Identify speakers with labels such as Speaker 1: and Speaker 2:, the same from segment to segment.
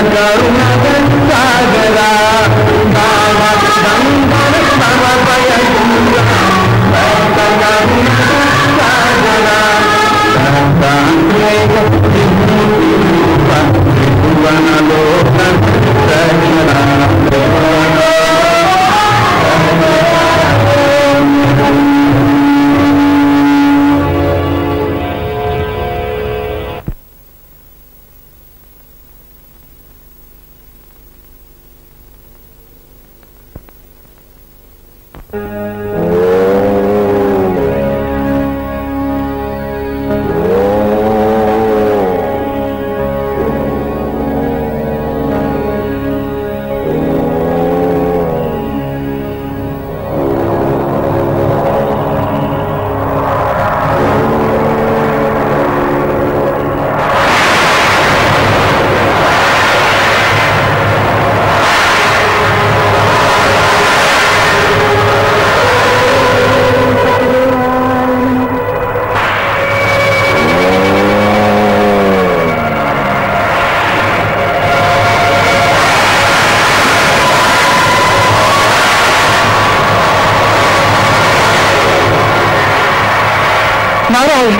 Speaker 1: నారాయణ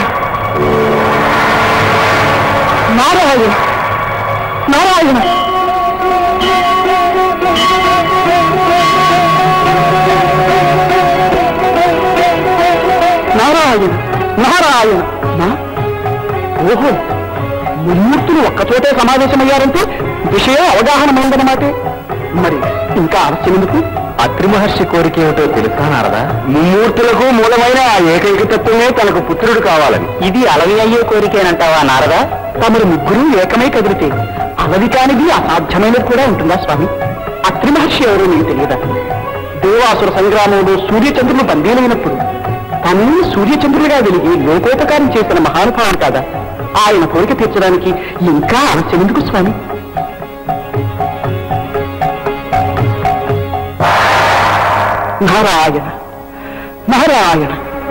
Speaker 1: నారాయణ నారాయణ నారాయణ నారాయణ నా- ఓహో ముమ్మూర్తులు ఒక్కచోటే సమావేశమయ్యారంటే విషయం అవగాహన ఉందన్నమాటే మరి ఇంకా ఆలస్యం ఎందుకు
Speaker 2: అత్రి మహర్షి కోరిక ఏమిటో తెలుసా నారదా
Speaker 1: ముమ్మూర్తులకు మూలమైన ఆ ఏకైక తత్వమే తనకు పుత్రుడు కావాలని ఇది అలవి అయ్యే కోరికేనంటావా నారదా తమరు ముగ్గురు ఏకమై కదిలితే అలవి కానిది అసాధ్యమైనది కూడా ఉంటుందా స్వామి అత్రి మహర్షి ఎవరో నీకు తెలియదా దేవాసుర సంగ్రామంలో సూర్యచంద్రులు బందీలైనప్పుడు తను సూర్యచంద్రులుగా వెలిగి లోకోపకారం చేసిన మహానుభావుడు కాదా ఆయన కోరిక తీర్చడానికి ఇంకా ఆలస్యం ఎందుకు స్వామి నారాయణ నారాయణ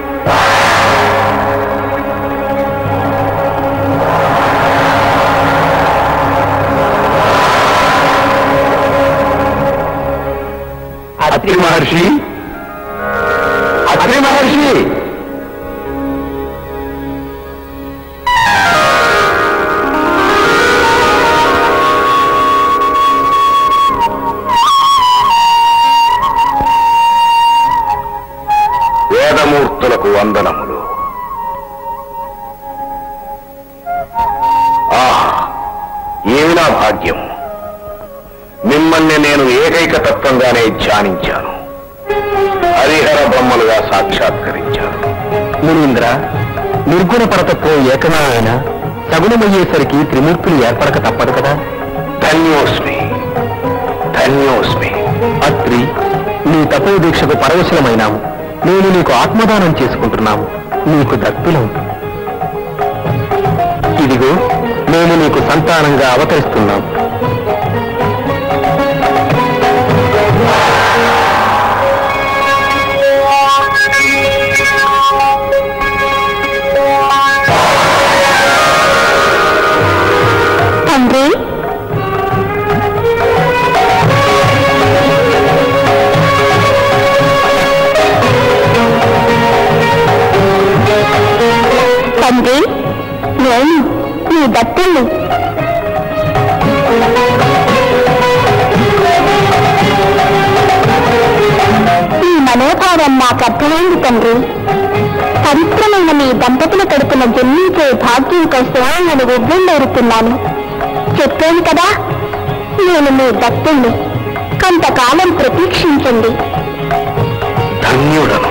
Speaker 2: అత్రి మహర్షి అత్రి మహర్షి వేదమూర్తులకు వందనములు ఆహా ఏమి నా భాగ్యం మిమ్మల్ని నేను ఏకైక తత్వంగానే ధ్యానించాను హరిహర బ్రహ్మలుగా సాక్షాత్కరించాను
Speaker 1: మునీంద్ర నిర్గుణ పరతత్వం ఏకమైన సగుణమయ్యేసరికి త్రిమూర్తులు ఏర్పడక తప్పదు కదా
Speaker 2: ధన్యోస్మి ధన్యోస్మి
Speaker 1: అత్రి నీ తపోదీక్షకు పరవశలమైనాము నేను నీకు ఆత్మదానం చేసుకుంటున్నాము నీకు దత్తులం ఇదిగో మేము నీకు సంతానంగా అవతరిస్తున్నాం
Speaker 3: తండ్రి తండ్రి నేను నీ దత్తుల్ని ఈ మనోభావం నాకు అర్థమైంది తండ్రి పవిత్రమైన మీ దంపతుల కడుపున జన్మించే భాగ్యం కోసం నేను ఉబ్బిళ్ళేరుతున్నాను చెప్పాను కదా నేను మీ దత్తుణ్ణి కొంతకాలం ప్రతీక్షించండి
Speaker 2: ధన్యుడను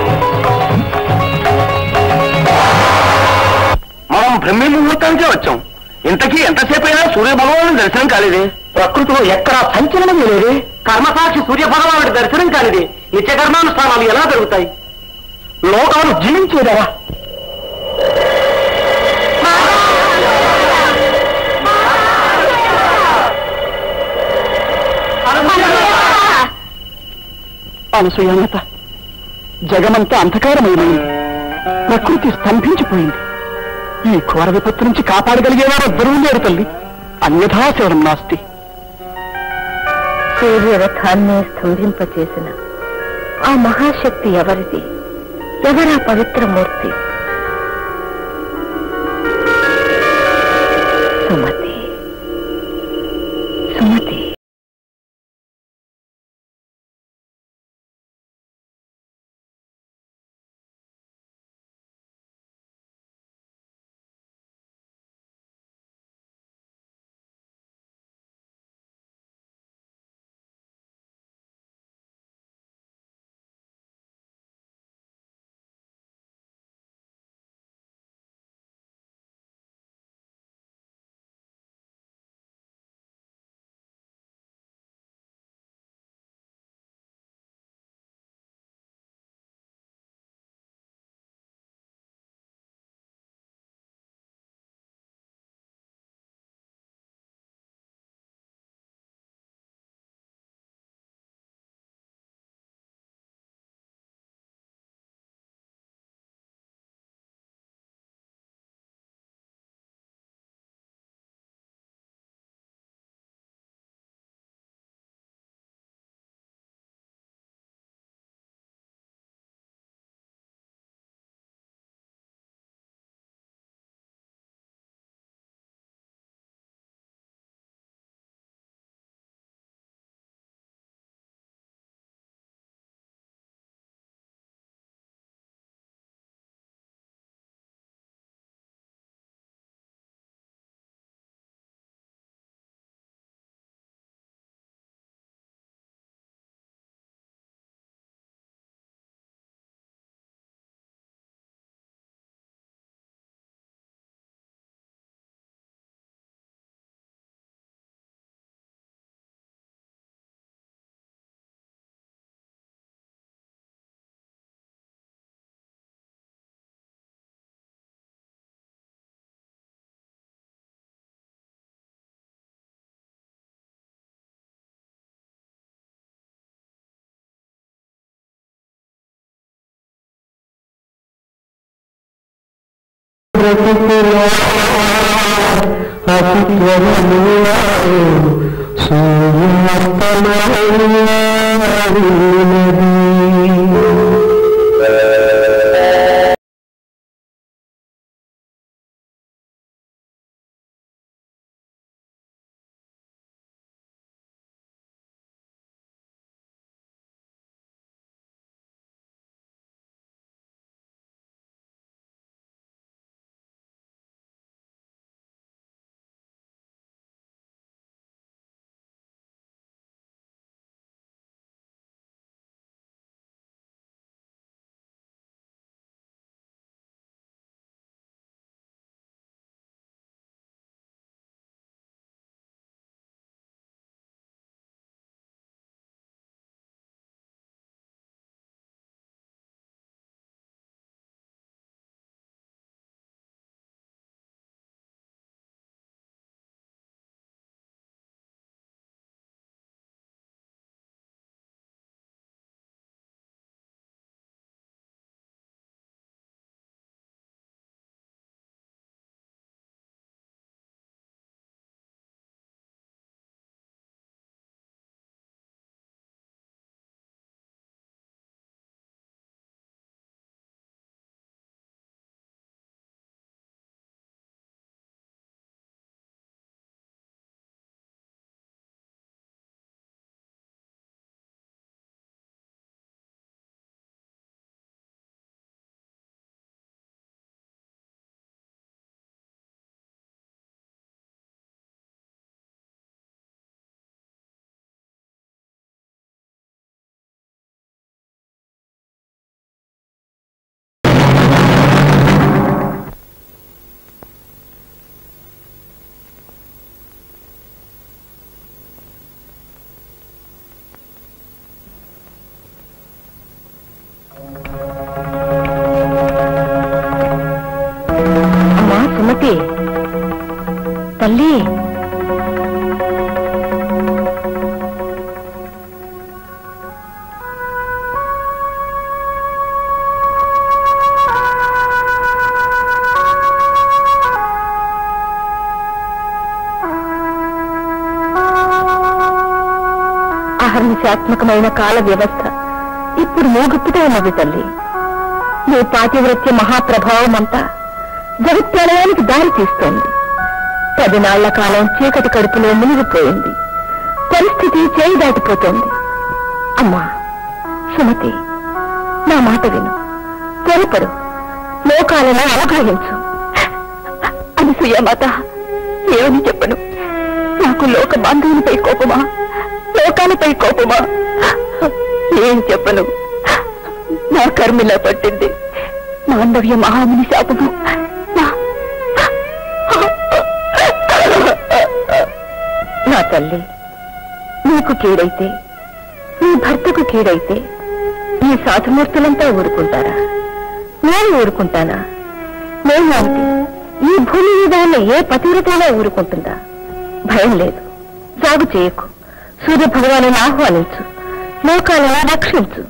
Speaker 1: మనం బ్రహ్మ ముహూర్తానికే వచ్చాం ఇంతకీ ఎంతసేపు అయినా సూర్య భగవాను దర్శనం కాలేదే ప్రకృతిలో ఎక్కడా సంచలనం లేదే కర్మసాక్షి సూర్య భగవానుడి దర్శనం కానిది నిత్య కర్మానుష్ఠానాలు ఎలా జరుగుతాయి లోకాలు జీవించేదా అనసూయమాత జగమంతా అంధకారమైంది ప్రకృతి స్తంభించిపోయింది ఈ ఘోర విపత్తు నుంచి కాపాడగలిగేవారు ఎవ్వరూ లేరు తల్లి అన్యథా శరణం నాస్తి
Speaker 3: సూర్యరథాన్ని స్తంభింపచేసిన ఆ మహాశక్తి ఎవరిది ఎవరా పవిత్రమూర్తి సుమతి సుమతి అమ్మా సుమతి తల్లి అహర్నిశాత్మకమైన కాల వ్యవస్థ ఇప్పుడు మూగుప్పుతూ ఉన్నది తల్లి నీ పాతివ్రత్య మహాప్రభావం అంతా జగత్ప్రళయానికి దారి తీస్తోంది పదినాళ్ల కాలం చీకటి కడుపులో మునిగిపోయింది పరిస్థితి చేయి దాటిపోతోంది అమ్మా సుమతి నా మాట విను త్వరపడు లోకాలను అనుగ్రహించు అనసూయమాత ఏమని చెప్పను నాకు లోక బాంధవునిపై కోపమా లోకాలపై కోపమా ఏం చెప్పను నా కర్మిలా పట్టింది మాండవ్య మహాముని శాపము నా- నా తల్లి నీకు కీడైతే నీ భర్తకు కీడైతే ఈ సాధుమూర్తులంతా ఊరుకుంటారా నేను ఊరుకుంటానా నేనేమిటి ఈ భూమి మీద ఉన్న ఏ పతివ్రతైనా ఊరుకుంటుందా భయం లేదు జాగు చేయకు సూర్య భగవాను ఆహ్వానించు లోకాలను రక్షించు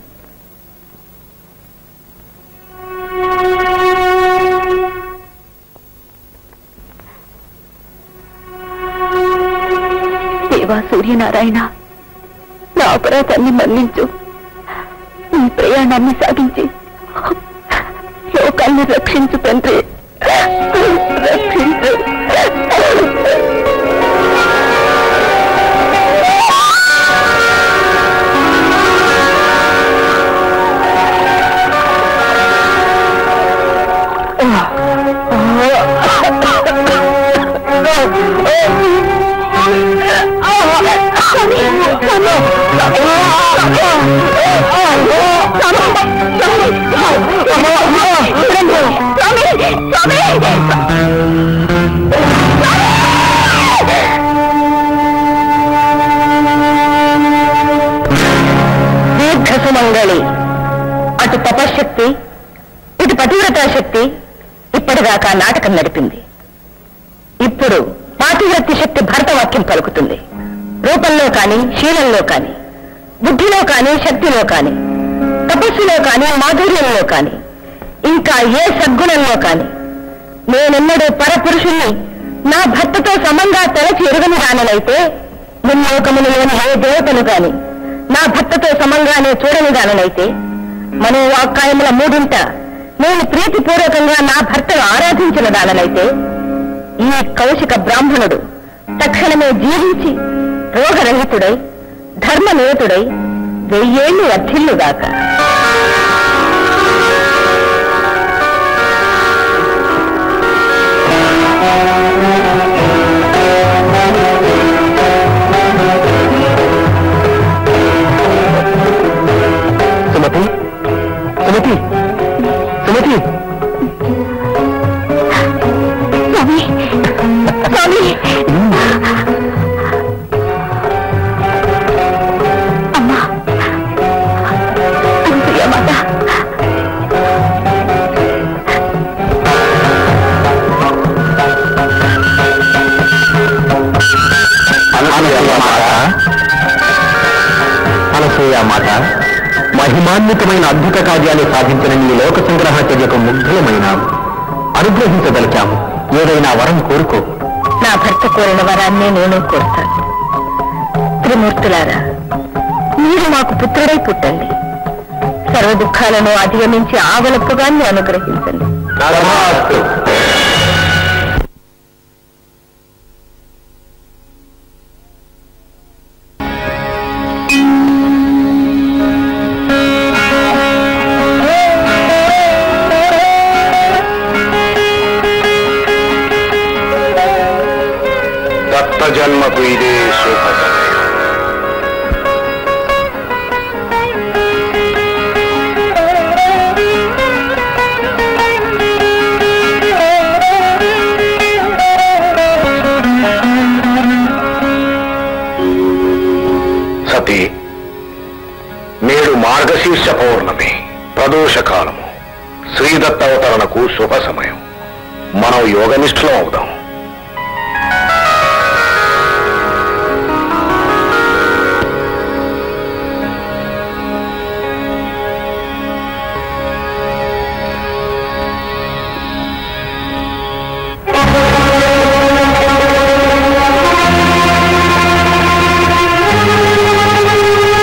Speaker 3: దేవా సూర్యనారాయణ నా అపరాధాన్ని మన్నించు నీ ప్రయాణాన్ని సాగించి లోకాన్ని రక్షించు తండ్రి రక్షించు దీర్ఘ సుమంగళి అటు తపశక్తి ఇటు పతివ్రతా శక్తి ఇప్పటిదాకా నాటకం నడిపింది ఇప్పుడు పాతివ్రత్య శక్తి భరతవాక్యం పలుకుతుంది రూపంలో కాని శీలంలో కాని బుద్ధిలో కాని శక్తిలో కాని తపస్సులో కాని మాధుర్యంలో కాని ఇంకా ఏ సద్గుణంలో కాని నేనెన్నడూ పరపురుషుణ్ణి నా భర్తతో సమంగా తలచి ఎరుగని దాననైతే ముల్లోకములలోని ఏ దేవతను గాని నా భర్తతో సమంగానే చూడని దాననైతే మనోవాక్కాయముల మూడింట నేను ప్రీతిపూర్వకంగా నా భర్తను ఆరాధించిన దాననైతే ఈ కౌశిక బ్రాహ్మణుడు తక్షణమే జీవించి రోగరహితుడై ధర్మనిరతుడై వెయ్యేళ్లు వర్ధిల్లుగాక
Speaker 1: సుమతి సుమతి సుమతి
Speaker 3: స్వామి స్వామి అమ్మా అనసూయ మాత
Speaker 1: అనసూయ మాత అనసూయ మాత మహిమాన్వితమైన అద్భుత కార్యాలు సాధించిన నీ లోక సంగ్రహ చర్యకు ముగ్ధులమైనాము అనుగ్రహించదలిచాము ఏదైనా వరం కోరుకో
Speaker 3: నా భర్త కోరిన వరాన్నే నేను కోరుతాను త్రిమూర్తులారా మీరు మాకు పుత్రుడై పుట్టండి సర్వ దుఃఖాలను అధిగమించి ఆవలప్పుగాన్ని అనుగ్రహించండి
Speaker 1: తథాస్తు.
Speaker 2: దత్త జన్మకు ఇదే శుభ సమయం సతీ నేడు మార్గశీర్ష పౌర్ణమి ప్రదోష కాలము శ్రీదత్త అవతరణకు శుభ సమయం మనం యోగనిష్ఠులం అవుదాం
Speaker 3: ఆ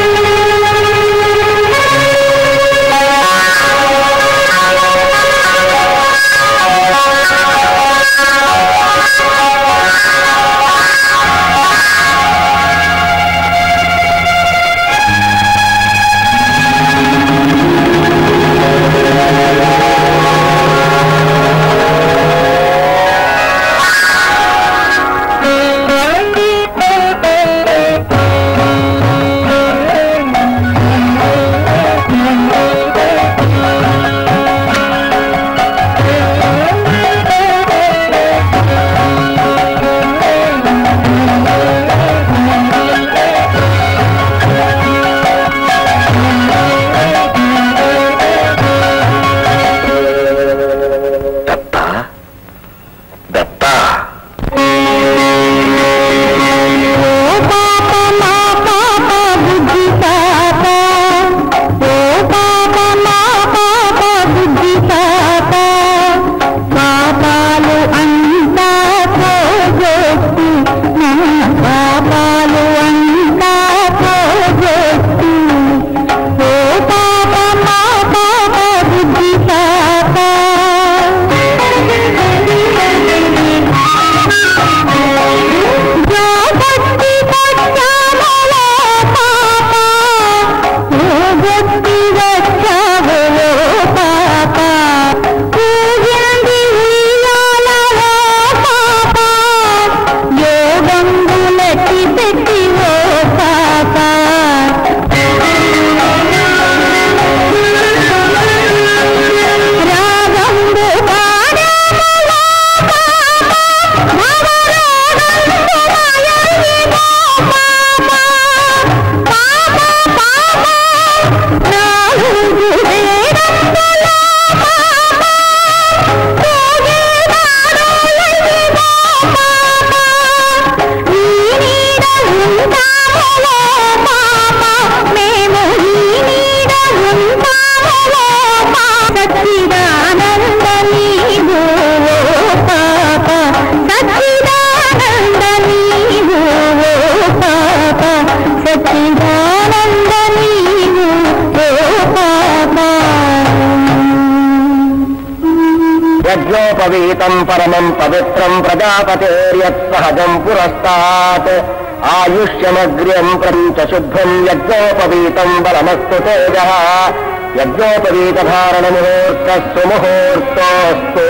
Speaker 1: యజ్ఞోపవీతం పరమం పవిత్రం ప్రజాపతేర్యత్ సహజం పురస్తాత్ ఆయుష్యమగ్ర్యం ప్రపంచ శుద్ధం యజ్ఞోపవీతం బలమస్తు తేజ యజ్ఞోపవీత ధారణ ముహూర్తస్సు ముహూర్తోస్తు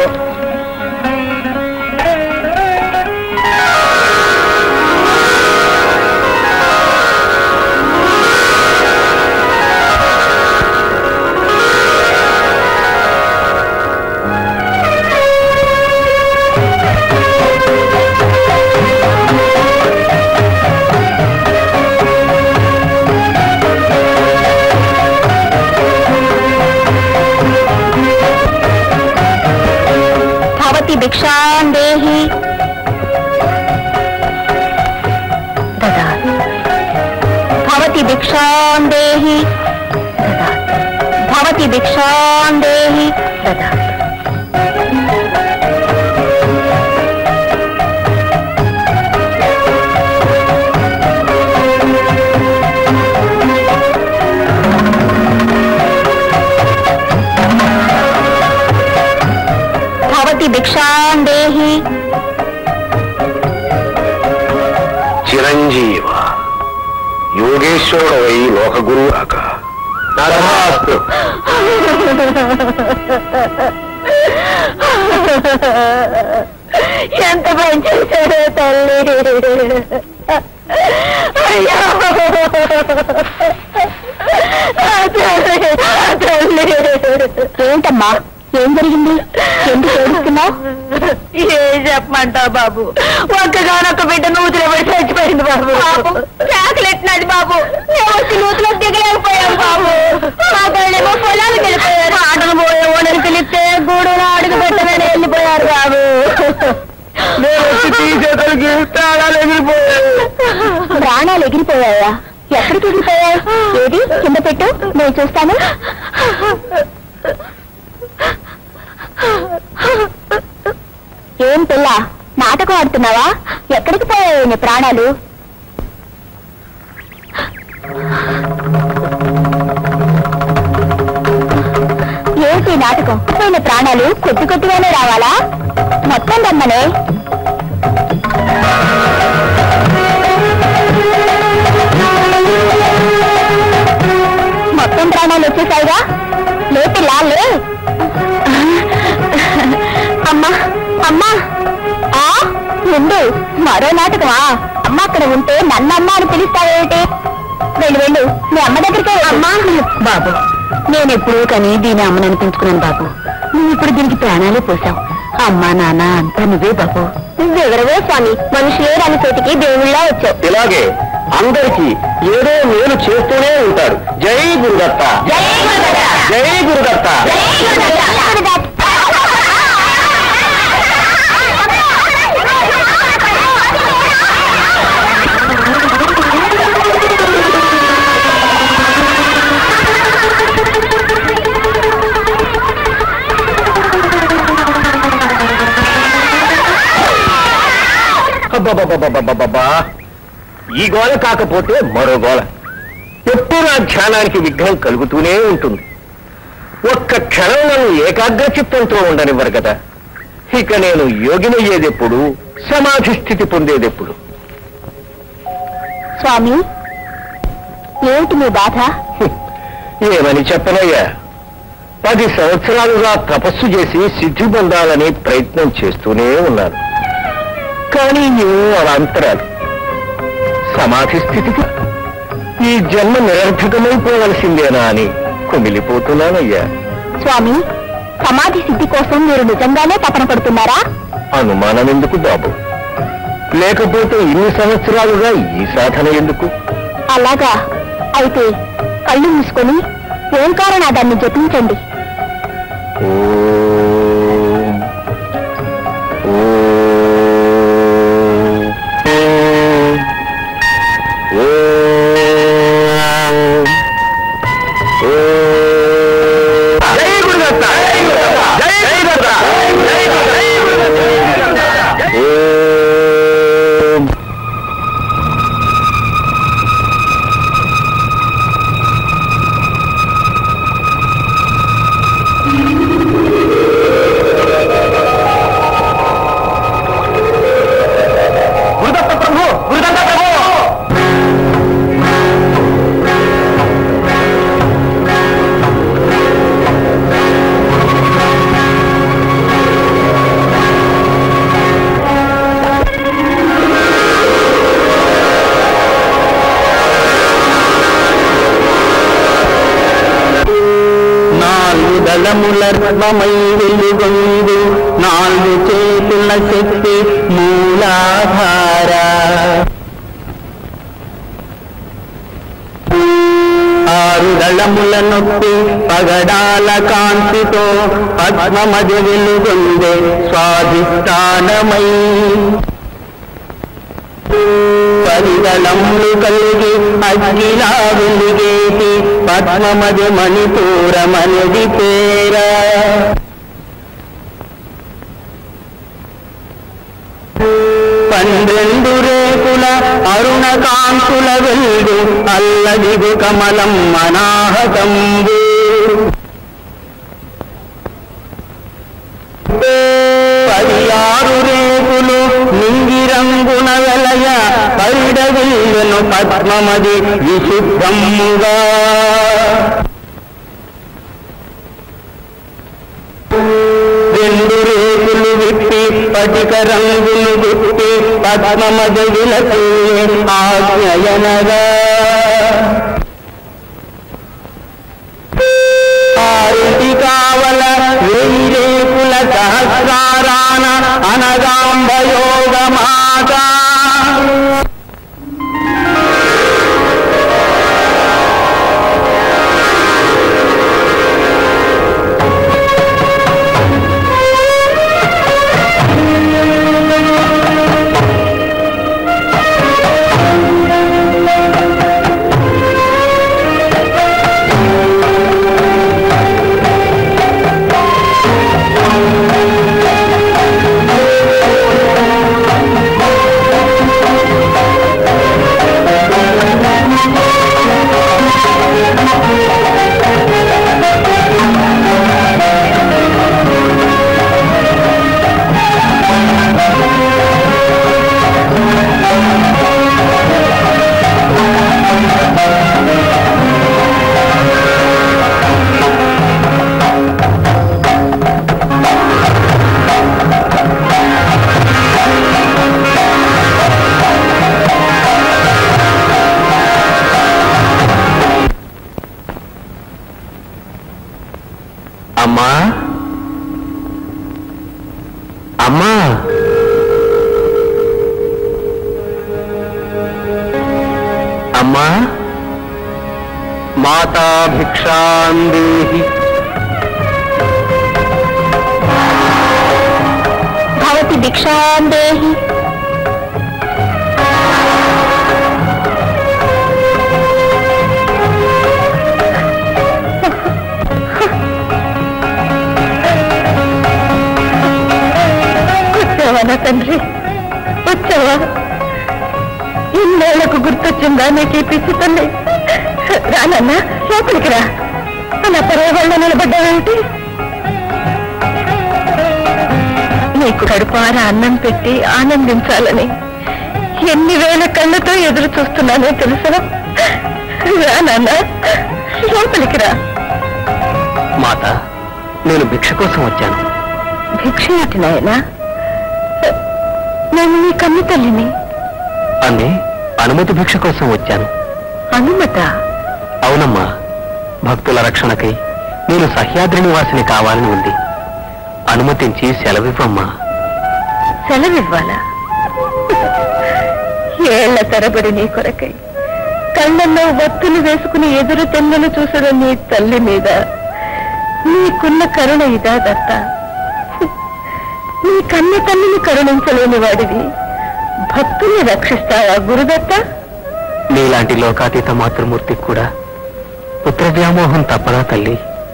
Speaker 3: భవతి భిక్షాం దేహి దదాతు భవతి భిక్షాం దేహి దదాతు భవతి భిక్షాం దేహి దదాతు భవతి భిక్షాం దేహి
Speaker 2: చిరంజీవ యోగేశ్వరుడవై లోకగురు అక నరమాస్తు
Speaker 3: ఎంత పని చేశాడో తల్లి అయ్యో ఆ తల్లి, ఆ తల్లి. ఏంటమ్మా ఏం జరిగింది ఎందుకు ఏడుస్తున్నావు ఏం చెప్పమంటావు బాబు ఒక్కగానొక్క బిడ్డ నూతులు పడి చచ్చిపోయింది బాబు చాకలెట్టినది బాబు మేము వచ్చి నూతులో దిగలేకపోయాం బాబు మా తల్లేమో పొలాలకు వెళ్ళిపోయారు ఆటలు పోయే ఓడలు పిలిస్తే గూడు అడుగు పెట్టమని వెళ్ళిపోయారు బాబు
Speaker 1: తీసేసరికి ప్రాణాలు ఎగిరిపోయాయి
Speaker 3: ప్రాణాలు ఎగిరిపోయాయా ఎక్కడికి ఎగిరిపోయాయి ఏది కింద పెట్టు నేను చూస్తాను ఏం పిల్ల నాటకం ఆడుతున్నావా ఎక్కడికి పోయాయి నీ ప్రాణాలు ఏంటి ఈ నాటకం పోయిన ప్రాణాలు కొద్ది కొద్దిగానే రావాలా మొత్తం రమ్మనే మొత్తం ప్రాణాలు వచ్చేసాయిగా లే పిల్లా లే అమ్మా అమ్మా ఆ ఉండు మరో నాటకమా అమ్మ అక్కడ ఉంటే నన్ను అమ్మ అని పిలుస్తావేమిటి వెళ్ళు వెళ్ళు మీ అమ్మ దగ్గరికి అమ్మా బాబు నేను ఎప్పుడూ కానీ దీని అమ్మని అనిపించుకున్నాను బాబు నువ్వు ఇప్పుడు దీనికి ప్రాణాలే పోసావు అమ్మా నాన్న అంతా నువ్వే బాబు నువ్వెవరవే స్వామి మనుషులే రాని చోటికి దేవుళ్ళ వచ్చావు
Speaker 1: ఇలాగే అందరికీ ఏదో మేలు చేస్తూనే ఉంటారు జై గురుదత్త జై గురుదత్త అబ్బబ్బబ్బబ్బబ్బబ్బబ్బా. ఈ గోల కాకపోతే మరో గోల ఎప్పుడు నా ధ్యానానికి విఘ్నం కలుగుతూనే ఉంటుంది ఒక్క క్షణం నన్ను ఏకాగ్ర చిత్తంతో ఉండనివ్వరు కదా ఇక నేను యోగినయ్యేదెప్పుడు సమాధి స్థితి పొందేదెప్పుడు
Speaker 3: స్వామి ఏమిటి మీ బాధ
Speaker 1: హ్మ్. ఏమని చెప్పనయ్యా పది సంవత్సరాలుగా తపస్సు చేసి సిద్ధి పొందాలని ప్రయత్నం చేస్తూనే ఉన్నాను కానీ ఏవో అవాంతరాలు సమాధి స్థితికి ఈ జన్మ నిరర్థకమైపోవలసిందేనా అని కుమిలిపోతున్నానయ్యా
Speaker 3: స్వామి సమాధి సిద్ధి కోసం మీరు నిజంగానే తపన పడుతున్నారా
Speaker 1: అనుమానం ఎందుకు బాబు లేకపోతే ఇన్ని సంవత్సరాలుగా ఈ సాధన ఎందుకు
Speaker 3: అలాగా అయితే కళ్ళు మూసుకొని ఓంకారనాదాన్ని జపించండి
Speaker 1: ఓం. ఓం. ఓం. ఓం. జై గురుదత్త! జై గురుదత్త! జై గురుదత్త! ఓం. దళములర్వమై వెలుగొందు నాలుగు చేతుల శక్తి మూలాధార ఆరు దళముల నొప్పి పగడాల కాంతితో పద్మమది వెలుగొందే స్వాధిష్టానమై పరిదళములు కలిగి అగ్గిలా వెలిగేటి పద్మమది మణిపూరమనది పేరా పన్నెండు రేకుల అరుణ కాంతుల వెల్గు అల్లదిగు కమలం అనాహతంబు పదియారు రేకులు నింగి రంగున వెలయ పైడవిల్లును పద్మమది విశుద్ధమ్ముగా రెండు రేకులు విప్పి పటిక రంగులు విప్పి పద్మమది విలసి ఆజ్ఞయనగా ఆరుటి కావల వెయ్యి రేకుల సహస్రారాన అనగాంబయోగ మాట అమ్మా అమ్మా అమ్మా మాతా భిక్షాందేహి
Speaker 3: భవతి భిక్షాందేహి వచ్చావా నా తండ్రి వచ్చావా ఇన్నేళ్లకు గుర్తొచ్చిందా నీకు ఈ పిచ్చి తల్లి రానన్నా లోపలికి రా అలా పర్యవాళ్ళ నిలబడ్డావేమిటి నీకు కడుపార అన్నం పెట్టి ఆనందించాలని ఎన్ని వేల కళ్ళతో ఎదురు చూస్తున్నానో తెలుసా రా నాన్న లోపలికి రా
Speaker 1: మాత నేను భిక్ష కోసం వచ్చాను
Speaker 3: భిక్ష ఏటి నాయనా నేను నీ కన్ను తల్లిని
Speaker 1: అన్నే అనుమతి భిక్ష కోసం వచ్చాను
Speaker 3: అనుమత
Speaker 1: అవునమ్మా భక్తుల రక్షణకై నేను సహ్యాద్రి నివాసిని కావాలని ఉంది అనుమతించి సెలవివ్వమ్మా
Speaker 3: సెలవివ్వాలా ఏళ్ల తరబడి నీ కొరకై కళ్ళల్లో వత్తులు వేసుకుని ఎదురు తెన్నలు చూసిన నీ తల్లి మీద నీకున్న కరుణ ఇదా దత్త నీ కన్న తల్లిని కరుణించలేని వాడివి భక్తుల్ని రక్షిస్తావా గురుదత్త
Speaker 1: నీలాంటి లోకాతీత మాతృమూర్తికి కూడా పుత్ర వ్యామోహం తప్పదా తల్లి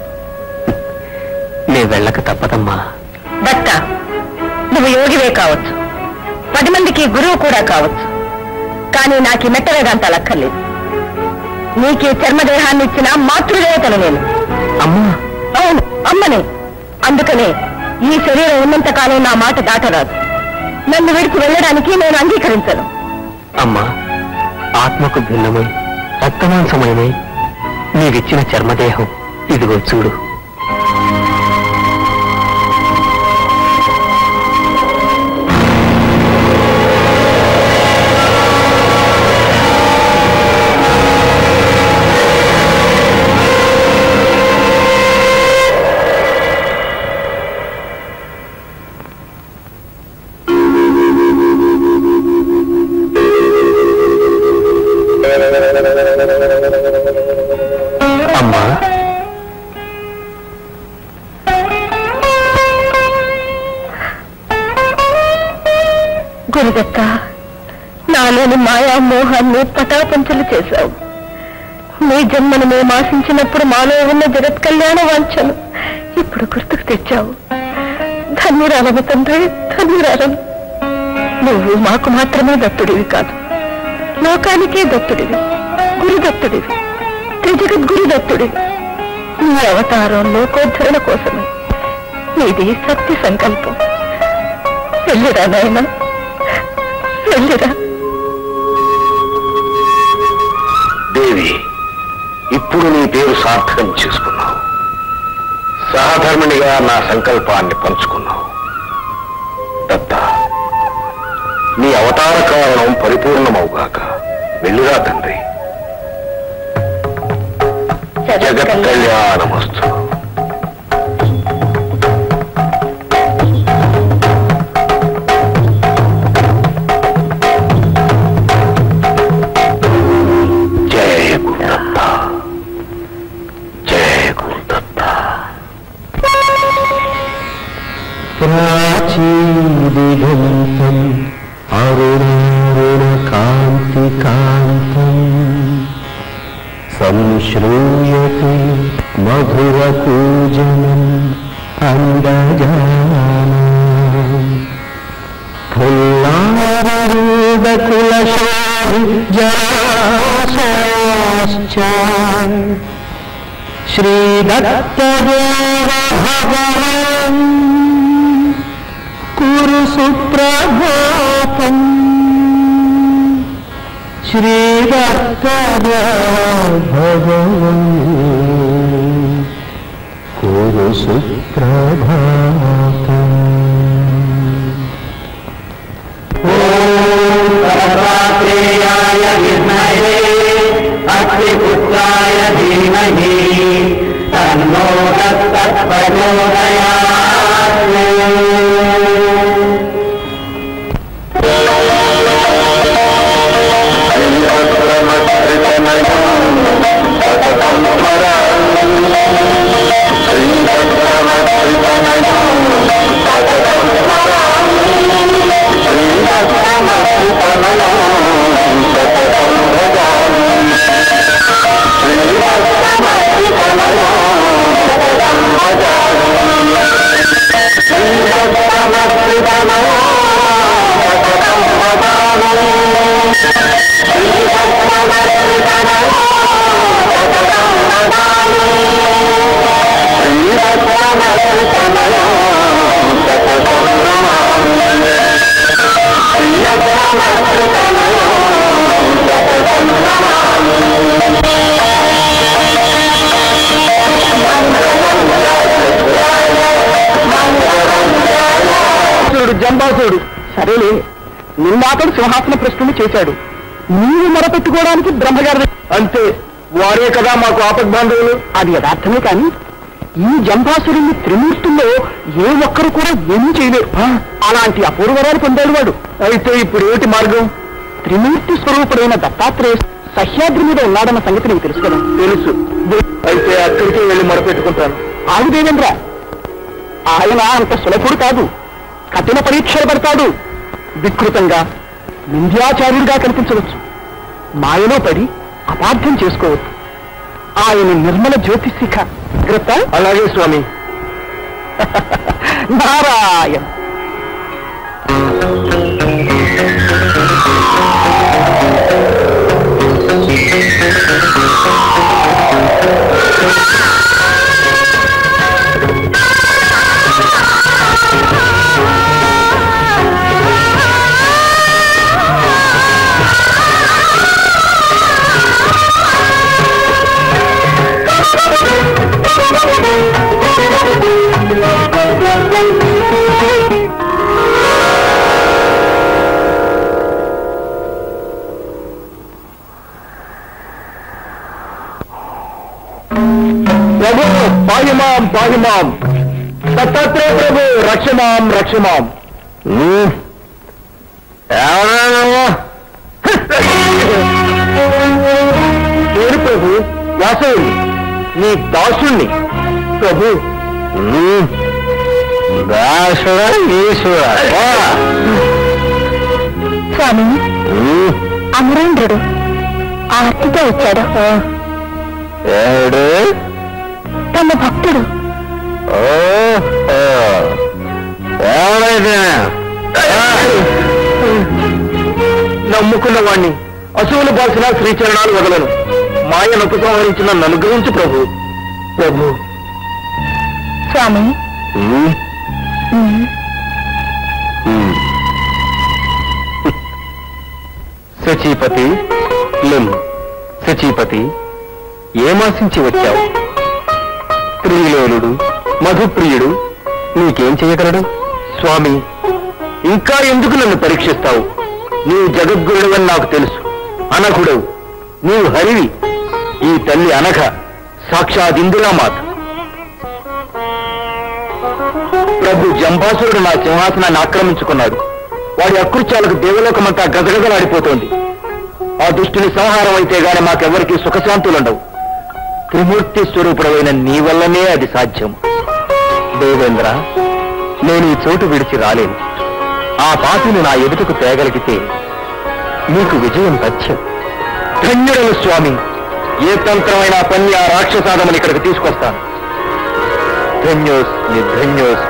Speaker 1: నీ వెళ్ళక తప్పదమ్మా
Speaker 3: దత్త నువ్వు యోగివే కావచ్చు పది మందికి గురువు కూడా కావచ్చు కానీ నాకు ఈ మెట్ట వేదాంతాలు అక్కర్లేదు నీకే చర్మదేహాన్ని ఇచ్చిన మాతృదేవతను నేను
Speaker 1: అమ్మా
Speaker 3: అవును అమ్మనే అందుకనే ఈ శరీరం ఉన్నంత కాలం నా మాట దాటరాదు నన్ను విడిచి వెళ్ళడానికి నేను అంగీకరించను
Speaker 1: అమ్మా ఆత్మకు భిన్నమై రక్తమాంసమైనై నీవిచ్చిన చర్మదేహం ఇదిగో చూడు
Speaker 3: గురుదత్త నాలోని మాయా మోహాన్ని పటాపంచలు చేశావు నీ జన్మను మేము ఆశించినప్పుడు మాలో ఉన్న జగత్ కళ్యాణ వాంఛను ఇప్పుడు గుర్తుకు తెచ్చావు ధన్యురాలము తండ్రి ధన్యురాలము నువ్వు మాకు మాత్రమే దత్తుడివి కాదు లోకానికే దత్తుడివి గురుదత్తుడివి త్రిజగద్గురు దత్తుడివి నీ అవతారం లోకోద్ధరణ కోసమే నీది సత్య సంకల్పం వెళ్ళిరా నాయన వెళ్ళిరా
Speaker 2: దేవి ఇప్పుడు నీ పేరు సార్థకం చేసుకున్నావు సహధర్మిణిగా నా సంకల్పాన్ని పంచుకున్నావు దత్త నీ అవతార కారణం పరిపూర్ణమవుగాక వెళ్ళిరా తండ్రి జగత్ కళ్యాణమస్తు జయ గురుదత్త జయ గురుదత్త
Speaker 4: ప్రాచీదిగంతం అరుణారుణకాంతికాంతం సంశ్రూయతే మధురకూజనం అందజానం ఫుల్లారూఢకులశోభి జలాశయాశ్చ శ్రీదత్తదేవ భగవాన్ కురు సుప్రభాతం శ్రీదత్తదేవ భగవాన్ కురు సుప్రభాతం
Speaker 1: అగ్నిపుత్రాయ ధీమహి తన్నో
Speaker 4: జంబాసురుడు జంబాసురుడు సరేలే నిన్నాతడు సింహాసన ప్రశ్నలు చేశాడు నీవు మొరపెట్టుకోవడానికి బ్రహ్మగారి అంతే వారే కదా మాకు ఆపద్బాంధవులు అది యథార్థమే కానీ ఈ జంబాసురుణ్ణి త్రిమూర్తుల్లో ఏ ఒక్కరు కూడా ఏమీ చేయలేరు అలాంటి అపూర్వరాలు పొందాడు వాడు అయితే ఇప్పుడు ఏమిటి మార్గం త్రిమూర్తి స్వరూపుడైన దత్తాత్రేయ సహ్యాద్రి మీద ఉన్నాడన్న సంగతి నీకు తెలుసు కదా తెలుసు అయితే అక్కడికి వెళ్ళి మొరపెట్టుకుంటాను ఆగు దేవేంద్ర ఆయన అంత సులభుడు కాదు కఠిన పరీక్షలు పడతాడు వికృతంగా నింద్యాచార్యుడిగా కనిపించవచ్చు మాయలో పడి అపార్థం చేసుకోవచ్చు ఆయన నిర్మల జ్యోతిశిఖ గ్రత అలాగే స్వామి నారాయణ ప్రభు పాహిమాం పాహిమాం దత్తాత్రేయ ప్రభు రక్షమాం రక్షమాం పేరు ప్రభు వాసవుని నీ దాసుణ్ణి ప్రభు దాసుడ ఈశ్వర
Speaker 3: స్వామి అమరేంద్రుడు ఆర్తితో వచ్చాడు
Speaker 2: ఏడు
Speaker 3: తన భక్తుడు
Speaker 2: ఏమైతే
Speaker 4: నమ్ముకున్న వాణ్ణి అసువులు బాసిన శ్రీచరణాలు వదలను మాయను ఉపసంహరించిన నన్ను గురించి ప్రభు ప్రభు
Speaker 3: స్వామి ఉమ్,
Speaker 2: శచీపతి లిమ్ శచీపతి ఏమాశించి వచ్చావు ప్రియులోలుడు మధుప్రియుడు నీకేం చేయగలడు
Speaker 4: స్వామి ఇంకా ఎందుకు నన్ను పరీక్షిస్తావు నీవు జగద్గురుడవని నాకు తెలుసు అనకుడవు నీవు హరివి ఈ తల్లి అనఘ సాక్షాత్ ఇందిరామాత ప్రభు జంబాసురుడు నా సింహాసనాన్ని ఆక్రమించుకున్నాడు వాడి అకృత్యాలకు దేవలోకమంతా గజగజలాడిపోతోంది ఆ దుష్టుని సంహారం అయితే గాని మాకెవరికీ సుఖశాంతులుండవు త్రిమూర్తి స్వరూపుడమైన నీ వల్లనే అది సాధ్యం
Speaker 2: దేవేంద్ర నేను ఈ చోటు విడిచి రాలేను ఆ పాపిని నా ఎదుటకు తేగలిగితే నీకు విజయం తథ్యం
Speaker 4: ధన్యుడను స్వామి ఏ తంత్రమైన పని ఆ రాక్షసాదముని ఇక్కడికి తీసుకొస్తాను
Speaker 2: ధన్యోస్మి ధన్యోస్మి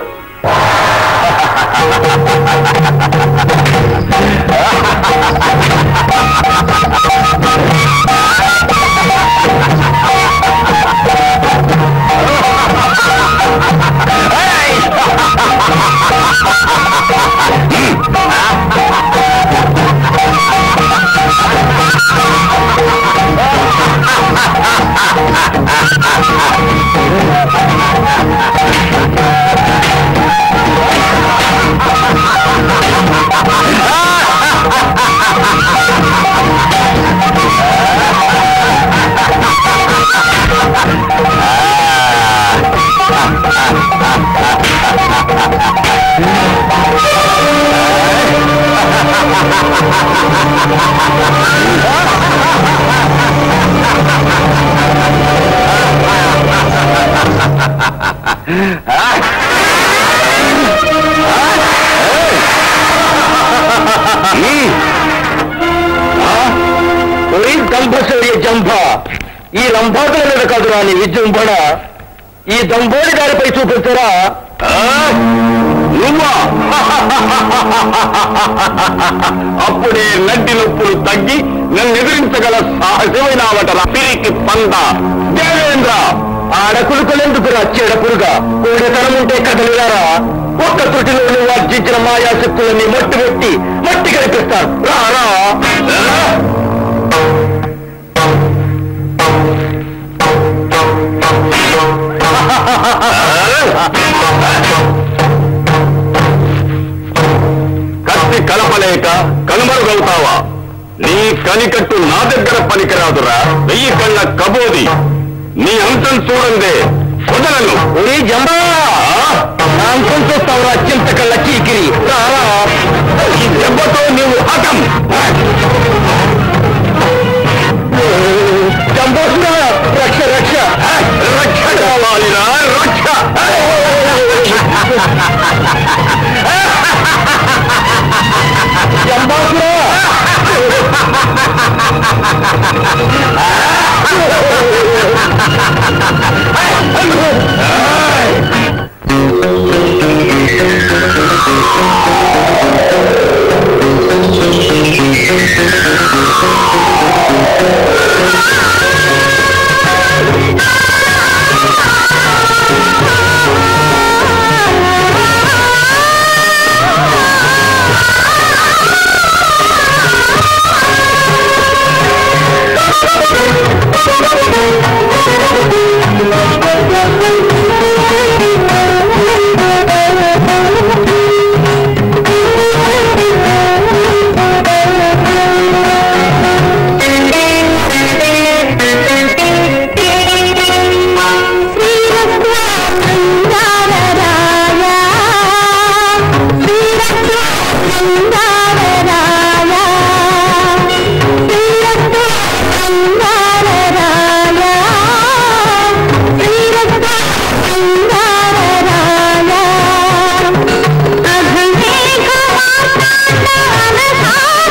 Speaker 4: ఒరే దంభశౌర్య జంభ ఈ లంబాకుల మీద కాదురా నీ విజృంభణ ఈ దంబోడి దారిపై చూపించరా నువ్వా అప్పుడే నడ్డి నొప్పులు తగ్గి నన్ను ఎదిరించగల సాహసమైన అవటల పిరికి పంద దేవేంద్ర ఆడకులుకలెందుకు చెడ పురుగా కోడెతనం ఉంటే కదలిరారా ఒక్క త్రుటిలో నువ్వు అర్జించిన మాయాశక్తులన్నీ మట్టి పెట్టి మట్టి కనిపిస్తారు రారా రా. కత్తి కలపలేక కనుమరుగవుతావా నీ కనికట్టు నా దగ్గర పనికిరాదురా వెయ్యి కళ్ళ కబోది నీ అంతం చూడందే వదలను ఒరే జంబా నా అంతం చూస్తావురా చింత కళ్ళ చీకిరి రారా ఈ దెబ్బతో నీవు హతం జంబోసురా రక్ష రక్ష రక్ష కావాలిరా రక్ష జంబాసురా
Speaker 3: అఘమే ఘమా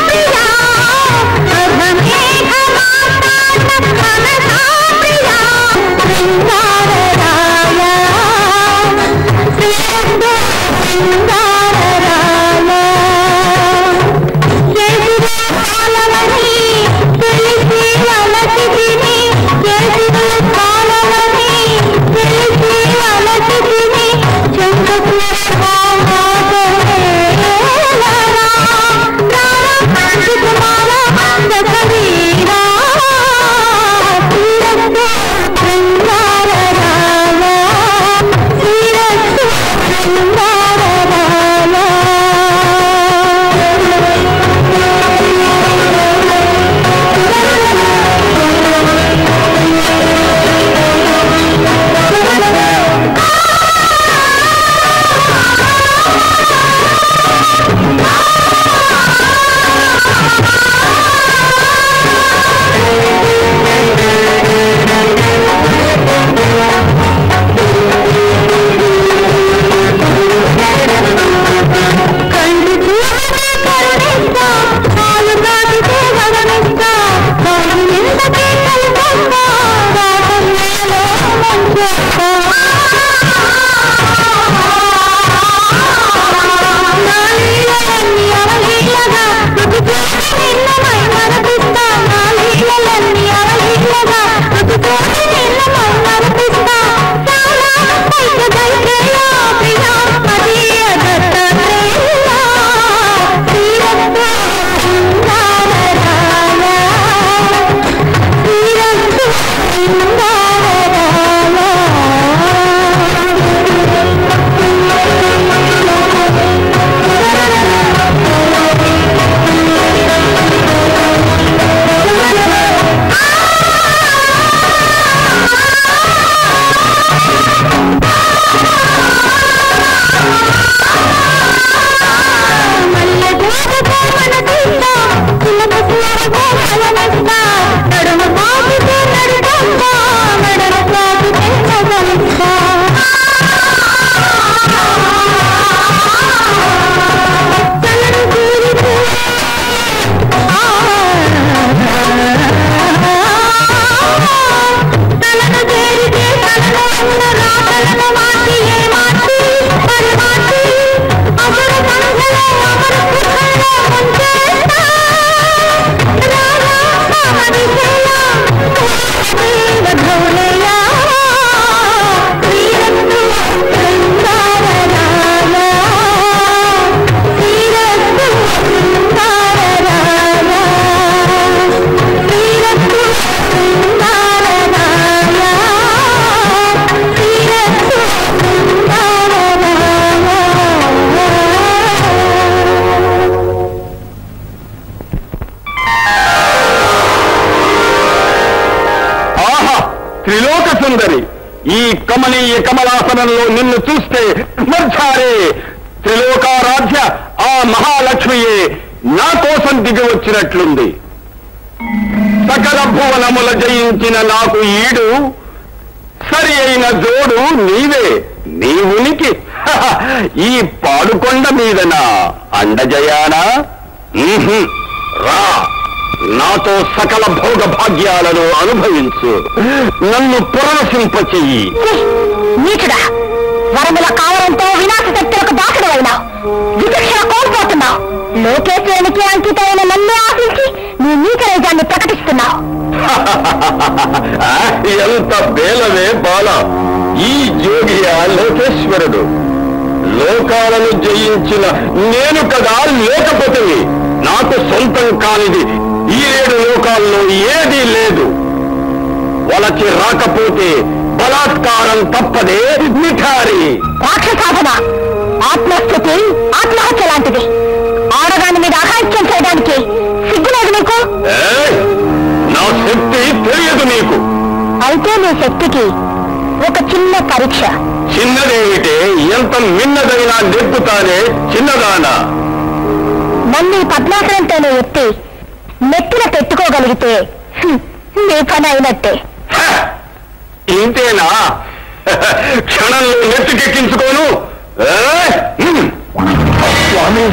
Speaker 2: సుందరి ఈ కమనీయ కమలాసనంలో నిన్ను చూస్తే మర్చారే త్రిలోకారాధ్య ఆ మహాలక్ష్మియే నా కోసం దిగి వచ్చినట్లుంది సకల భువనముల జయించిన నాకు ఈడు సరి అయిన జోడు నీవే నీ ఉనికి హహ, ఈ పాడుకొండ మీదనా అండజయానా ఉహుం, రా నాతో సకల భోగ భాగ్యాలను అనుభవించు నన్ను పురవశింపచెయ్యి
Speaker 3: నీచుడా వరముల కావడంతో వినాశ శక్తులకు దాసుడవైనావు విచక్షణ కోల్పోతున్నావు లోకేశ్వరునికి అంకితమైన నన్నే ఆశించి నీ నీచ నిజాన్ని ప్రకటిస్తున్నావు
Speaker 2: ఆ, ఎంత బేలవే బాల ఈ యోగియా లోకేశ్వరుడు లోకాలను జయించిన నేను కదా లేకపోతే నాకు సొంతం కానిది ఈ ఏడు లోకాల్లో ఏదీ లేదు వలచి రాకపోతే బలాత్కారం తప్పదే మిఠారి
Speaker 3: రాక్షసాధన ఆత్మస్థుతి ఆత్మహత్య లాంటిది ఆడదాని మీద అహాస్యం చేయడానికి సిగ్గులేదు నీకు
Speaker 2: ఏయ్, నా శక్తి తెలియదు నీకు
Speaker 3: అయితే నీ శక్తికి ఒక చిన్న పరీక్ష
Speaker 2: చిన్నదేమిటే ఎంత మిన్నదైనా నెప్పుతానే చిన్నదానా
Speaker 3: నన్ను ఈ పద్మాసనంతోనే ఎత్తి నెత్తిన పెట్టుకోగలిగితే హ్మ్, నీ పని అయినట్టే
Speaker 2: హ! ఇంతేనా క్షణంలో నెత్తికెక్కించుకోను ఏయ్! హ్మ్. స్వామి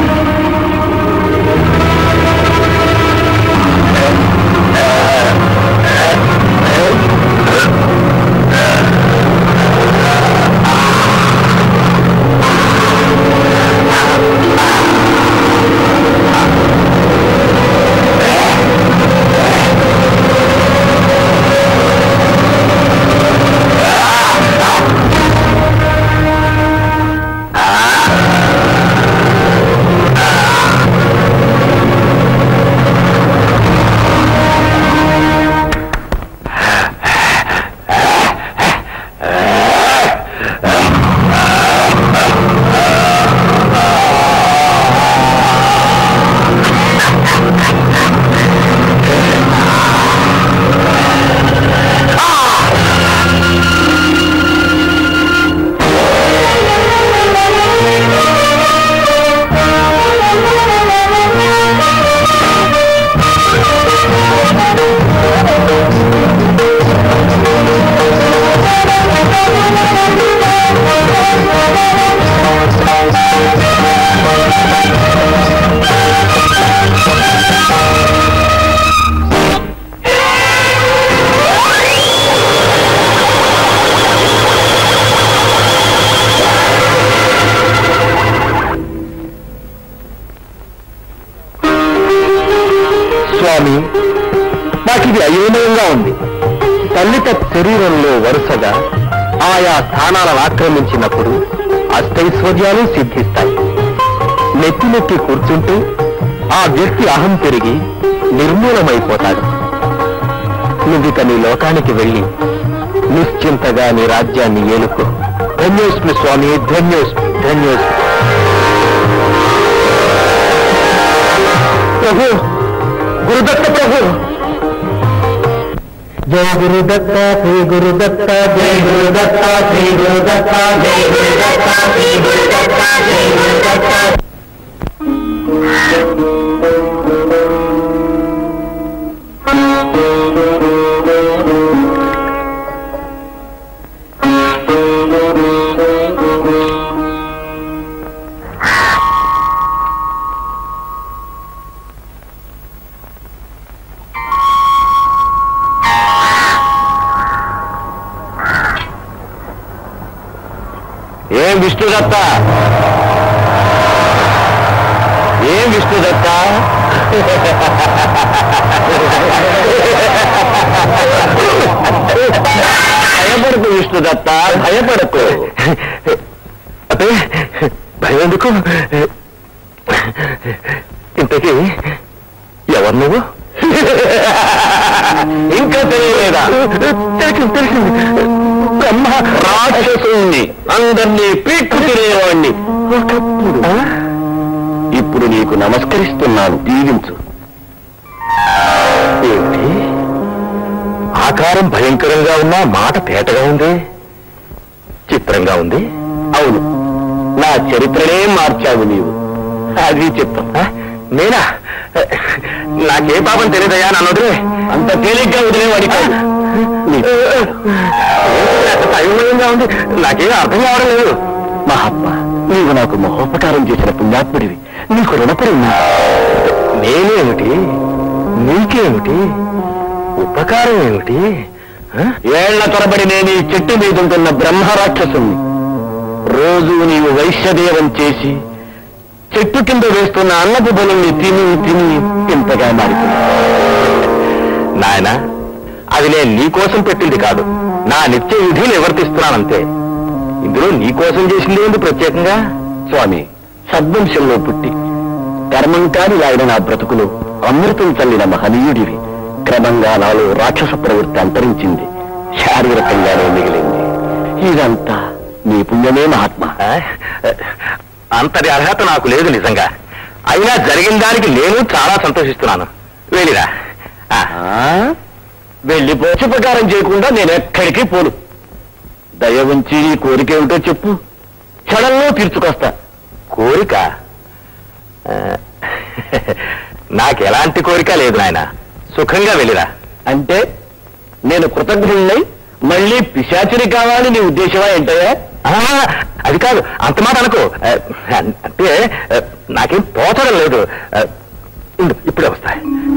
Speaker 2: స్వామి నాకు ఇది అయోమయంగా ఉంది తల్లిత శరీరంలో వరుసగా ఆయా స్థానాలను ఆక్రమించినప్పుడు అష్టైశ్వర్యాలు సిద్ధిస్తాయి నెత్తి నెత్తి కూర్చుంటే ఆ వ్యక్తి అహం పెరిగి నిర్మూలమైపోతాడు నువ్విక నీ లోకానికి వెళ్ళి నిశ్చింతగా నీ రాజ్యాన్ని ఏలుకో ధన్యోస్మి స్వామి ధన్యోస్మి ధన్యోస్మి ప్రభు గురుదత్త ప్రభు జయ గురుదత్త శ్రీ గురుదత్త జయ గురుదత్త శ్రీ గురుదత్త జయ గురుదత్త శ్రీ గురుదత్త జయ గురుదత్త ఏం విష్ణుదత్త ఏం విష్ణుదత్త భయపడకు విష్ణుదత్త భయపడకు అదే భయం ఎందుకు ఇంతకీ ఎవరు నువ్వు ఇంకా తెలియలేదా తెలిసింది తెలిసింది బ్రహ్మ రాక్షసుణ్ణి అందరినీ పీక్కు తినేవాణ్ణి ఒకప్పుడు ఇప్పుడు నీకు నమస్కరిస్తున్నాను దీవించు ఏమిటి ఆ ఆకారం భయంకరంగా ఉన్నా మాట తేటగా ఉంది చిత్రంగా ఉంది అవును నా చరిత్రనే మార్చావు నీవు అది చిత్రం ఆ? నేనా నాకే పాపం తెలియదయ్యా నన్ను వదిలే అంత తేలిగ్గా వదిలేవాడి కాదు అయోమయంగా ఉంది నాకేం అర్థం కావడం లేదు మహాత్మా నీవు నాకు మహోపకారం చేసిన పుణ్యాత్ముడివి నీకు రుణపడి ఉన్నా నేనేమిటి నీకేమిటి ఉపకారం ఏమిటి ఆ? ఏళ్ల తరబడి నేను ఈ చెట్టు మీద ఉంటున్న బ్రహ్మరాక్షసుని రోజు నీవు వైశ్యదేవం చేసి చెట్టు కింద వేస్తున్న అన్నపు బలుల్ని తిని తిని ఇంతగా మారిపోయింది నాయన అది నేను నీకోసం పెట్టింది కాదు నా నిత్య విధి నివర్తిస్తున్నానంతే ఇందులో నీకోసం చేసింది ఏంది ప్రత్యేకంగా స్వామి సద్వంశంలో పుట్టి కర్మం కాని లాడిన నా బ్రతుకులు అమృతం చల్లిన మహనీయుడివి క్రమంగా నాలో రాక్షస ప్రవృత్తి అంతరించింది శారీరకంగానే మిగిలింది ఇదంతా నీ పుణ్యమే మహాత్మ అంతటి అర్హత నాకు లేదు నిజంగా అయినా జరిగిన దానికి నేను చాలా సంతోషిస్తున్నాను వెళ్ళిరా వెళ్ళి పోషపకారం చేయకుండా నేను ఎక్కడికి పోను దయ ఉంచి నీ కోరిక ఏమిటో చెప్పు క్షణంలో తీర్చుకొస్తా కోరిక ఆ, నాకెలాంటి కోరిక లేదు నాయన సుఖంగా వెళ్ళిరా అంటే నేను కృతజ్ఞుడినై మళ్ళీ పిశాచిని కావాలి నీ ఉద్దేశమా ఏంటయ్యా అది కాదు అంత మాట అనుకో ఆ, అంటే ఆ, నాకేం తోచడం లేదు ఆ, ఉండు, ఇప్పుడే వస్తాయి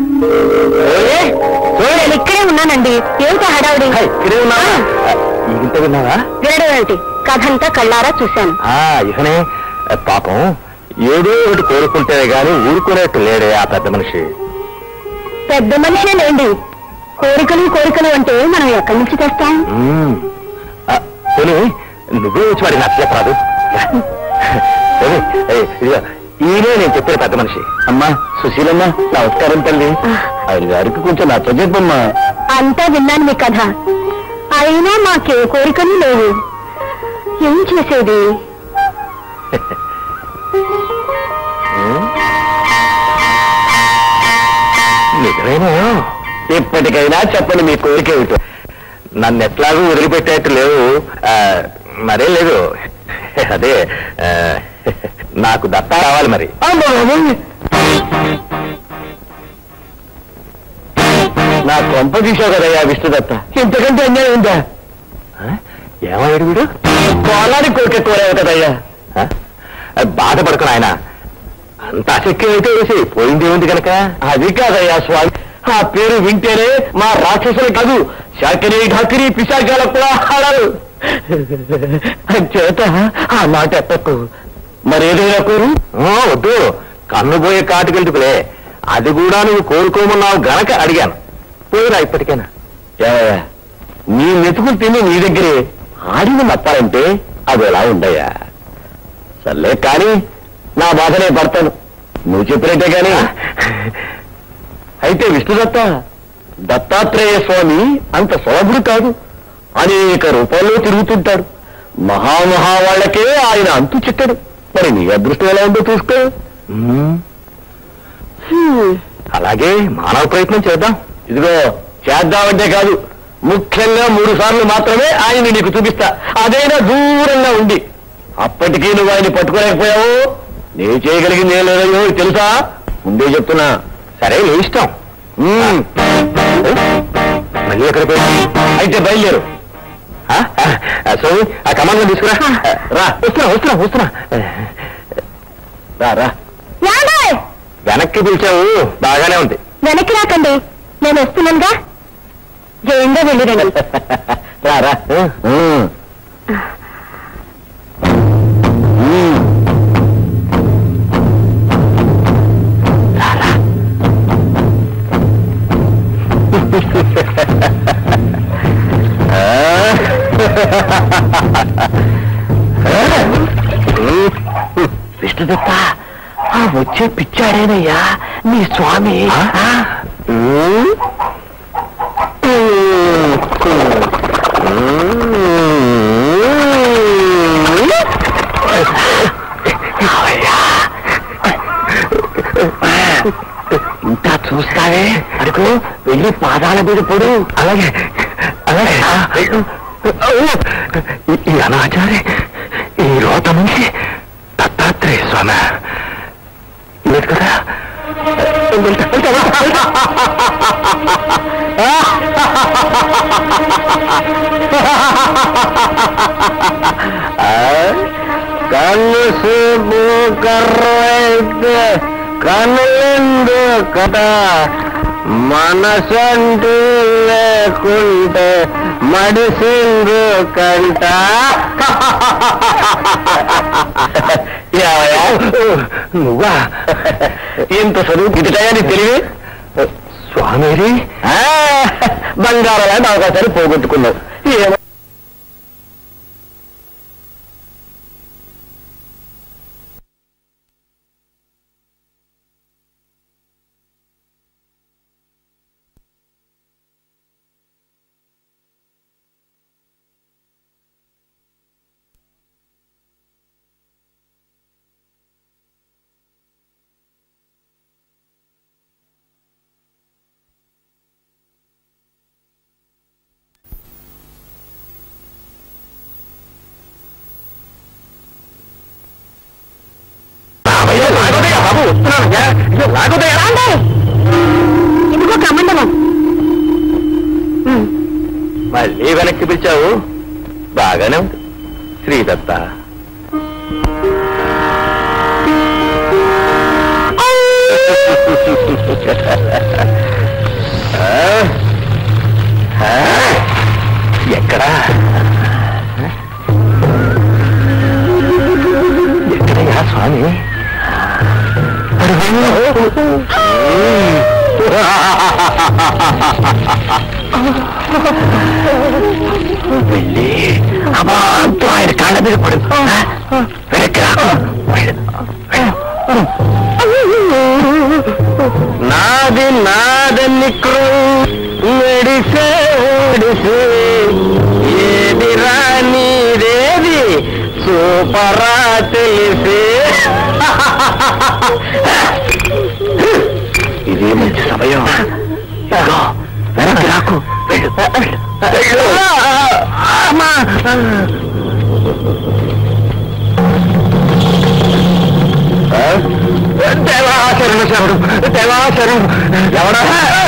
Speaker 3: నేను ఇక్కడే ఉన్నానండి ఏమిటో హడావుడి
Speaker 2: ఇక్కడే ఉన్నావా ఇంత విన్నావా
Speaker 3: వినడం ఏమిటి కథ అంతా కళ్ళారా చూశాను
Speaker 2: ఆ ఇకనే ఆ, పాపం ఏదో ఒకటి కోరుకుంటే గాని ఊరుకునేట్టు లేడే ఆ పెద్ద మనిషి
Speaker 3: పెద్ద మనిషే లేండి కోరికలు కోరికలు అంటే మనం ఎక్కడి నుంచి తెస్తాం
Speaker 2: మ్మ్. ఆ, పోనీ నువ్వే వచ్చి వాడి నచ్చరాదు ఈయనే నేను చెప్పిన పెద్ద మనిషి అమ్మా సుశీలమ్మ నమస్కారం తల్లి ఆయన గారికి కొంచెం నచ్చ చెప్పమ్మా
Speaker 3: అంతా విన్నాను మీ కథ అయినా మాకే కోరికలు లేవు ఏం చేసేది
Speaker 2: నిజమేనా ఇప్పటికైనా చెప్పండి మీ కోరిక ఏమిటో నన్ను ఎట్లాగూ వదిలిపెట్టేట్టు లేవు ఆ, మరే లేదు అదే ఆ, నాకు దత్తా కావాలి మరి నా కొంప తీసావు కదయ్యా విష్ణుదత్త ఇంతకంటే అన్యాయం ఉందా ఏమయ్యాడు వీడు కోలాడి కోరిక కోరావు కదయ్యా బాధపడకు ఆయన అంత అశక్యం అయితే వేసి పోయింది ఉంది కనుక అది కాదయ్యా స్వామి ఆ పేరు వింటేనే మా రాక్షసులు కాదు శాకిరి ఢాకిరి పిశాచాలకు కూడా ఆడారు చేత ఆ మాట ఎత్తకు మరేదైనా కోరు వద్దు కన్నుపోయే కాటుకెళ్తుకులే అది కూడా నువ్వు కోరుకోమన్నావు గనక అడిగాను పోయిరా ఇప్పటికైనా ఏమయ్యా నీ మెతుకులు తిని నీ దగ్గరే ఆడిని నప్పాలంటే అది ఎలా ఉండయా సర్లే కానీ నా బాధనే పడతాను నువ్వు చెప్పినట్టే కానీ అయితే విష్ణుదత్త దత్తాత్రేయ స్వామి అంత సులభుడు కాదు అనేక రూపాల్లో తిరుగుతుంటాడు మహామహా వాళ్ళకే ఆయన అంతు చిక్కడు మరి నీ అదృష్టం ఎలా ఉందో చూసుకో అలాగే మానవ ప్రయత్నం చేద్దాం ఇదిగో చేద్దామంటే కాదు ముఖ్యంగా మూడు సార్లు మాత్రమే ఆయన నీకు చూపిస్తా అదైనా దూరంగా ఉండి అప్పటికీ నువ్వు ఆయన పట్టుకోలేకపోయావు నీ చేయగలిగింది ఏం లేదయ్యో తెలుసా ముందే చెప్తున్నా సరే నీ ఇష్టం మ్మ్. మళ్ళీ ఎక్కడ అయితే బయలుదేరు ఆ? ఆ, సోమి ఆ కమాండ్లో తీసుకురా రా వస్తున్నా వస్తున్నా వస్తున్నా రా రా
Speaker 3: ఏమండోయ్?
Speaker 2: వెనక్కి పిలిచావు బాగానే ఉంది
Speaker 3: వెనక్కి రాకండి నేను వస్తున్నానుగా జయంగా వెళ్ళిరండి
Speaker 2: రా రా మ్మ్. మ్మ్. రా, రా. విష్ణుదత్త ఆ వచ్చే పిచ్చాడేనయ్యా నీ స్వామి ఇంకా చూస్తావే అడుగు వెళ్ళి పాదాల మీద పడు అలాగే ఈ- ఈ అనాచారి ఈ రోత నుంచి దత్తాత్రేయ స్వామి లేదు కదా వెళ్తా, వెళ్తా, వెళ్తా, కన్ను సేపు కర్రైతే కనులందు కదా మనసంటూ లేకుంటే మడిసిందు కంట నువ్వా ఇంత చదువు గిటయని తెలివి స్వామిరి బంగారం లాంటి అవకాశాలు పోగొట్టుకున్నావు ఏమో
Speaker 3: ఇదిగో కమండలం
Speaker 2: మళ్ళీ వెనక్కి పిలిచావు బాగానే ఉంది శ్రీదత్త ఆ? ఆ? ఎక్కడా ఎక్కడయ్యా స్వామి వెళ్ళి అమాంతం ఆయన కాళ్ళ మీద పడు వెనక్కి రా. వెళ్ళు. నాది నాదని మెడిసే మెడిసే ఏది రానిదేది సూపరా తెలిసే ఇది మంచి సమయం ఇదిగో, వెనక్కి రాకు వెళ్ళు, వెళ్ళు, వెళ్ళు. అమ్మా. ఆ? దేవా శరణు శరణు దేవా శరణు ఎవడా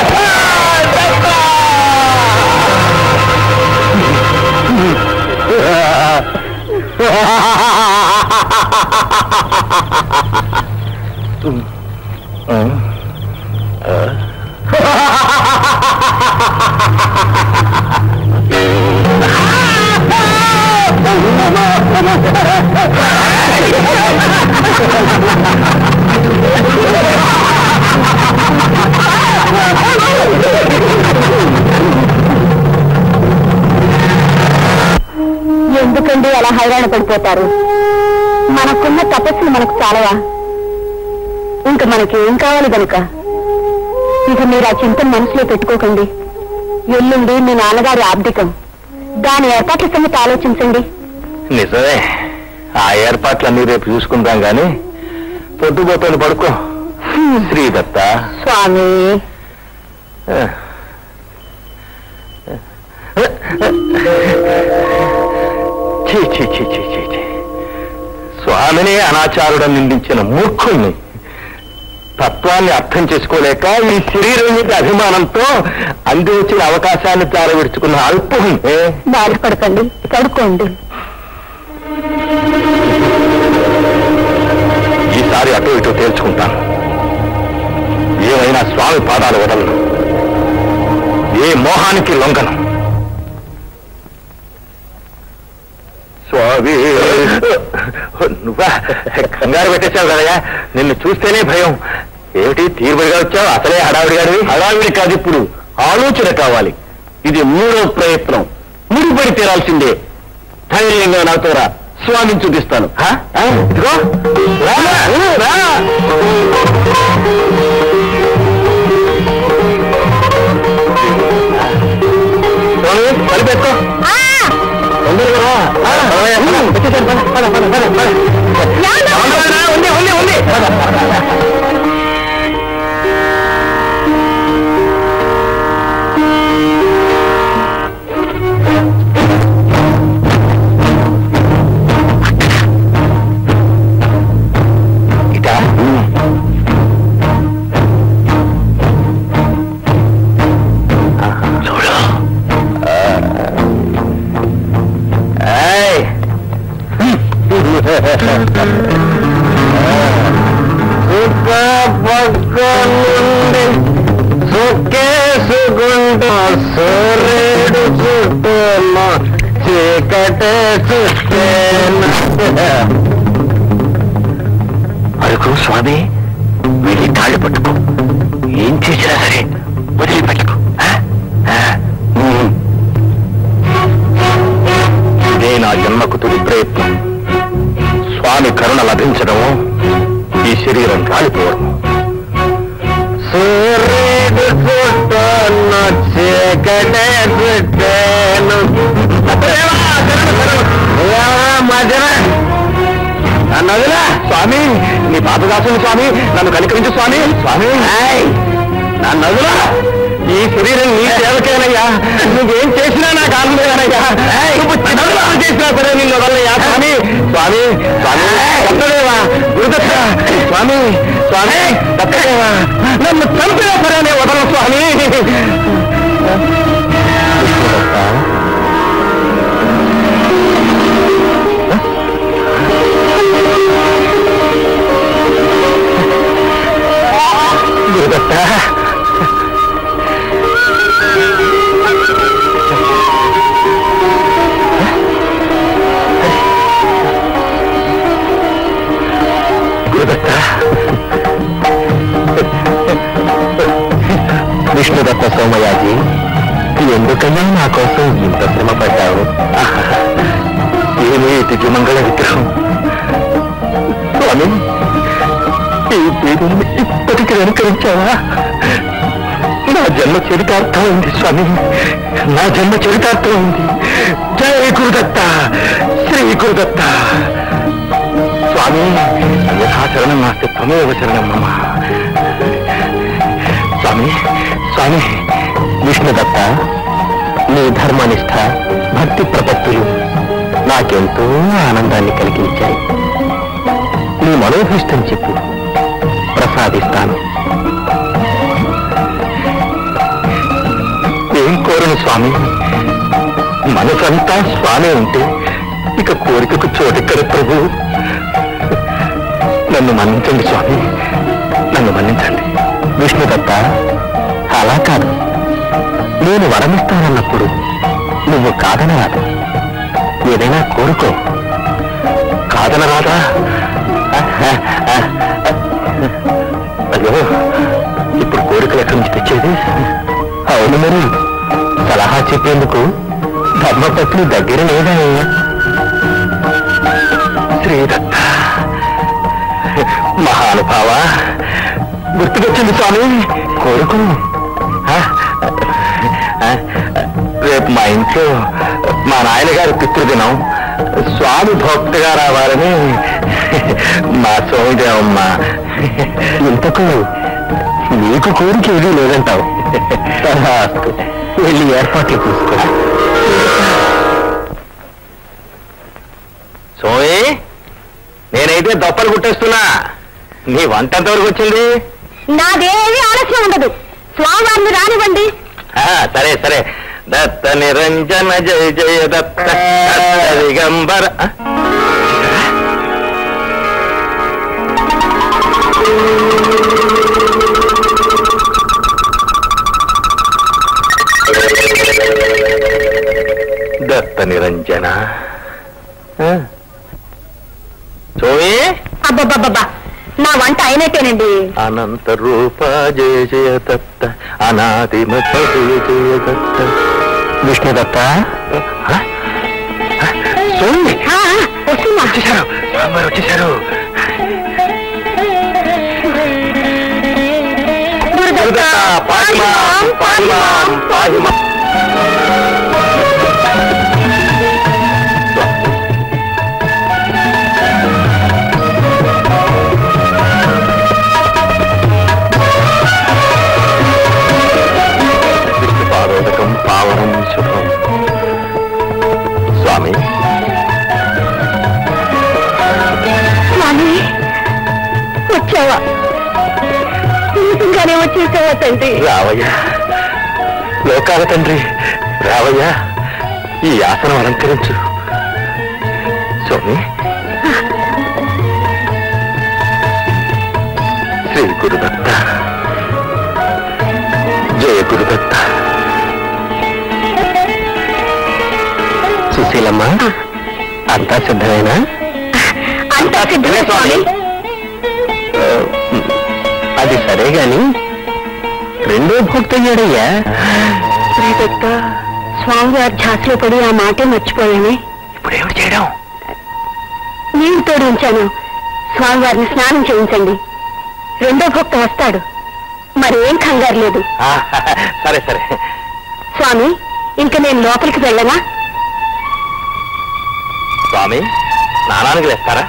Speaker 3: ఎందుకండి అలా హైరాణ పడిపోతారు మనకున్న తపస్సులు మనకు చాలవా ఇంకా మనకి ఏం కావాలి గనుక ఇక మీరు ఆ చింతను మనసులో పెట్టుకోకండి ఎల్లుండి మీ నాన్నగారి ఆబ్దికం దాని ఏర్పాట్ల సంగతి ఆలోచించండి
Speaker 2: నిజమే ఆ ఏర్పాట్లన్నీ రేపు చూసుకుందాం గాని పొద్దుపోతాను పడుకో శ్రీదత్త
Speaker 3: స్వామి
Speaker 2: ఛీ, ఛీ, ఛీ, ఛీ, ఛీ, ఛీ. స్వామిని అనాచారుడం నిందించిన మూర్ఖుణ్ణి తత్వాన్ని అర్థం చేసుకోలేక ఈ శరీరం మీద అభిమానంతో అంది వచ్చిన అవకాశాన్ని జారవిడుచుకున్న అల్పుణ్ణి
Speaker 3: బాధపడకండి పడుకోండి
Speaker 2: ఈసారి అటు ఇటు తేల్చుకుంటాను ఏమైనా స్వామి పాదాలు వదలను ఏ మోహానికి లొంగను స్వామి నువ్వా కంగారు పెట్టేశావు కదయ్యా నిన్ను చూస్తేనే భయం ఏమిటి తీరుబడిగా వచ్చావు అసలే హడావిడిగాడివి హడావిడి కాదు ఇప్పుడు ఆలోచన కావాలి ఇది మూడో ప్రయత్నం ముడిపడి తీరాల్సిందే ధైర్యంగా నాతో రా స్వామిని చూపిస్తాను హా? ఆ? ఇదిగో రా, రా. స్వామి, కలిపెట్టుకో తొందరగా రా. ఆ, పదవయ్యా, పద. వచ్చేసాను, పద, పద, పద, పద, పద. తొందరగా రా, ఉంది, ఉంది, ఉంది. పద, పద, పద. చీకటే అరకు స్వామి వెళ్ళి తాళ్ళు పట్టుకో ఏం చేసినా సరే వదిలిపెట్టకు ఆ? ఆ? ఉమ్. ఇదే నా జన్మకు తుది ప్రయత్నం స్వామి కరుణ లభించడం ఈ శరీరం కాలిపోవడం సూర్యుడు చుట్టూన్న చీకటే చుట్టాను మధ్యన నన్నదిలా స్వామి నీ పాపదాసుని స్వామి నన్ను కనికరించు స్వామి స్వామి నన్నదులా ఈ శరీరం నీ సేవకేనయ్యా నువ్వేం చేసినా నాకు ఆనందమేనయ్యా నువ్వు చిన్నదిలా చేసినా సరే నిన్ను వదలయ్యా స్వామి స్వామి స్వామి దత్తదేవా గురుదత్త స్వామి స్వామి దత్తదేవా నన్ను చంపినా సరే నేను వదలను స్వామి గురుదత్త గురుదత్త విష్ణుదత్త సోమయాజీ ఎందుకన్నా నా కోసం ఇంత శ్రమ పడ్డావు ఏమీ దిగుమంగళ విగ్రహం స్వామి ఈ పీఠాన్ని ఇప్పటికీ అనుకరించావా నా జన్మ చరితార్థం ఉంది స్వామి నా జన్మ చరితార్థం ఉంది జై గురుదత్త శ్రీ గురుదత్త స్వామి యథాచరణం నాస్తి త్వమేవ శరణం మమ స్వామి స్వామి విష్ణుదత్త నీ ధర్మనిష్ట భక్తి ప్రపత్తులు నాకెంతో ఆనందాన్ని కలిగించాయి నీ మనోభిష్టం చెప్పు ప్రసాదిస్తాను ఏం కోరను స్వామి మనసంతా స్వామి ఉంటే ఇక కోరికకు చోటెక్కడ ప్రభు నన్ను మన్నించండి స్వామి నన్ను మన్నించండి విష్ణుదత్త అలా కాదు నేను వరమిస్తానన్నప్పుడు నువ్వు కాదనరాదు ఏదైనా కోరుకో కాదనరాదా అయ్యో ఇప్పుడు కోరికలు ఎక్కడి నుంచి తెచ్చేది అవును మరి సలహా చెప్పేందుకు ధర్మపత్ని దగ్గర లేదా శ్రీదత్త మహానుభావ గుర్తుకొచ్చింది స్వామి కోరుకు ఆ? ఆ? రేపు మా ఇంట్లో మా నాయనగారి పితృదినం స్వామి భక్తిగా రావాలని మా సోమిదేవమ్మ ఇంతకు నీకు కోరిక ఏదీ లేదంటావు తథాస్తు. వెళ్ళి ఏర్పాట్లు చూసుకో సోమి నేనైతే దప్పలు కుట్టేస్తున్నా నీ వంట ఎంతవరకు వచ్చింది
Speaker 3: నాదేమీ ఆలస్యం ఉండదు స్వామివారిని రానివ్వండి
Speaker 2: ఆ, సరే సరే దత్త నిరంజన జయ జయ దత్త దత్త దిగంబర ఆ? దత్త నిరంజన ఆ? సోమి
Speaker 3: అబ్బబ్బబ్బబ్బా నా వంట అయినట్టేనండి
Speaker 2: అనంత రూప జయ జయ దత్త అనాదిమత జయ జయ దత్త విష్ణుదత్త సోమి
Speaker 3: ఆ, వస్తున్నా
Speaker 2: వచ్చేశారు స్వామివారు వచ్చేశారు
Speaker 3: గురుదత్త,
Speaker 2: పాహిమాం పాహిమాం పాహిమాం విష్ణు పాదోదకం పావనం శుభం స్వామి
Speaker 3: స్వామి వచ్చావా నిజంగానే వచ్చేసావా తండ్రి
Speaker 2: రావయ్యా లోకాల తండ్రి రావయ్యా ఈ ఆసనం అలంకరించు స్వామి శ్రీ గురుదత్త జయ గురుదత్త సుశీల సుశీలమ్మ అంతా సిద్ధమేనా
Speaker 3: అంతా సిద్ధమే స్వామి
Speaker 2: ఆ, అది సరే గాని రెండో భక్త అయ్యాడయ్యా
Speaker 3: శ్రీదత్త స్వామివారి ఝాసులో పడి ఆ మాటే మర్చిపోయానే
Speaker 2: ఇప్పుడు ఏమిటి చేయడం
Speaker 3: నీళ్లు తోడు ఉంచాను స్వామివారిని స్నానం చేయించండి రెండో భక్త వస్తాడు మరేం కంగారు లేదు
Speaker 2: ఆ, సరే సరే
Speaker 3: స్వామి ఇంక నేను లోపలికి వెళ్ళనా
Speaker 2: స్వామి స్నానానికి వేస్తారా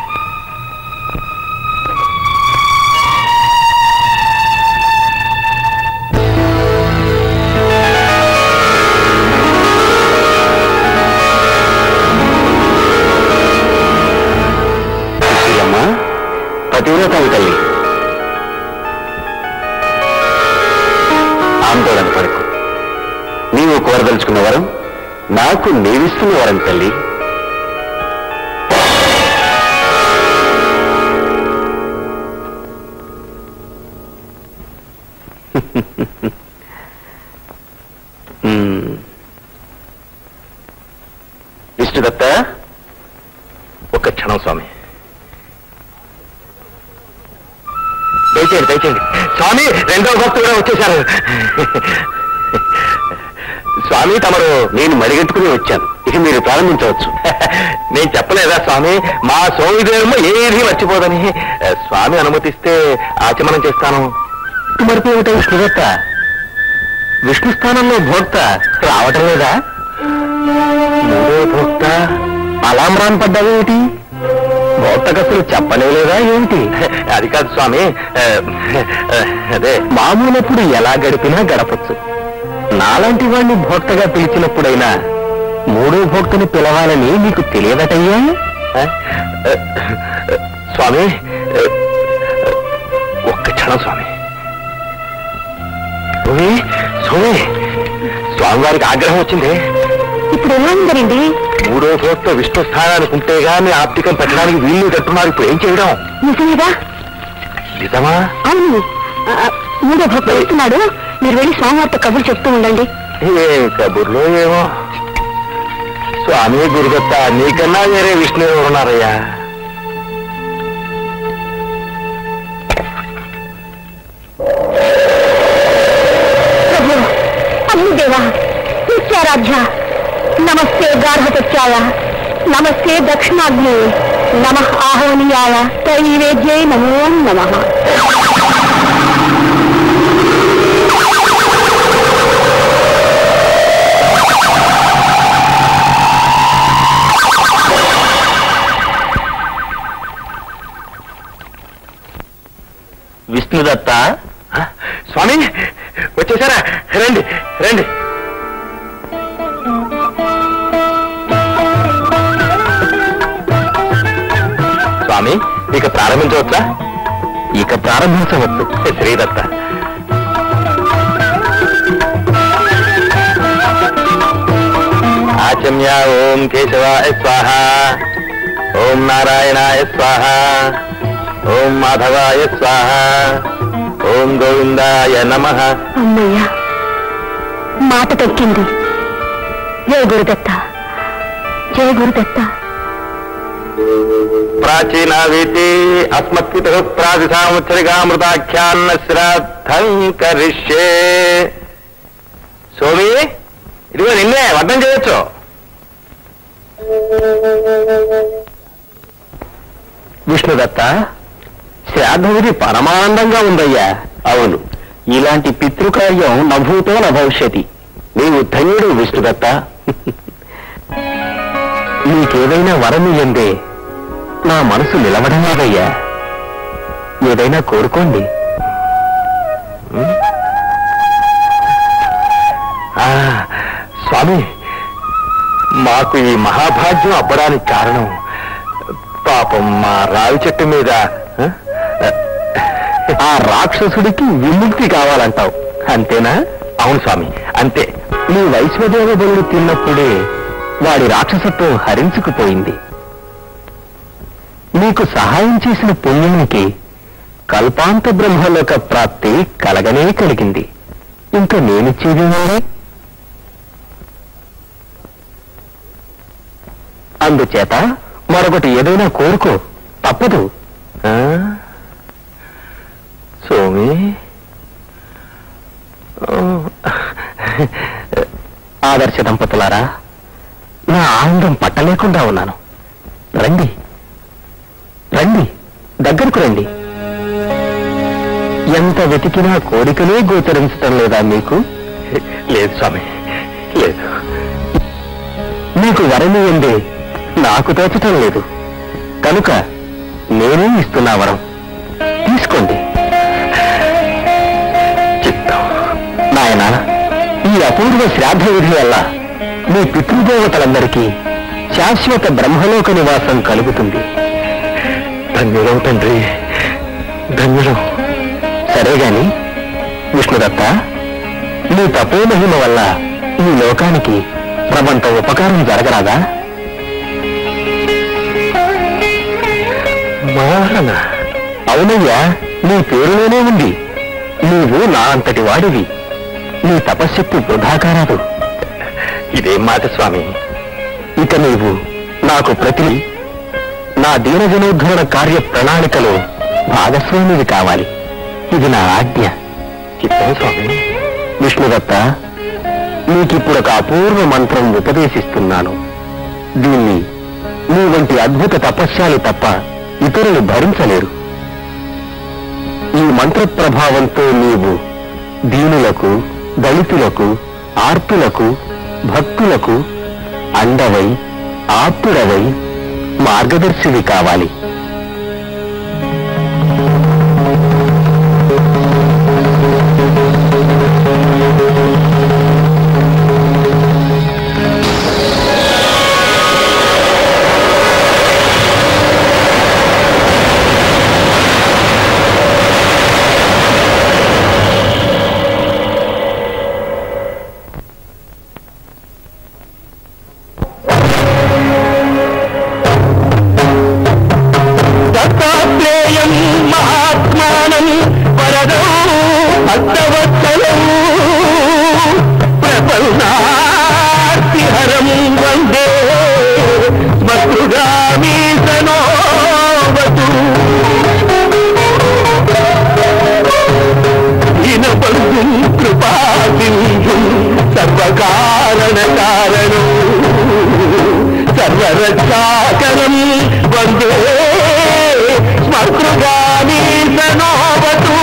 Speaker 2: సుశీలమ్మ పతివ్రతావి తల్లి ఆందోళన పడకు నీవు కోరదలుచుకున్న వరం నాకు నీవిస్తున్న వరం తల్లి మ్మ్. విష్ణుదత్త ఒక్క క్షణం స్వామి దయచేయండి దయచేయండి స్వామి రెండవ భక్తుడు కూడా వచ్చేశారు స్వామి తమరు నేను మడిగట్టుకుని వచ్చాను ఇక మీరు ప్రారంభించవచ్చు నేను చెప్పలేదా స్వామి మా సోమిదేవమ్మ ఏది మర్చిపోదని స్వామి అనుమతిస్తే ఆచమనం చేస్తాను మరిపి ఏమిటో విష్ణుదత్త విష్ణు స్థానంలో భోక్త రావటం లేదా మూడో భోక్త అలాంబ్రాన్ పడ్డావేమిటి భోక్తకు అసలు చెప్పలేదా ఏంటి అది కాదు స్వామి ఆ, ఆ, అదే మామూలప్పుడు ఎలా గడిపినా గడపచ్చు నాలాంటి వాణ్ణి భోక్తగా పిలిచినప్పుడైనా మూడో భోక్తని పిలవాలని నీకు తెలియదటయ్యా స్వామి ఒక్క క్షణం స్వామి స్వామి స్వామి స్వామివారికి ఆగ్రహం వచ్చింది
Speaker 3: ఇప్పుడు ఎలా ఉందరండి
Speaker 2: మూడో భోక్త విష్ణు స్థానానికి ఉంటే గాని ఆప్తికం పెట్టడానికి వీళ్ళు కట్టున్నారు ఇప్పుడు ఏం చేయడం
Speaker 3: నిజమేగా
Speaker 2: నిజమా
Speaker 3: అవును ఆ, మూడో భక్త వస్తున్నాడు మీరు వెళ్ళి స్వామివారితో కబుర్లు చెప్తూ ఉండండి
Speaker 2: ఏం కబుర్లో ఏమో స్వామి గురుదత్త నీకన్నా వేరే విష్ణు ఎవరు ఉన్నారయ్యా
Speaker 3: ప్రభు అమ్ముదేవా నిత్యారాధ్య నమస్తే గార్హపత్యాయ నమస్తే దక్షిణాగ్నే నమ ఆహోనీయాయ తైవేద్యై నమో నమ
Speaker 2: విష్ణుదత్త స్వామి వచ్చేసారా రండి రండి స్వామి ఇక ప్రారంభించవచ్చా ఇక ప్రారంభించవచ్చు శ్రీదత్త ఆచమ్య ఓం కేశవాయ స్వాహ ఓం నారాయణాయ స్వాహ ఓం మాధవాయ స్వాహ ఓం గోవిందాయ నమ
Speaker 3: అమ్మయ్యా మాట తక్కింది జయ గురుదత్త జయ గురుదత్త
Speaker 2: ప్రాచీన వీతి అస్మత్పిత ప్రాది సాంవత్సరికామృతాఖ్యాన్న శ్రాద్ధం కరిష్యే సోమి ఇదిగో నిన్నే వర్ణం చేయొచ్చు విష్ణుదత్త శ్రాద్ధవిధి పరమానందంగా ఉందయ్యా అవును ఇలాంటి పితృకార్యం నభూతో నభవిష్యతి నీవు ధన్యుడు విష్ణుదత్త నీకేదైనా వరం ఇయ్యందే నా మనసు నిలవడమేదయ్యా ఏదైనా కోరుకోండి ఉం? ఆ, స్వామి మాకు ఈ మహాభాగ్యం అవ్వడానికి కారణం పాపం మా రావి చెట్టు మీద ఆ? ఆ రాక్షసుడికి విముక్తి కావాలంటావు అంతేనా అవును స్వామి అంతే నీ వైశ్వదేవ బలుడు తిన్నప్పుడే వాడి రాక్షసత్వం హరించుకుపోయింది నీకు సహాయం చేసిన పుణ్యానికి కల్పాంత బ్రహ్మలోక ప్రాప్తి కలగనే కలిగింది ఇంకా నేనిచ్చేది అందుచేత మరొకటి ఏదైనా కోరుకో తప్పదు ఆ? సోమి ఓ. ఆదర్శ దంపతులారా నా ఆనందం పట్టలేకుండా ఉన్నాను రండి రండి దగ్గరకు రండి ఎంత వెతికినా కోరికలే గోచరించటం లేదా మీకు లేదు స్వామి లేదు మీకు వరమి ఉందే నాకు తోచటం లేదు కనుక నేనే ఇస్తున్నా వరం తీసుకోండి చిత్తం నాయన ఈ అపూర్వ శ్రాద్ధ విధి వల్ల మీ పితృదేవతలందరికీ శాశ్వత బ్రహ్మలోక నివాసం కలుగుతుంది ధన్యులం తండ్రి ధన్యులం సరే గాని విష్ణుదత్త నీ తపో మహిమ వల్ల ఈ లోకానికి ప్రబంత ఉపకారం జరగరాదా మారణ అవునయ్యా నీ పేరులోనే ఉంది నీవు నా అంతటి వాడివి నీ తపశ్శక్తి వృధా కారాదు ఇదేం మాట స్వామి ఇక నీవు నాకు ప్రతి నా దీనజనోద్ధరణ కార్య ప్రణాళికలో భాగస్వామివి కావాలి ఇది నా ఆజ్ఞ చిత్తం స్వామి విష్ణుదత్త నీకిప్పుడు ఒక అపూర్వ మంత్రం ఉపదేశిస్తున్నాను దీన్ని నీ వంటి అద్భుత తపస్యాలు తప్ప ఇతరులు భరించలేరు ఈ మంత్ర ప్రభావంతో నీవు దీనులకు దళితులకు ఆర్తులకు భక్తులకు అండవై ఆప్తుడవై మార్గదర్శివి కావాలి దత్తాత్రేయం మహాత్మానం వరదం భక్తవత్సలం ప్రపన్నార్తిహరం వందే స్మృగామీ సనోవతు దీనబంధుం కృపాసింధుం సర్వకారణ కారణం సర్వరక్షాకరం వందే స్మృగామీ సనోవతు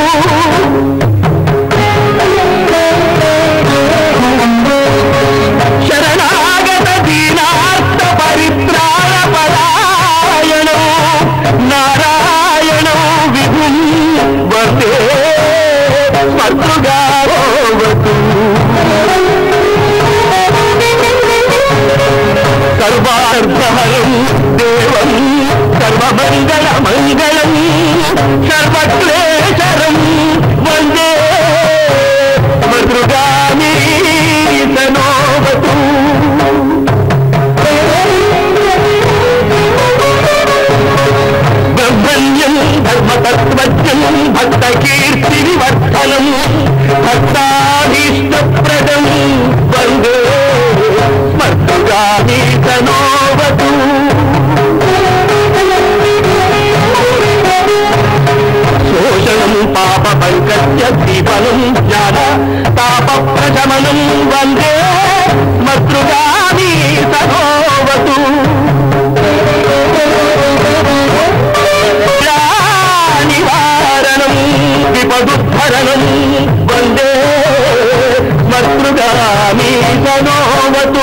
Speaker 2: శరణాగత దీనార్థ పరిత్రాణ పరాయణ నారాయణ విభుం వందే స్మృగావతు సర్వార్థహరం దేవం సర్వమంగళ మంగళం సర్వక్లేశరం వందే మృగామీ సనోవతు బ్రహ్మణ్యం ధర్మతత్వజ్ఞం భక్త కీర్తి వివర్ధనం భక్తాభీష్టప్రదం వందే స్మర్తుగామీ సనోవతు శోషణం పాప పంకజ్య దీపనం జ్ఞాన తాప ప్రశమనం వందే స్మృగామీ సనోవతు నివారణం విపదుద్ధరణం వందే స్మృగామీ సనోవతు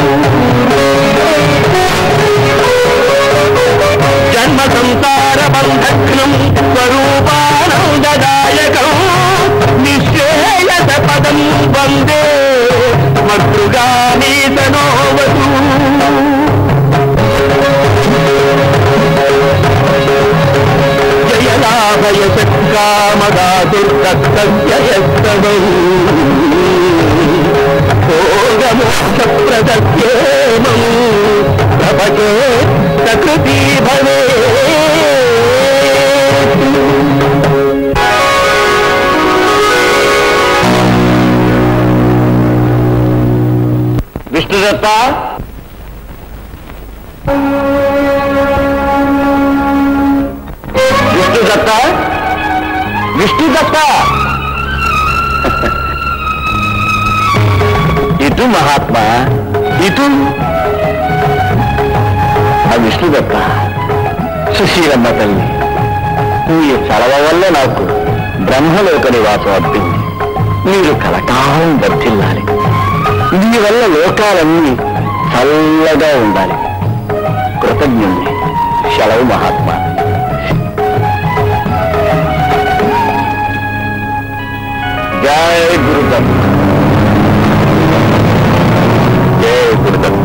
Speaker 2: జన్మ సంసార బంధఘ్నం స్వరూపానం దదాయకం నిశ్చేయత పదం వందే స్మృగామీ సనోవతు జయలాభయ సత్కామదాదుర్దత్తవ్యయస్తవం భోగమోక్షప్రదత్యేమం ప్రభకే సకృతి భవే విష్ణుదత్త దత్త ఇటు మహాత్మా ఇటు ఆ విష్ణుదత్త సుశీలమ్మ తల్లి ఈ చలవ వల్ల నాకు బ్రహ్మలోక నివాసం అబ్బింది మీరు కలకాలం వర్ధిల్లాలి మీ వల్ల లోకాలన్నీ చల్లగా ఉండాలి కృతజ్ఞుణ్ణి సెలవు మహాత్మా జయ గురుదత్త జయ గురుదత్త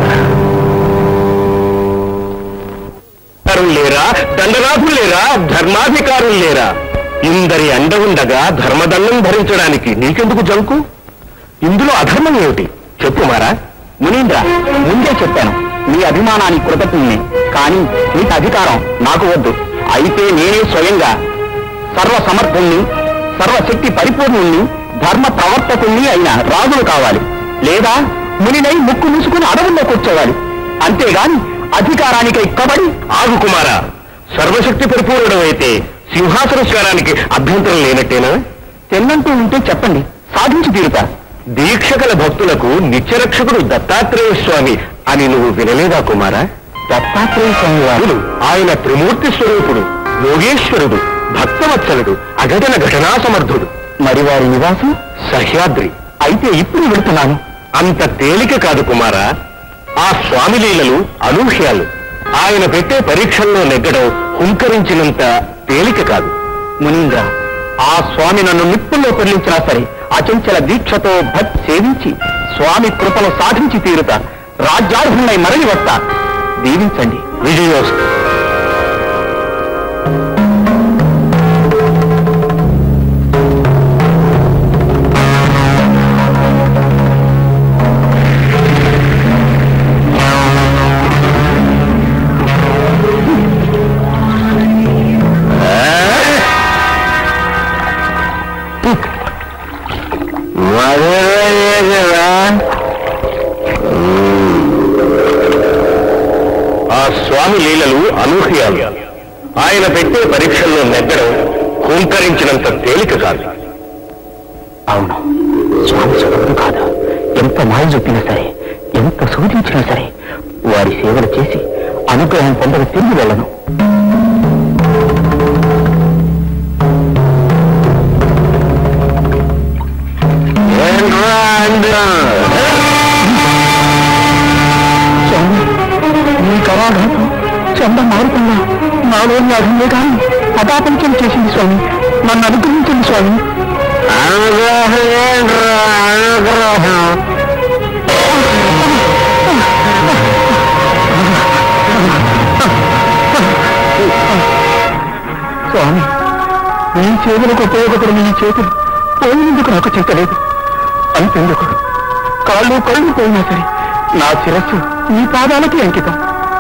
Speaker 2: అధికారులు లేరా దండనాథులు లేరా ధర్మాధికారులు లేరా ఇందరి అండ ఉండగా ధర్మదండం భరించడానికి నీకెందుకు జంకు ఇందులో అధర్మం ఏమిటి చెప్పు మారా
Speaker 1: మునీంద్ర ముందే చెప్పాను మీ అభిమానానికి కృతజ్ఞుణ్ణి కానీ మీకు అధికారం నాకు వద్దు అయితే నేనే స్వయంగా సర్వ సమర్థుణ్ణి సర్వశక్తి పరిపూర్ణుణ్ణి ధర్మ ప్రవర్తకుణ్ణి అయిన రాజులు కావాలి లేదా మునినై ముక్కు మూసుకుని అడవుల్లో కూర్చోవాలి అంతేగాని అధికారానికై కబడి
Speaker 2: ఆగు కుమార సర్వశక్తి పరిపూర్ణుడమైతే సింహాసన స్వరానికి అభ్యంతరం లేనట్టేనా
Speaker 1: తెల్లంటూ ఉంటే చెప్పండి సాధించి తీరుతా
Speaker 2: దీక్ష గల భక్తులకు నిత్యరక్షకుడు దత్తాత్రేయ స్వామి అని నువ్వు వినలేదా కుమారా
Speaker 1: దత్తాత్రేయ స్వామి వారు
Speaker 2: అవును ఆయన త్రిమూర్తి స్వరూపుడు యోగేశ్వరుడు భక్తవత్సలుడు అఘటన ఘటనా సమర్థుడు
Speaker 1: మరి వారి నివాసం
Speaker 2: సహ్యాద్రి
Speaker 1: అయితే ఇప్పుడు వెళుతున్నాను
Speaker 2: అంత తేలిక కాదు కుమారా ఆ స్వామి లీలలు అనూహ్యాలు ఆయన పెట్టే పరీక్షల్లో నెగ్గడం హుంకరించినంత తేలిక కాదు
Speaker 1: మునీంద్ర ఆ స్వామి నన్ను నిప్పుల్లో పెళ్లించినా సరే అచంచల దీక్షతో భక్తి సేవించి స్వామి కృపను సాధించి తీరుతా రాజ్యార్హున్నై మరలి వస్తా దీవించండి
Speaker 2: విజయోస్తు ఆ స్వామి లీలలు అనూహ్యాలు ఆయన పెట్టే పరీక్షల్లో నెగ్గడం హుంకరించినంత తేలిక కాదు
Speaker 1: అవును స్వామి చదువులు కాదు ఎంత మాయ చూపినా సరే ఎంత సూచించినా సరే వారి సేవలు చేసి అనుగ్రహం పొందక తిరిగి వెళ్ళను స్వామి మీ కరాఘాతం చంద మారుతున్నా నాలోని అభిమే కానీ అదాపంచం చేసింది స్వామి నన్ను అనుగ్రహించండి స్వామి స్వామి మీ చేతులకు ఉపయోగపడిన ఈ చేతులు పోయినందుకు నాకు చేతలేదు అంతెందుకు కాళ్ళు కళ్ళు పోయినా సరే నా శిరస్సు మీ పాదాలకి అంకితం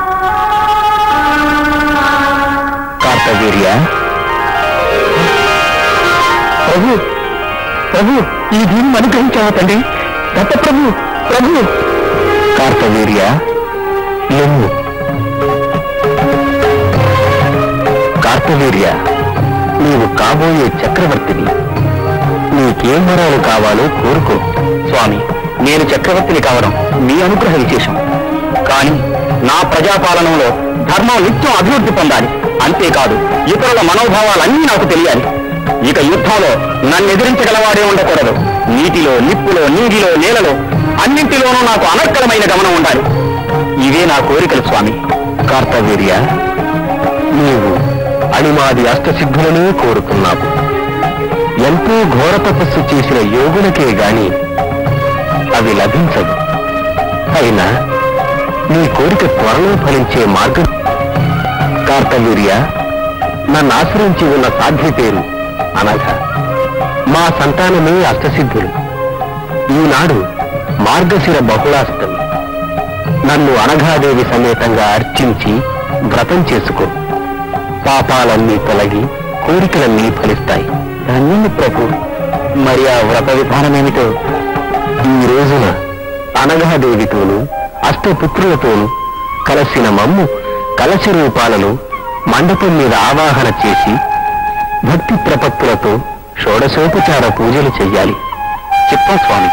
Speaker 2: కార్తవీర్య
Speaker 1: ప్రభు ప్రభు ఈ దీన్ని అనుగ్రహించావా తండ్రి దత్త ప్రభు ప్రభు
Speaker 2: కార్తవీర్య లెమ్ము కార్తవీర్య నీవు కాబోయే చక్రవర్తిని నీకేం వరాలు కావాలో కోరుకో
Speaker 1: స్వామి నేను చక్రవర్తిని కావడం మీ అనుగ్రహ విశేషం కానీ నా ప్రజాపాలనలో ధర్మం నిత్యం అభివృద్ధి పొందాలి అంతేకాదు ఇతరుల మనోభావాలన్నీ నాకు తెలియాలి ఇక యుద్ధంలో నన్ను ఎదిరించగలవాడే ఉండకూడదు నీటిలో నిప్పులో నీటిలో నేలలో అన్నింటిలోనూ నాకు అనర్కలమైన గమనం ఉండాలి ఇవే నా కోరికలు స్వామి
Speaker 2: కార్తవీర్య నీవు అణిమాది అష్టసిద్ధులనే కోరుకున్నావు ఎంతో ఘోర తపస్సు చేసిన యోగులకే గాని అవి లభించవు అయినా నీ కోరిక త్వరలో ఫలించే మార్గం కార్తవీర్య నన్ను ఆశ్రయించి ఉన్న సాధ్వి పేరు అనఘ మా సంతానమే అష్టసిద్ధులు ఈనాడు మార్గశిర బహుళాష్టమి నన్ను అనఘాదేవి సమేతంగా అర్చించి వ్రతం చేసుకో పాపాలన్నీ తొలగి కోరికలన్నీ ఫలిస్తాయి
Speaker 1: ధన్యుని ప్రభు మరి ఆ వ్రత విధానం ఏమిటో
Speaker 2: ఈ రోజున అనఘాదేవితోనూ అష్టపుత్రులతోనూ కలసిన మమ్ము కలశ రూపాలలో మండపం మీద ఆవాహన చేసి భక్తి ప్రపత్తులతో షోడశోపచార పూజలు చెయ్యాలి చెప్పా స్వామి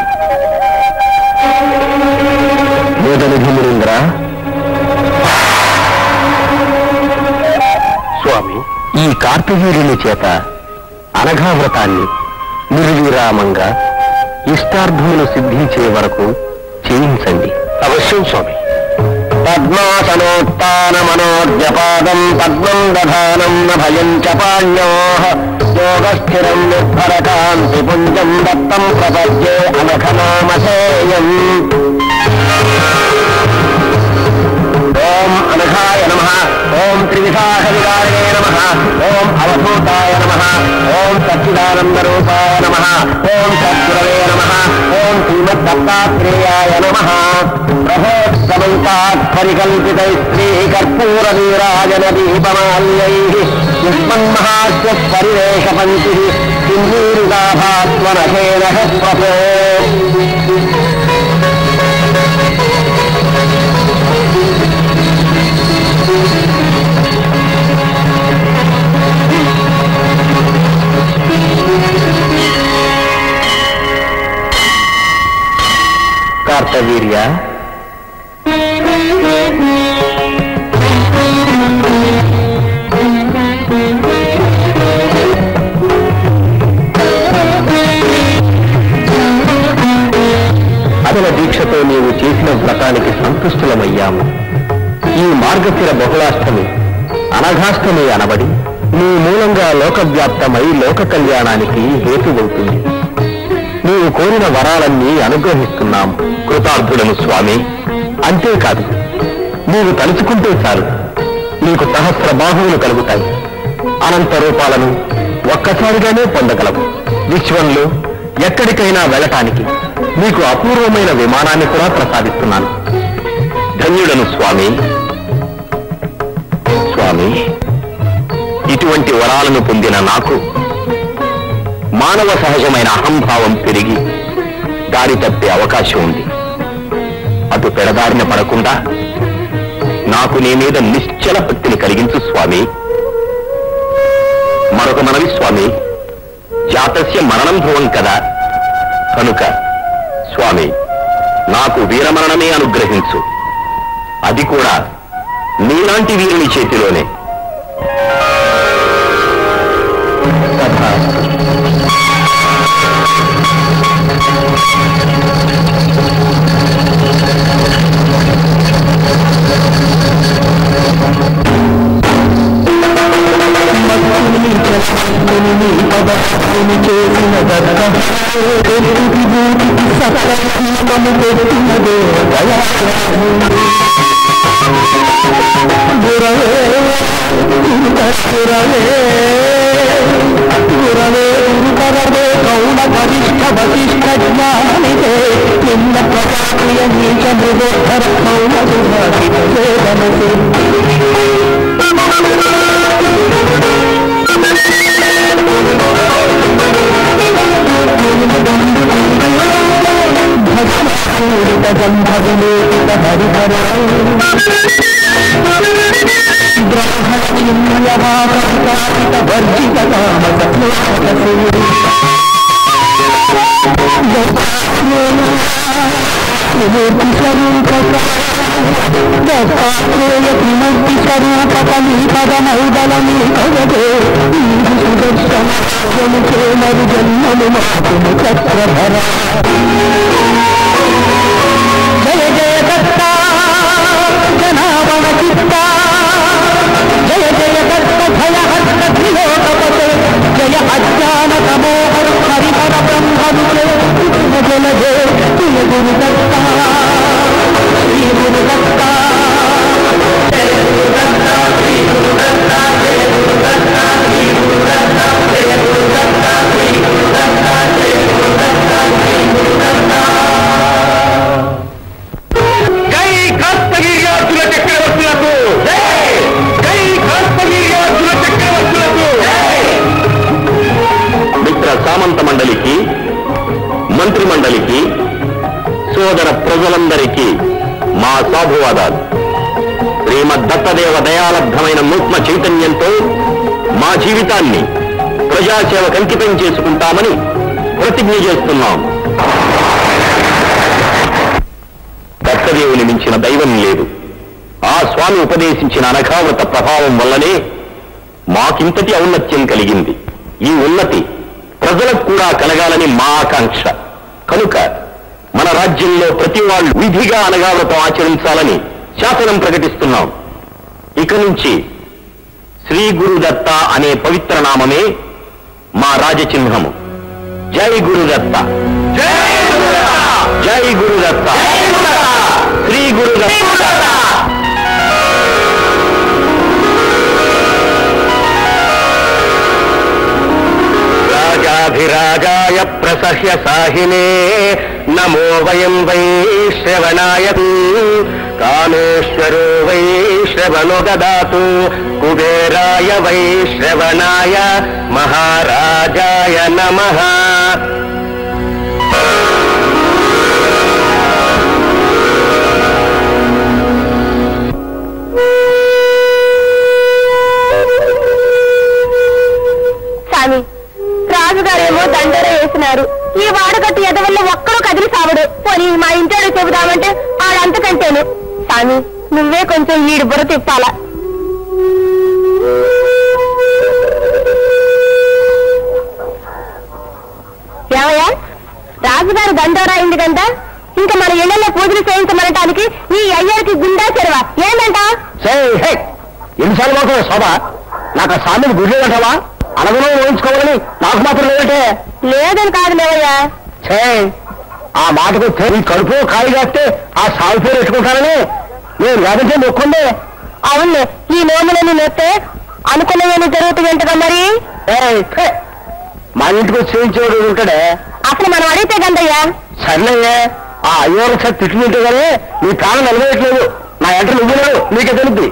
Speaker 2: వేదనిధిమురీంద్ర స్వామి ఈ కార్తవీర్యుని చేత అనఘావ్రతాన్ని నిర్విరామంగా ఇష్టార్థములు సిద్ధించే వరకు చేయించండి అవశ్యం స్వామి పద్మాసనోత్నమనోద్యపాదం పద్మం దధానం న భయం చ పాణ్యో యోగస్థిరం నిర్భరకాంతి పుంజం దత్తం ప్రపద్యే అనఘనామసేయం ఓం అనఘాయ నమ ఓం త్రివిశాఖవిదారణే నమ ఓం అవధూతాయ నమ ఓం సచ్చిదానందరూపాయ నమ ఓం సద్గురవే నమ ఓం శ్రీమద్దత్తాత్రేయాయ నమ ప్రభోత్సమంతాత్ పరికల్పితైస్త్రీ కర్పూర వీరాజన దీపమాల్యై యుష్మన్మహాస్య పరివేష పంచి కిన్నీరుగాభాత్వనశేన ప్రభో కార్తవీర్య అసల దీక్షతో నీవు చేసిన వ్రతానికి సంతుష్టులమయ్యాము ఈ మార్గశిర బహుళాష్టమి అనఘాష్టమి అనబడి నీ మూలంగా లోకవ్యాప్తమై లోక కళ్యాణానికి హేతువవుతుంది నీవు కోరిన వరాలన్నీ అనుగ్రహిస్తున్నాం కృతార్థుడను స్వామి అంతేకాదు నీవు తలుచుకుంటే చాలు నీకు సహస్ర బాహువులు కలుగుతాయి అనంత రూపాలను ఒక్కసారిగానే పొందగలవు విశ్వంలో ఎక్కడికైనా వెళ్ళటానికి నీకు అపూర్వమైన విమానాన్ని కూడా ప్రసాదిస్తున్నాను ధన్యుడను స్వామి స్వామి ఇటువంటి వరాలను పొందిన నాకు మానవ సహజమైన అహంభావం పెరిగి దారి తప్పే అవకాశం ఉంది అటు పెడదారిన పడకుండా నాకు నీ మీద నిశ్చల భక్తిని కలిగించు స్వామి మరొక మనవి స్వామి జాతస్య మరణం భువం కదా కనుక స్వామి నాకు వీరమరణమే అనుగ్రహించు అది కూడా నీలాంటి వీరుని చేతిలోనే తథాస్తు.
Speaker 1: జయ జయ దత్త జనావన చిత్త జయ జయ దత్త భయ హస్త త్రిలోకపతే జయ అజ్ఞాన తమోహర హరిహర బ్రహ్మరుచే జల జయ జయ గురు దత్త శ్రీ గురు దత్త జయ గురు దత్త శ్రీ గురు దత్త జయ గురు దత్త శ్రీ గురు దత్త జయ గురు దత్త శ్రీ గురు దత్త జయ గురు దత్త శ్రీ గురు దత్త
Speaker 2: జై కార్తవీర్యార్జున చక్రవర్తులకు జై కార్తవీర్యార్జున చక్రవర్తులకు మిత్ర సామంత మండలికి మంత్రి మండలికి సోదర ప్రజలందరికీ మా సాధువాదాలు శ్రీమద్ దత్తదేవ దయాలబ్ధమైన నూత్న చైతన్యంతో మా జీవితాన్ని ప్రజాసేవకు అంకితం చేసుకుంటామని ప్రతిజ్ఞ చేస్తున్నాం దత్తదేవుని మించిన దైవం లేదు ఆ స్వామి ఉపదేశించిన అనఘావృత ప్రభావం వల్లనే మాకింతటి ఔన్నత్యం కలిగింది ఈ ఉన్నతి ప్రజలకు కూడా కలగాలని మా ఆకాంక్ష కనుక మన రాజ్యంలో ప్రతి వాళ్ళు విధిగా అనగావ్రతం ఆచరించాలని శాసనం ప్రకటిస్తున్నాం ఇక నుంచి శ్రీ గురుదత్త అనే పవిత్ర నామమే మా రాజచిహ్నము జై గురుదత్త జై గురుదత్త శ్రీ గురుదత్త రాజాధిరాజాయ ప్రసహ్య సాహినే నమో వయం వై శ్రవణాయ కామేశ్వరో వై శ్రవణో దదాతు కుబేరాయ వై శ్రవణాయ మహారాజాయ నమః
Speaker 3: స్వామి రాజుగారేమో దండర వేసినారు ఈ వాడకట్టు ఎదవల్ల ఒక్కడు కదిలి సావడు పోనీ మా ఇంట్లో చెబుదామంటే ఆడంతకంటేను స్వామి నువ్వే కొంచెం ఈడు బుర్ర తిప్పాలా ఏమయ్యా రాజుగారు దండోరా అయింది కంట ఇంకా మన ఇళ్లలో పూజలు చేయించమనటానికి ఈ అయ్యకి గుండా చెరువా ఏందంట
Speaker 2: ఎన్నిసార్లు మాత్రం శోభ నాకు ఆ స్వామిని గుడి అంటావా అనగనో ఊహించుకోవాలని నాకు మాత్రం లేదంటే
Speaker 3: లేదని కాదు లేవయ్యా
Speaker 2: ఛే ఆ మాటకు నీ కడుపు ఖాళీ కాస్తే ఆ సాగు పేరు పెట్టుకుంటానని నేను లేదంటే మొక్కుండే
Speaker 3: అవును ఈ నోములని నొత్తే అనుకున్నవన్నీ జరుగుతుందంటగా మరి
Speaker 2: ఏయ్, ఛే, మా ఇంటికి వచ్చి చేయించేవాడు ఉంటాడే
Speaker 3: అసలు మనం అడిగితే గందయ్యా
Speaker 2: సర్లేయే ఆ అయ్యో ఒకసారి తిట్లు తింటే కానీ నీ ప్రాణం నిలవేయట్లేదు నా ఎంట నువ్వు లేడు నీకే తెలుద్ది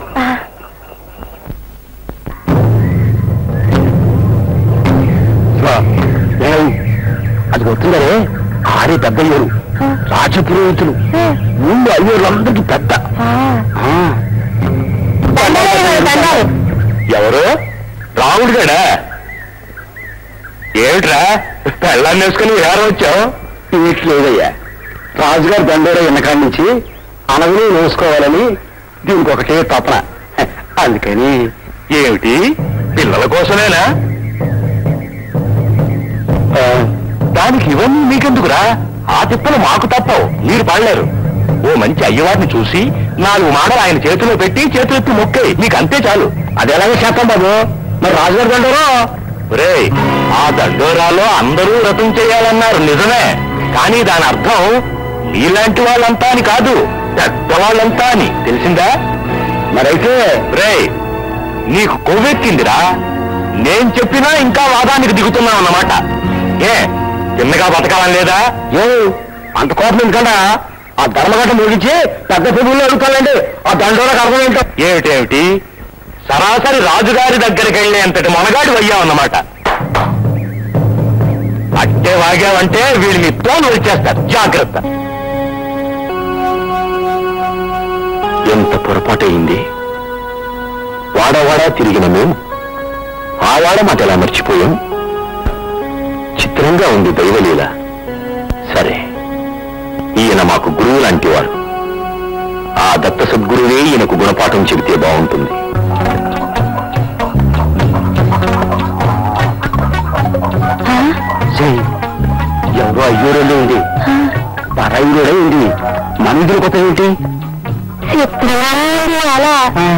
Speaker 2: ఏయ్, అది వస్తుందరే ఆరే పెద్ద అయ్యారు రాజపురోహితులు ముందు అయ్యోళ్ళందరికీ పెద్ద ఆ.
Speaker 3: దండాలు
Speaker 2: ఎవరు రాముడు గడా ఏమిట్రా పెళ్ళాన్ని వేసుకుని ఎవరు వచ్చావు లేదయ్యా రాజుగారు దండోరా ఎన్నకాడి నుంచి అనగని వేసుకోవాలని దీనికి ఒకటే తపన అందుకని ఏమిటి పిల్లల కోసమేనా ఆ, దానికి ఇవన్నీ మీకెందుకురా ఆ తిప్పలు మాకు తప్పవు మీరు పడలేరు ఓ మంచి అయ్యవారిని చూసి నాలుగు మాటలు ఆయన చేతిలో పెట్టి చేతులెత్తి మొక్కే మీకు అంతే చాలు అది ఎలాగో శాతం బాబు మరి రాజుగారు దండోరా రే ఆ దండోరాలో అందరూ వ్రతం చేయాలన్నారు నిజమే కానీ దాని అర్థం మీలాంటి వాళ్ళంతా అని కాదు పెద్దవాళ్ళంతా అని తెలిసిందా మరైతే రే నీకు కొవ్వెక్కిందిరా నేను చెప్పినా ఇంకా వాదానికి దిగుతున్నావు అన్నమాట ఏ చిన్నగా బతకాలని లేదా ఏ అంత కోపం ఎందుకంటే ఆ ధర్మఘటం ముగించి పెద్ద ప్రభువులు అడుగుతానండి ఆ దండోరకు అర్థం ఏంటో ఏమిటేమిటి సరాసరి రాజుగారి దగ్గరికి వెళ్ళేంతటి మొనగాడు అయ్యావన్నమాట అట్టే వాగావంటే వీళ్ళు మీ తోలు వచ్చేస్తారు జాగ్రత్త ఎంత పొరపాటయింది వాడవాడా తిరిగిన మేము ఆ వాడ మాట ఎలా మర్చిపోయాం చిత్రంగా ఉంది దైవలీల సరే ఈయన మాకు గురువు లాంటి వారు ఆ దత్త సద్గురువే ఈయనకు గుణపాఠం చెబితే బాగుంటుంది ఎవరో అయ్యూరోలో ఉంది పరాయిరోడే ఉంది మన ఇంటికి కొత్త ఏంటి
Speaker 3: అలా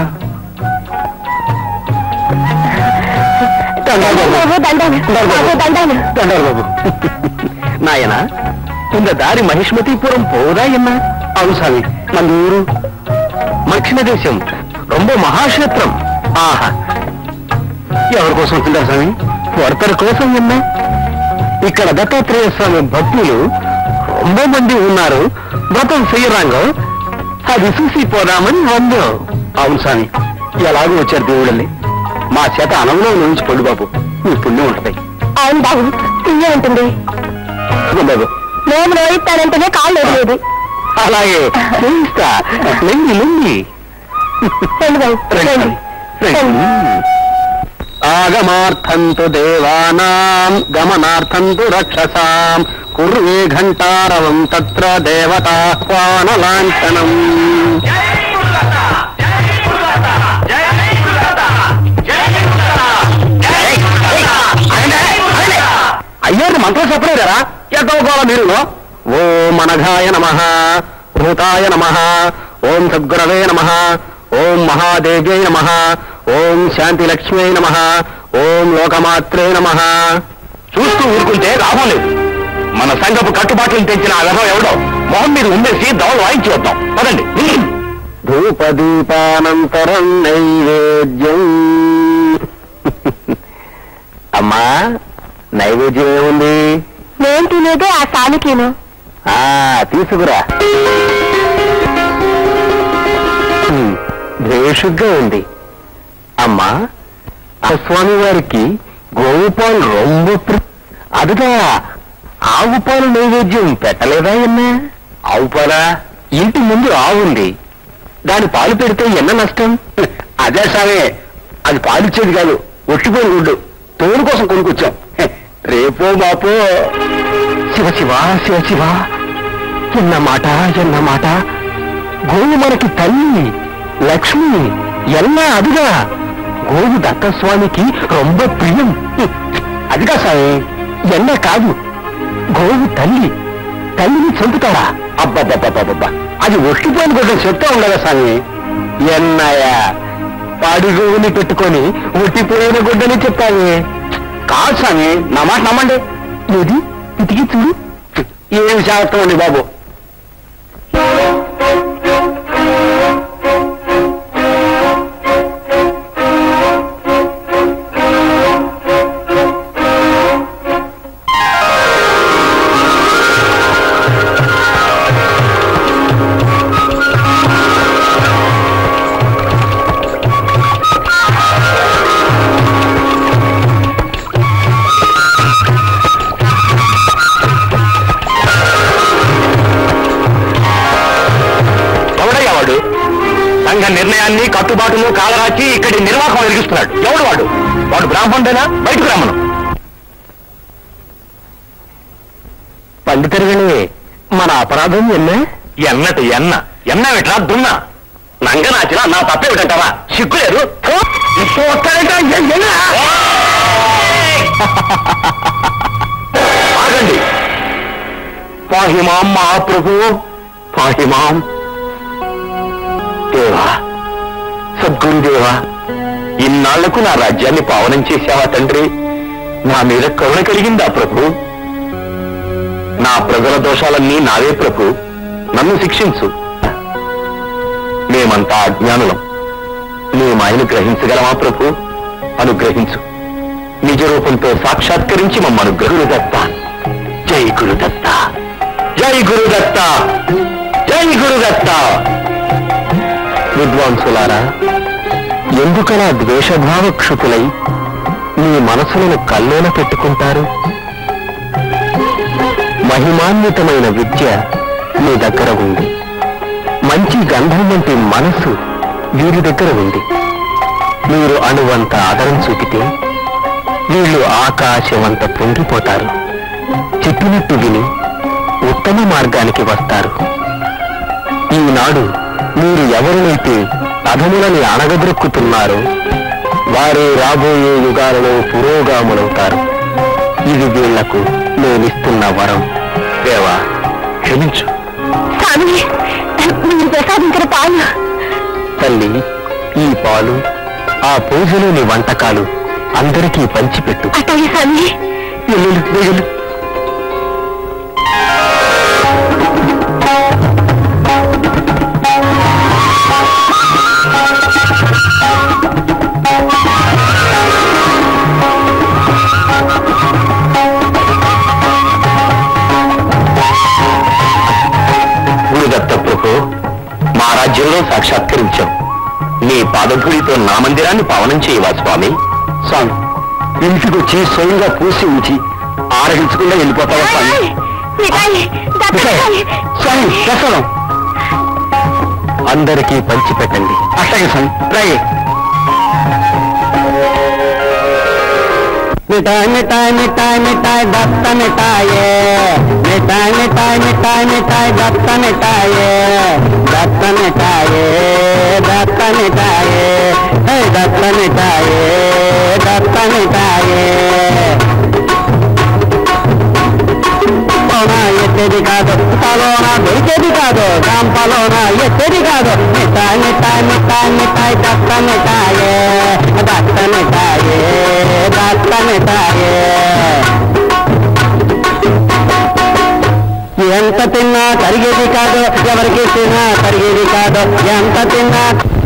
Speaker 3: బాబు దండాలు బాబు దండాలు
Speaker 2: దండాలు బాబు నాయన இந்த దారి మహిష్మతిపురం పోదా ఎన్న అవును స్వామి మన ఊరు దక్షిణ దేశం ரொம்ப మహాక్షేత్రం ఆహా ఎవరి కోసం వస్తుంటారు స్వామి ఒరతరి కోసం ఎన్న ఇక్కడ దత్తాత్రేయ స్వామి భక్తులు ரொம்ப మంది ఉన్నారు వ్రతం చెయ్యరాంగో అది చూసి పోదామని వందో అవును స్వామి ఎలాగో వచ్చారు దేవుళ్ళని మా చేత అనంలో నుంచి పొండు బాబు మీ పుణ్యం ఉంటుంది
Speaker 3: అవును బాబు తీయ ఉంటుంది
Speaker 2: బాబు
Speaker 3: మేము రోయిస్తానంటేనే కాళ్ళు వదిలేదు
Speaker 2: అలాగే చేయిస్తా లింగి లింగి
Speaker 3: రండి బాబు రండి రండి.
Speaker 2: ఆగమార్థంతు దేవానాం గమనార్థంతు రక్షసాం కుర్వే ఘంటారవం తత్ర దేవతాహ్వాన లాంఛనం అయ్యారు మంత్రం చెప్పలేరా ఎక్కవ మీరు ఓం అనఘాయ నమ భూతాయ నమ ఓం సద్గురవే నమ ఓం మహాదేవ్యై నమ ఓం శాంతిలక్ష్మ్యై నమ ఓం లోకమాత్రే నమ చూస్తూ ఊరుకుంటే లాభం లేదు మన సంఘపు కట్టుబాట్లను తెంచిన ఆ విధం ఎవడో మొహం మీద ఉండేసి దవలు వాయించి వద్దాం పదండి ధూపదీపానంతరం నైవేద్యం అమ్మా నైవేద్యం ఏముంది
Speaker 3: నేను తినేదే ఆ సామికిను
Speaker 2: ఆ తీసుకురా హ్మ్, భేషుగ్గా ఉంది అమ్మా ఆ స్వామి వారికి గోవు పాలు రొంబ ప్రి- అదిగా ఆవు పాలు నైవేద్యం పెట్టలేదా ఎన్న ఆవు పాలా ఇంటి ముందు ఆవుంది దాని పాలు పెడితే ఎన్న నష్టం అదే సామే అది పాలిచ్చేది కాదు ఒట్టిపోయిన గుడ్డు తోడు కోసం కొనుక్కొచ్చాం హె, రేపో మాపో శివ శివ శివ శివ ఎన్న మాట ఎన్న మాట గోవు మనకి తల్లి లక్ష్మి ఎల్లా అదిగా గోవు దత్తస్వామికి రొంబ ప్రియం హ్మ్. అదిగా సామి ఎన్న కాదు గోవు తల్లి తల్లిని చంపుతాడా అబ్బబ్బబ్బబ్బబ్బా అది ఒట్టిపోయిన గుడ్డ చెప్తా ఉండగా స్వామి ఎన్నయ్యా పాడి గోవుని పెట్టుకొని ఒట్టిపోయిన గుడ్డని చెప్తావే కాదు స్వామి నా మాట నమ్మండి ఏది ఇతికి చూడు ఏం శాస్త్రం అండి బాబు ఎవడయ్యా వాడు సంఘ నిర్ణయాన్ని కట్టుబాటును కాలరాచి ఇక్కడి నిర్వాహకం వెలిగిస్తున్నాడు ఎవడు వాడు వాడు బ్రాహ్మణుడేనా బయటకు రమ్మను పండితరుగని మన అపరాధం ఎన్న ఎన్నటి ఎన్న ఎన్న విట్రా దున్న నంగనాచిన నా తప్పే వింటావా సిగ్గులేదు ఫు! ఇప్పుడు వస్తాడంట, ఎ- ఎన్న! ఆగండి పాహిమాం మహాప్రభు పాహిమాం దేవా సద్గురుదేవా ఇన్నాళ్లకు నా రాజ్యాన్ని పావనం చేశావా తండ్రి నా మీద కరుణ కలిగిందా ప్రభు నా ప్రజల దోషాలన్నీ నావే ప్రభు నన్ను శిక్షించు మేమంతా అజ్ఞానులం మేమాయను గ్రహించగలమా ప్రభు అనుగ్రహించు నిజ రూపంతో సాక్షాత్కరించి మమ్మ అనుగ్రహుడుదత్త జై గురుదత్త జై గురుదత్త జై గురుదత్త విద్వాంసులారా ఎందుకలా ద్వేషభావ క్షుకులై మీ మనసులను కల్లోన పెట్టుకుంటారు మహిమాన్వితమైన విద్య మీ దగ్గర ఉంది మంచి గంధం వంటి మనసు వీరి దగ్గర ఉంది మీరు అణువంత ఆదరం చూపితే వీళ్ళు ఆకాశమంత పొంగిపోతారు చెప్పినట్టు విని ఉత్తమ మార్గానికి వస్తారు ఈనాడు మీరు ఎవరినైతే అధములని అణగద్రొక్కుతున్నారో వారే రాబోయే యుగాలలో పురోగాములవుతారు ఇది వీళ్లకు నేనిస్తున్న వరం దేవా క్షమించు
Speaker 3: స్వామి మీరు ప్రసాదించిన పాలు
Speaker 2: తల్లి ఈ పాలు ఆ పూజలోని వంటకాలు అందరికీ పంచిపెట్టు
Speaker 3: అట్టగే స్వామి
Speaker 2: వెళ్ళు, వెళ్ళు. గురుదత్త ప్రభు మా రాజ్యంలో సాక్షాత్కరించాం నీ పాదధూళితో నా మందిరాన్ని పావనం చేయవా స్వామి స్వామి ఇంటికొచ్చి స్వయంగా పూసి ఉంచి ఆరగించకుండా వెళ్ళిపోతావా స్వామి
Speaker 3: మిఠాయి, దత్తకాయి.
Speaker 2: స్వామి ప్రసాదం అందరికీ పంచిపెట్టండి అట్లాగే స్వామి రాయే మిఠాయి మిఠాయి మిఠాయి మిఠాయి దత్త మిఠాయే మిఠాయి మిఠాయి మిఠాయి మిఠాయి దత్త మిఠాయే దత్త మిఠాయే దత్త మిఠాయే హే దత్త మిఠాయే దత్త మిఠాయే పలోనా ఎత్తేది కాదు పలోనా దొరికేది కాదు కాంపలోనా ఎత్తేది కాదు మిఠాయి మిఠాయి మిఠాయి మిఠాయి దత్త మిఠాయే దత్త మిఠాయే దత్త మిఠాయే ఎంత తిన్నా కరిగేది కాదు ఎవరికి తిన్నా కరిగేది కాదు ఎంత తిన్నా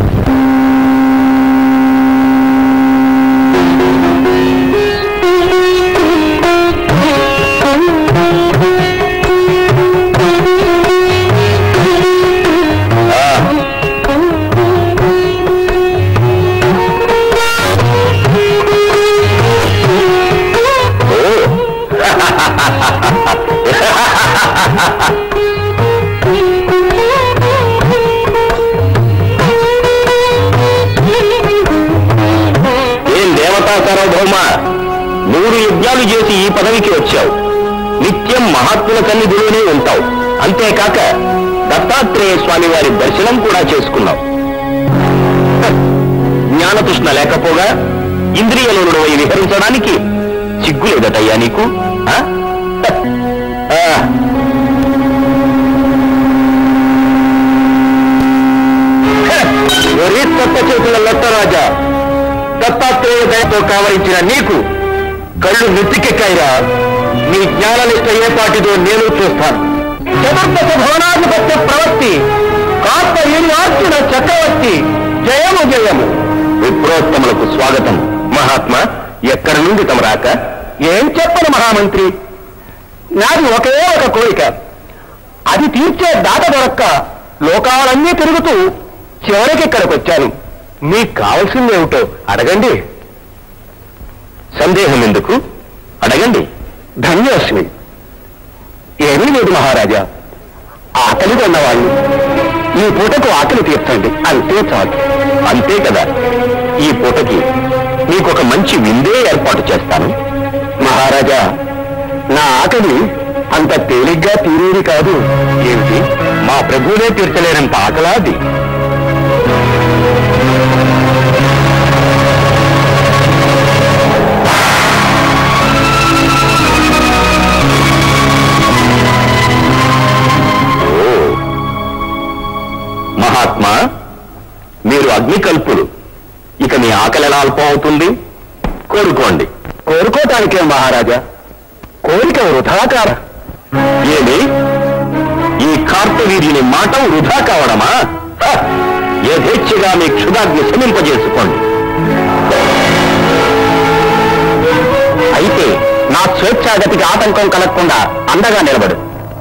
Speaker 1: ఏం దేవతా సార్వభౌమ నూరు యజ్ఞాలు చేసి ఈ పదవికి వచ్చావు నిత్యం మహాత్ముల సన్నిధిలోనే ఉంటావు అంతేకాక దత్తాత్రేయ స్వామి వారి దర్శనం కూడా చేసుకున్నావు హ, జ్ఞానతృష్ణ లేకపోగా ఇంద్రియలోనుడు విహరించడానికి సిగ్గులేదటయ్యా నీకు ఆ? హ, ఆ. హ, ఒరే కొత్త చేతుల లొట్టరాజా దత్తాత్రేయ దయతో కావరించిన నీకు కళ్ళు నెత్తికెక్కాయిరా నీ జ్ఞాననిష్ట ఏ పాటిదో నేను చూస్తాను చతుర్దశ భవనాధిపత్య ప్రవృత్తి కాస్త యూనివార్చిన చక్రవర్తి జయము జయము విప్రోత్తములకు స్వాగతం మహాత్మా ఎక్కడి నుండి తమ రాక ఏం చెప్పను మహామంత్రి నాది ఒకే ఒక కోరిక అది తీర్చే దాట దొరక్క లోకాలన్నీ తిరుగుతూ చివరికి ఇక్కడికి వచ్చాను మీకు కావాల్సిందేమిటో అడగండి సందేహం ఎందుకు అడగండి ధన్యోస్మి ఏమీ లేదు మహారాజా ఆకలి ఉన్నవాళ్ళు ఈ పూటకు ఆకలి తీర్చండి అంతే చాలు అంతే కదా ఈ పూటకి నీకొక మంచి విందే ఏర్పాటు చేస్తాను మహారాజా నా ఆకలి అంత తేలిగ్గా తీరేది కాదు ఏమిటి మా ప్రభువునే తీర్చలేనంత ఆకలా అది ఓ మహాత్మా మీరు అగ్నికల్పులు ఇక మీ ఆకలి ఎలా అల్పం అవుతుంది కోరుకోండి కోరుకోటానికే మహారాజా కోరిక వృధాకార ఏమి ఈ కార్తవీర్యుని మాట వృధా కావడమా హ! యథేచ్ఛగా మీ క్షుదాగ్ని శమింపజేసుకోండి అయితే నా స్వేచ్ఛాగతికి ఆటంకం కలగకుండా అండగా నిలబడు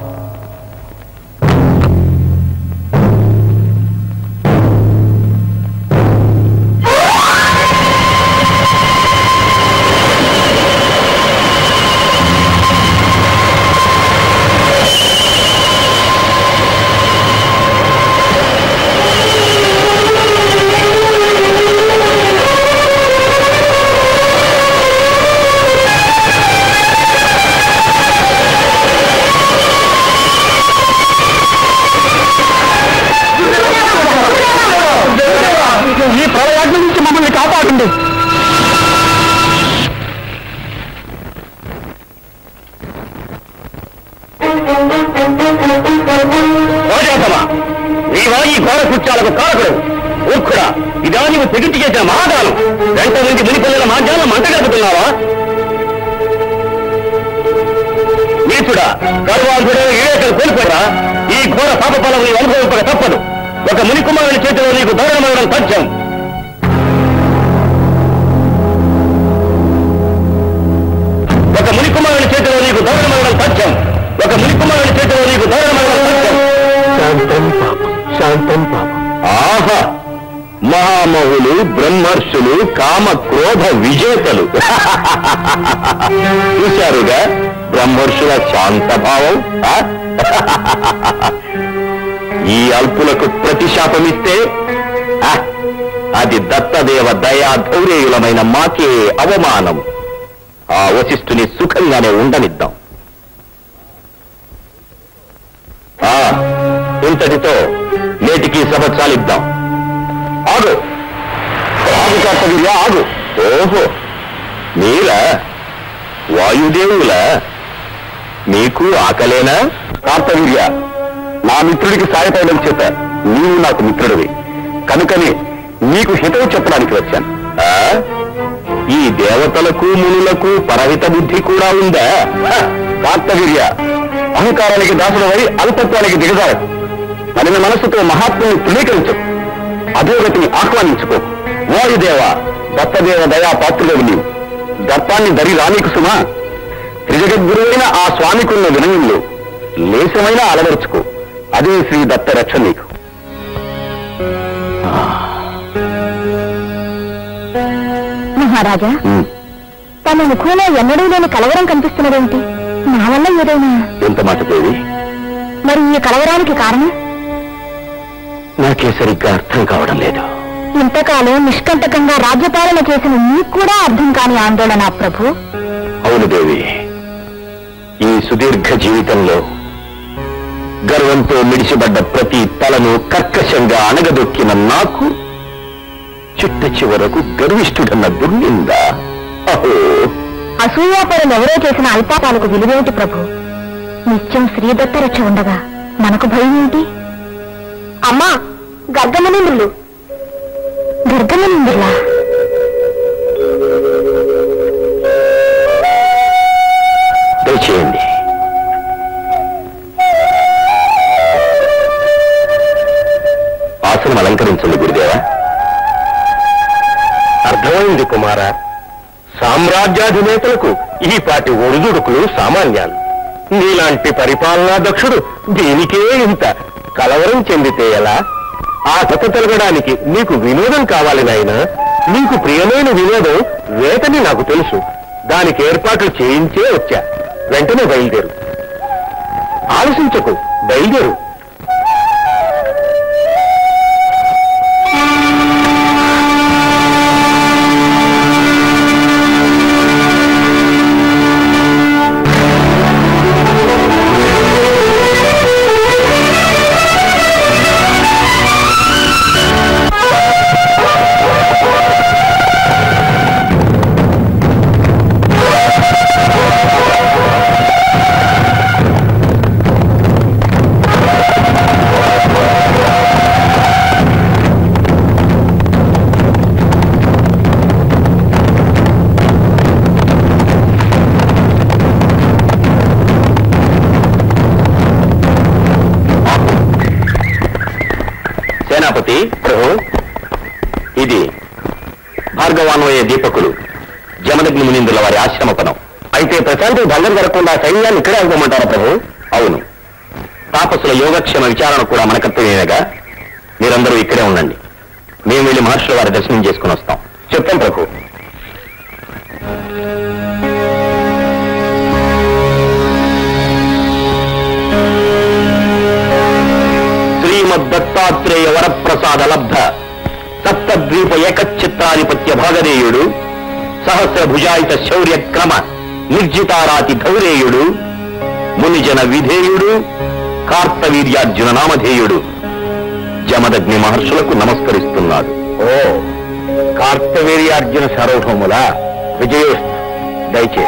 Speaker 1: ఈ ప్రళయాగ్ని నుంచి మమ్మల్ని కాపాడండి ఓజాతమా నీవా ఈ ఘోర కృత్యాలకు కారకుడు మూర్ఖుడా ఇదా నీవు తెగించి చేసిన మహాదానం వెంట నుంచి మునిపల్లిన మాధ్యానం మంట గడుపుతున్నావా నీచుడా గర్వాంధుడే వివేకం కోల్పోరా ఈ ఘోర పాప ఫలం నీవు అనుభవింపక తప్పదు ఒక మునికుమారుని చేతిలో నీకు దౌరణమవడం సత్యం ఒక మునికుమారుని చేతిలో నీకు దౌరణమవడం సత్యం ఒక మునికుమారుని చేతిలో నీకు దౌరణమవడం సత్యం శాంతం పాపం శాంతం పాపం ఆహా మహామహులు బ్రహ్మర్షులు కామ క్రోధ విజేతలు చూశారుగా బ్రహ్మర్షుల శాంతభావం ఆ? ఈ అల్పులకు ప్రతిశాపమిస్తే ఆ, అది దత్తదేవ దయా ధౌర్యయులమైన మాకే అవమానం
Speaker 2: ఆ వశిష్ఠుని సుఖంగానే ఉండనిద్దాం ఆ, ఇంతటితో నేటికి సభ చాలిద్దాం ఆగు ఆగు కర్తవీర్య ఆగు ఓహో మీరా వాయుదేవులా మీకు ఆకలేనా కార్తవీర్య నా మిత్రుడికి సాయపడడం చేత నీవు నాకు మిత్రుడివి కనుకనే నీకు హితవు చెప్పడానికి వచ్చాను ఆ? ఈ దేవతలకు మునులకు పరహిత బుద్ధి కూడా ఉందా హ! కార్తవీర్య అహంకారానికి దాసుడవై అల్పత్వానికి దిగజారదు మరిన మనస్సుతో మహాత్ముని తృణీకరించు అధోగతిని ఆహ్వానించుకో వాయుదేవ దత్తదేవ దయా పాత్రుడవు నీవు దత్తాన్ని దరి రానీకు సుమా త్రిజగద్గురువైన ఆ స్వామికున్న వినయంలో లేశమైన అలవరుచుకో అదే శ్రీ దత్త రక్ష నీకు
Speaker 3: మహారాజా
Speaker 2: ఉమ్,
Speaker 3: తమ ముఖంలో ఎన్నడూ లేని కలవరం కనిపిస్తున్నదేంటి నా వల్ల ఏదైనా
Speaker 2: ఎంత మాట దేవి
Speaker 3: మరి ఈ కలవరానికి కారణం
Speaker 2: నాకే సరిగ్గా అర్థం కావడం లేదు
Speaker 3: ఇంతకాలం నిష్కంటకంగా రాజ్యపాలన చేసిన నీకు కూడా అర్థం కాని ఆందోళన ప్రభు
Speaker 2: అవును దేవి ఈ సుదీర్ఘ జీవితంలో గర్వంతో మిడిసిపడ్డ ప్రతి తలను కర్కశంగా అణగదొక్కిన నాకు చిట్ట చివరకు గర్విష్ఠుడన్న దుర్నిందా అహో
Speaker 3: అసూయాపరులు ఎవరో చేసిన అల్పాపాలకు విలువేమిటి ప్రభు నిత్యం శ్రీదత్త రక్ష ఉండగా మనకు భయం ఏంటి అమ్మా గర్గమనిందులు గర్గమనిందులా
Speaker 2: దయచేయండి ఆసనం అలంకరించండి గురుదేవా అర్థమైంది కుమార సామ్రాజ్యాధినేతలకు ఈ పాటి ఒడిదుడుకులు సామాన్యాలు నీలాంటి పరిపాలనా దక్షుడు దీనికే ఇంత కలవరం చెందితే ఎలా ఆ కథ తెలగడానికి నీకు వినోదం కావాలి నాయన నీకు ప్రియమైన వినోదం వేటని నాకు తెలుసు దానికి ఏర్పాట్లు చేయించే వచ్చా వెంటనే బయలుదేరు ఆలోచించకు బయలుదేరు సేనాపతి ప్రభు ఇది భార్గవాన్వయ దీపకులు జమదగ్ని మునిందుల వారి ఆశ్రమపనం అయితే ప్రశాంతి భంగం జరగకుండా సైన్యాన్ని ఇక్కడే ఆగుమంటారా ప్రభు అవును తాపసుల యోగక్షేమ విచారణ కూడా మన కర్తవ్యమేగా మీరందరూ ఇక్కడే ఉండండి మేము వెళ్ళి మహర్షుల వారి దర్శనం చేసుకుని వస్తాం చెప్తాం ప్రభు శ్రీమద్దత్తాత్రేయ వరప్రసాద లబ్ధ సప్తద్వీప ఏకచిత్రాధిపత్య భాగదేయుడు సహస్ర భుజాయిత శౌర్య క్రమ నిర్జితారాతి ధౌరేయుడు మునిజన విధేయుడు కార్తవీర్యార్జున నామధేయుడు జమదగ్ని మహర్షులకు నమస్కరిస్తున్నాడు ఓ కార్తవీర్యార్జున సార్వభౌముల విజయోస్తు దయచే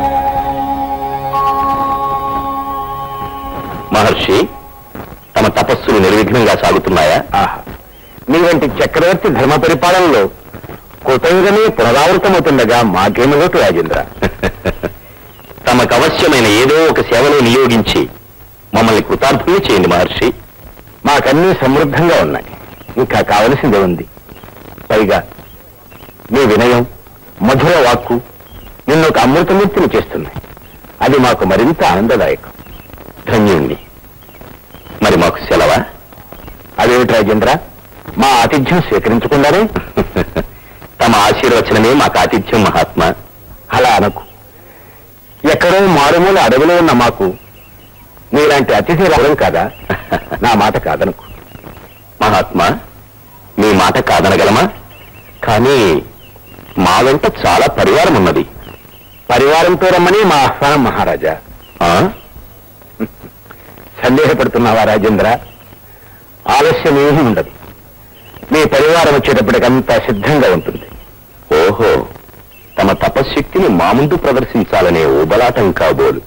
Speaker 2: మహర్షి తమ తపస్సులు నిర్విఘ్నంగా సాగుతున్నాయా మీ వంటి చక్రవర్తి ధర్మ పరిపాలనలో కృతయుగమే పునరావృతమవుతుండగా మాకేమగోటు రాజేంద్ర తమకు అవశ్యమైన ఏదో ఒక సేవలో నియోగించి మమ్మల్ని కృతార్థులు చేయండి మహర్షి మాకన్నీ సమృద్ధంగా ఉన్నాయి ఇంకా కావలసిందే ఉంది పైగా మీ వినయం మధుర వాక్కు నిన్నొక అమృతమూర్తిని చేస్తున్నాయి అది మాకు మరింత ఆనందదాయకం ధన్యుణ్ణి మరి మాకు సెలవా అదేమిటి రాజేంద్ర మా ఆతిథ్యం స్వీకరించకుండానే తమ ఆశీర్వచనమే మాకు ఆతిథ్యం మహాత్మా అలా అనకు ఎక్కడో మారుమూల అడవిలో ఉన్న మాకు మీలాంటి అతిథి రావడం కాదా నా మాట కాదనుకు మహాత్మా మీ మాట కాదనగలమా కానీ మా వెంట చాలా పరివారం ఉన్నది పరివారంతో రమ్మని మా ఆహ్వానం మహారాజా ఆ? సందేహపడుతున్నావా రాజేంద్ర ఆలస్యం ఏమీ ఉండదు మీ పరివారం వచ్చేటప్పటికంతా సిద్ధంగా ఉంటుంది ఓహో తమ తపశ్శక్తిని మా ముందు ప్రదర్శించాలనే ఉబలాటం కాబోలు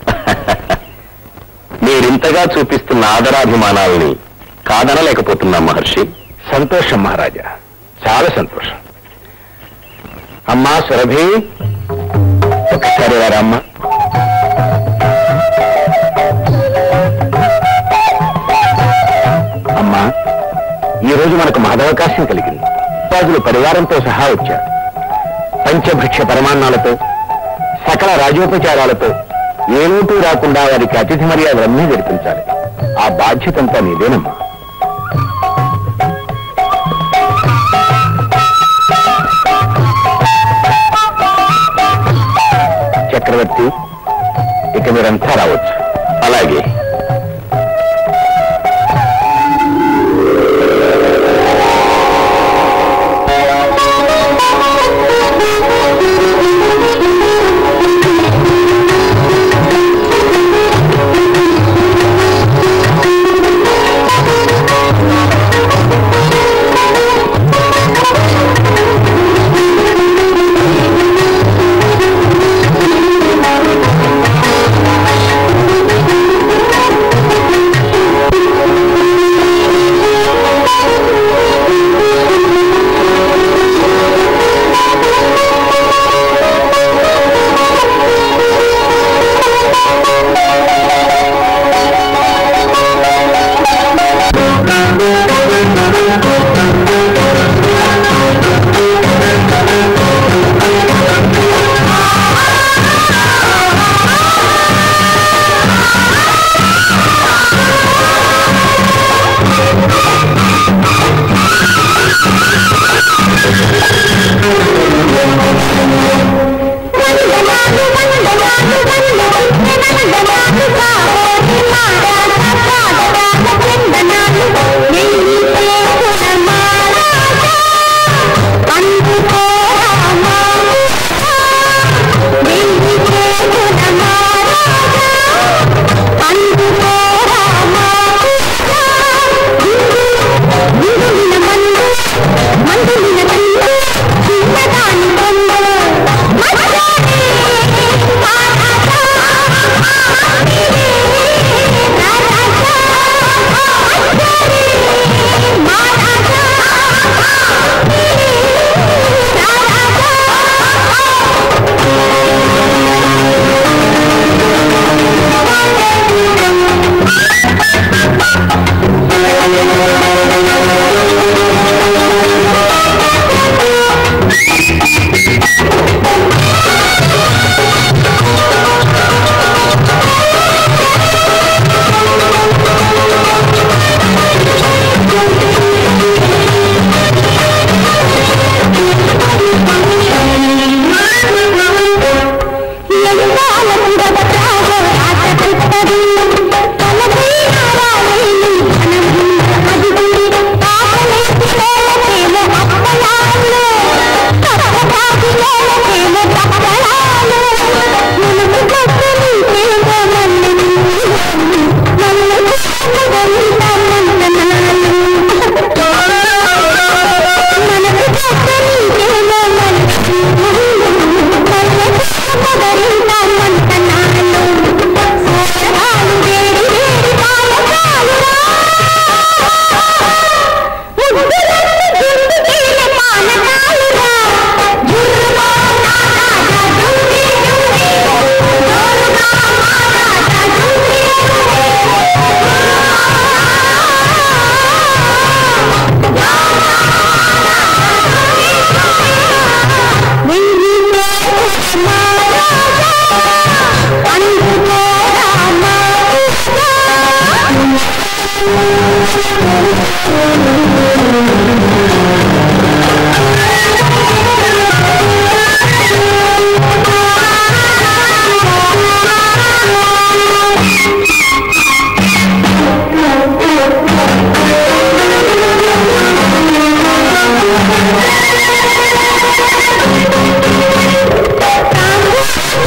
Speaker 2: మీరింతగా చూపిస్తున్న ఆదరాభిమానాల్ని కాదనలేకపోతున్నాం మహర్షి సంతోషం మహారాజా చాలా సంతోషం అమ్మా సురభి ఒకసారి వారమ్మా అమ్మా ఈ రోజు మనకు మహదవకాశం కలిగింది రాజులు పరివారంతో సహా వచ్చారు పంచభక్ష పరమాన్నాలతో సకల రాజోపచారాలతో ఏ లోటు రాకుండా వారికి అతిథి మర్యాదలన్నీ జరిపించాలి ఆ బాధ్యతంతా నీదేనమ్మా చక్రవర్తి ఇక మీరంతా రావచ్చు అలాగే
Speaker 3: ఆ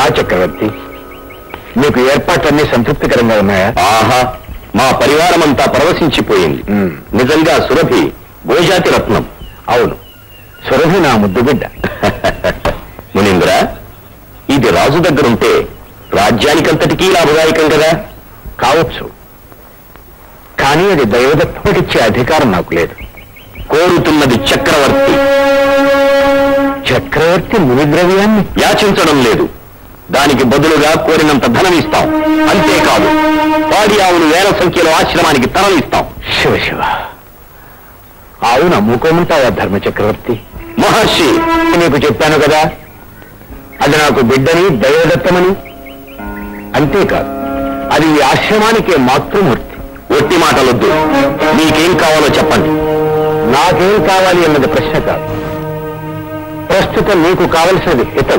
Speaker 2: రా చక్రవర్తి మీకు ఏర్పాట్లన్నీ సంతృప్తికరంగా ఉన్నాయా
Speaker 1: ఆహా మా పరివారం అంతా పరవశించిపోయింది
Speaker 2: మ్.
Speaker 1: నిజంగా సురభి గోజాతి రత్నం
Speaker 2: అవును సురభి నా ముద్దు బిడ్డ
Speaker 1: మునీంద్ర ఇది రాజు దగ్గరుంటే రాజ్యానికంతటికీ లాభదాయకం కదా
Speaker 2: కావచ్చు కానీ అది దైవదత్తమటిచ్చే అధికారం నాకు లేదు
Speaker 1: కోరుతున్నది చక్రవర్తి
Speaker 2: చక్రవర్తి మునిద్రవ్యాన్ని
Speaker 1: యాచించడం లేదు దానికి బదులుగా కోరినంత ధనం ఇస్తాం అంతేకాదు పాడి ఆవులు వేల సంఖ్యలో ఆశ్రమానికి తరలిస్తాం
Speaker 2: శివ శివ ఆవును అమ్ముకోమంటావా ధర్మ చక్రవర్తి
Speaker 1: మహర్షి
Speaker 2: నీకు చెప్పాను కదా అది నాకు బిడ్డని దైవదత్తమని అంతేకాదు అది ఈ ఆశ్రమానికే మాతృమూర్తి
Speaker 1: ఒట్టి మాటలొద్దు మీకేం కావాలో చెప్పండి
Speaker 2: నాకేం కావాలి అన్నది ప్రశ్న కాదు ప్రస్తుతం నీకు కావలసినది హితం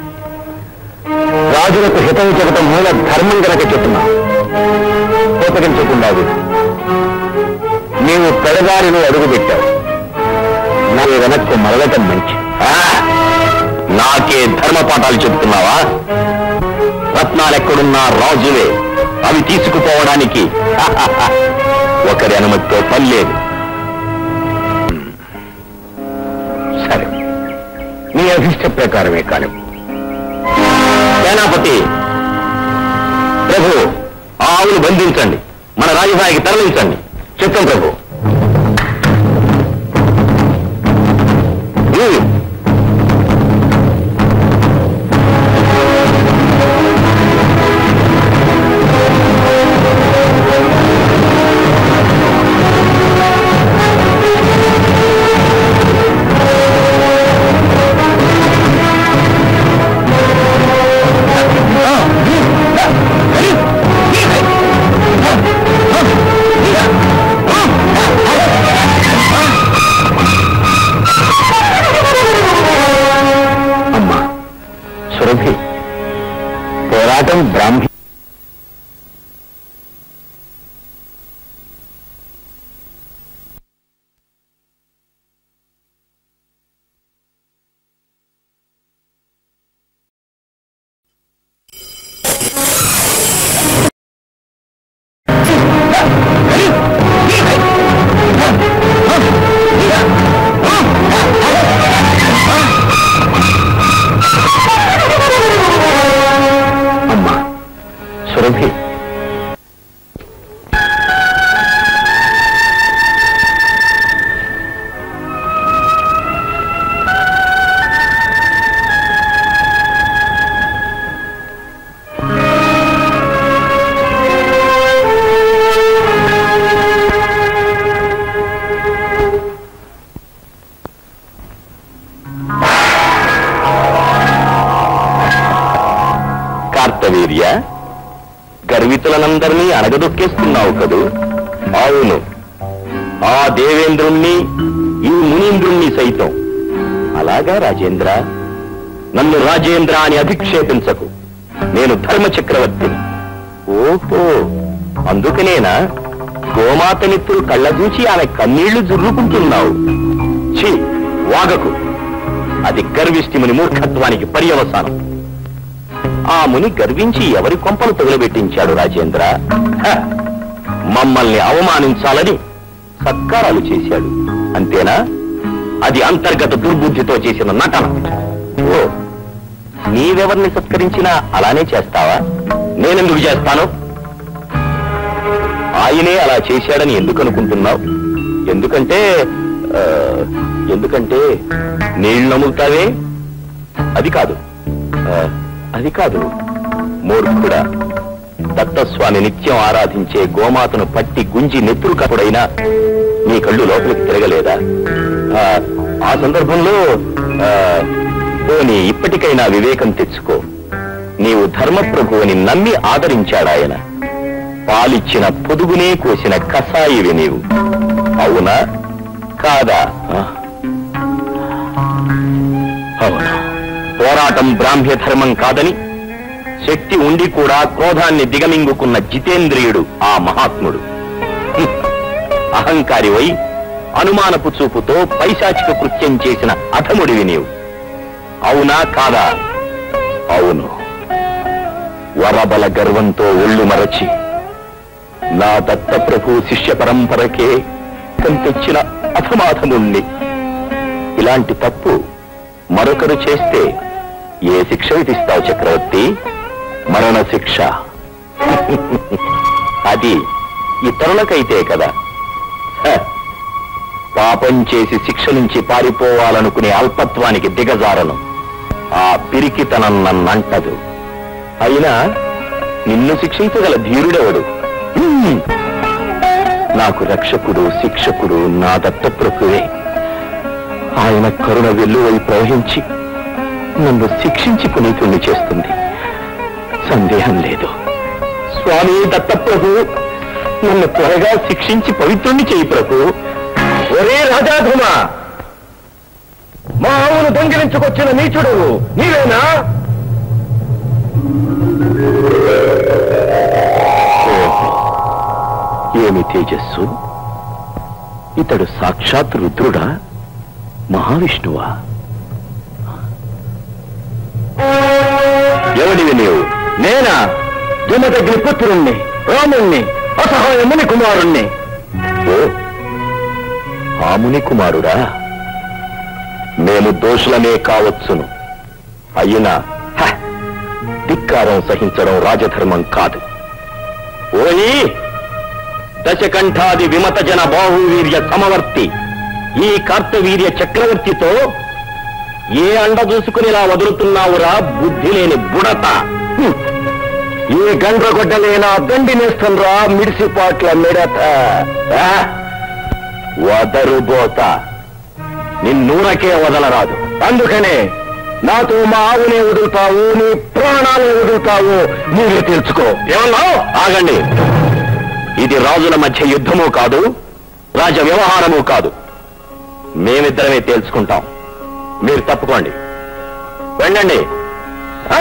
Speaker 2: రాజులకు హితం చెప్పడం మూల ధర్మం గనక చెప్తున్నా కోపగించకుండా విను. నీవు పెడదారిలో అడుగుపెట్టావు నా వెనక్కు మరగటం మంచి
Speaker 1: ఆ, నాకే ధర్మ పాఠాలు చెబుతున్నావా రత్నాలెక్కడున్నా రాజువే అవి తీసుకుపోవడానికి ఒకరి అనుమతితో పని లేదు
Speaker 2: సరే నీ అభిష్ట ప్రకారమే కాని
Speaker 1: సేనాపతి ప్రభు ఆ ఆవును బంధించండి మన రాజధానికి తరలించండి చిత్తం ప్రభు ఉమ్.
Speaker 2: అమ్మా సురభి పోరాటం బ్రాహ్మీ అమ్మా సురభి
Speaker 1: కార్తవీర్య గర్వితులనందరినీ అణగదొక్కేస్తున్నావు కదూ అవును ఆ దేవేంద్రుణ్ణి ఈ మునీంద్రుణ్ణి సైతం అలాగా రాజేంద్ర నన్ను రాజేంద్ర అని అధిక్షేపించకు నేను ధర్మ చక్రవర్తిని ఓహో అందుకనేనా గోమాతనిత్తులు కళ్ళదూచి ఆమె కన్నీళ్లు జుర్రుకుంటున్నావు ఛీ వాగకు అది గర్విష్టి ముని మూర్ఖత్వానికి పర్యవసానం ఆ ముని గర్వించి ఎవరి కొంపలు తగులబెట్టించాడు రాజేంద్ర హ! మమ్మల్ని అవమానించాలని సత్కారాలు చేశాడు అంతేనా అది అంతర్గత దుర్బుద్ధితో చేసిన నటన ఓ నీవెవరిని సత్కరించినా అలానే చేస్తావా నేనెందుకు చేస్తాను ఆయనే అలా చేశాడని ఎందుకు అనుకుంటున్నావు ఎందుకంటే ఆ, ఎందుకంటే నీళ్లు నమ్ముతావే అది కాదు ఆ, అది కాదు మూర్ఖుడా దత్తస్వామి నిత్యం ఆరాధించే గోమాతను పట్టి గుంజి నెత్తురు కప్పుడైనా నీ కళ్ళు లోపలికి తిరగలేదా ఆ, ఆ సందర్భంలో ఆ, పోనీ ఇప్పటికైనా వివేకం తెచ్చుకో నీవు ధర్మప్రభువుని నమ్మి ఆదరించాడాయన పాలిచ్చిన పొదుగునే కోసిన కసాయివి నీవు అవునా కాదా ఆ,
Speaker 2: అవును
Speaker 1: పోరాటం బ్రాహ్మ్య ధర్మం కాదని శక్తి ఉండి కూడా క్రోధాన్ని దిగమింగుకున్న జితేంద్రియుడు ఆ మహాత్ముడు హ్మ్. అహంకారివై అనుమానపు చూపుతో పైశాచిక కృత్యం చేసిన అధముడివి నీవు అవునా కాదా అవును
Speaker 2: వరబల గర్వంతో ఒళ్ళు మరచి నా దత్తప్రభు శిష్య పరంపరకే కం తెచ్చిన అధమాధముణ్ణి ఇలాంటి తప్పు మరొకరు చేస్తే ఏ శిక్ష విధిస్తావు చక్రవర్తి మరణ శిక్ష అది ఇతరులకైతే కదా హ, పాపం చేసి శిక్ష నుంచి పారిపోవాలనుకునే అల్పత్వానికి దిగజారను ఆ పిరికితనం నన్నంటదు అయినా నిన్ను శిక్షించగల ధీరుడెవడు హ్మ్. నాకు రక్షకుడు శిక్షకుడు నా దత్తప్రభువే ఆయన కరుణ వెల్లువై ప్రవహించి నన్ను శిక్షించి పునీతుణ్ణి చేస్తుంది సందేహం లేదు స్వామి దత్తప్రభు నన్ను త్వరగా శిక్షించి పవిత్రుణ్ణి చేయి ప్రభు ఒరే రాజాధుమా మా ఆవును దొంగిలించుకొచ్చిన నీచుడు నీవేనా ఓహో, ఏమి తేజస్సు ఇతడు సాక్షాత్ రుద్రుడా మహావిష్ణువా ఎవడివి నీవు నేనా జమదగ్ని పుత్రుణ్ణి రాముణ్ణి అసహాయముని కుమారుణ్ణి ఓ ఆముని కుమారుడా మేము దోషులమే కావచ్చును అయినా హ, ధిక్కారం సహించడం రాజధర్మం కాదు ఓయి దశకంఠాది విమత జన బాహువీర్య సమవర్తి ఈ కార్తవీర్య చక్రవర్తితో ఏ అండ చూసుకునేలా వదులుతున్నావురా బుద్ధి లేని బుడత హ్మ్. ఈ గండ్రగొడ్డలేనా దండి నేస్తుండ్రా మిడిసిపాట్ల మిడత ఆ? వదరుబోత నిన్నూరకే వదలరాదు అందుకనే నాతో మా ఆవునే వదులుతావు నీ ప్రాణాలే వదులుతావు మీరే తెలుసుకో ఏమన్నావు ఆగండి ఇది రాజుల మధ్య యుద్ధము కాదు రాజ వ్యవహారము కాదు మేమిద్దరమే తేల్చుకుంటాం మీరు తప్పుకోండి వెళ్ళండి ఆ!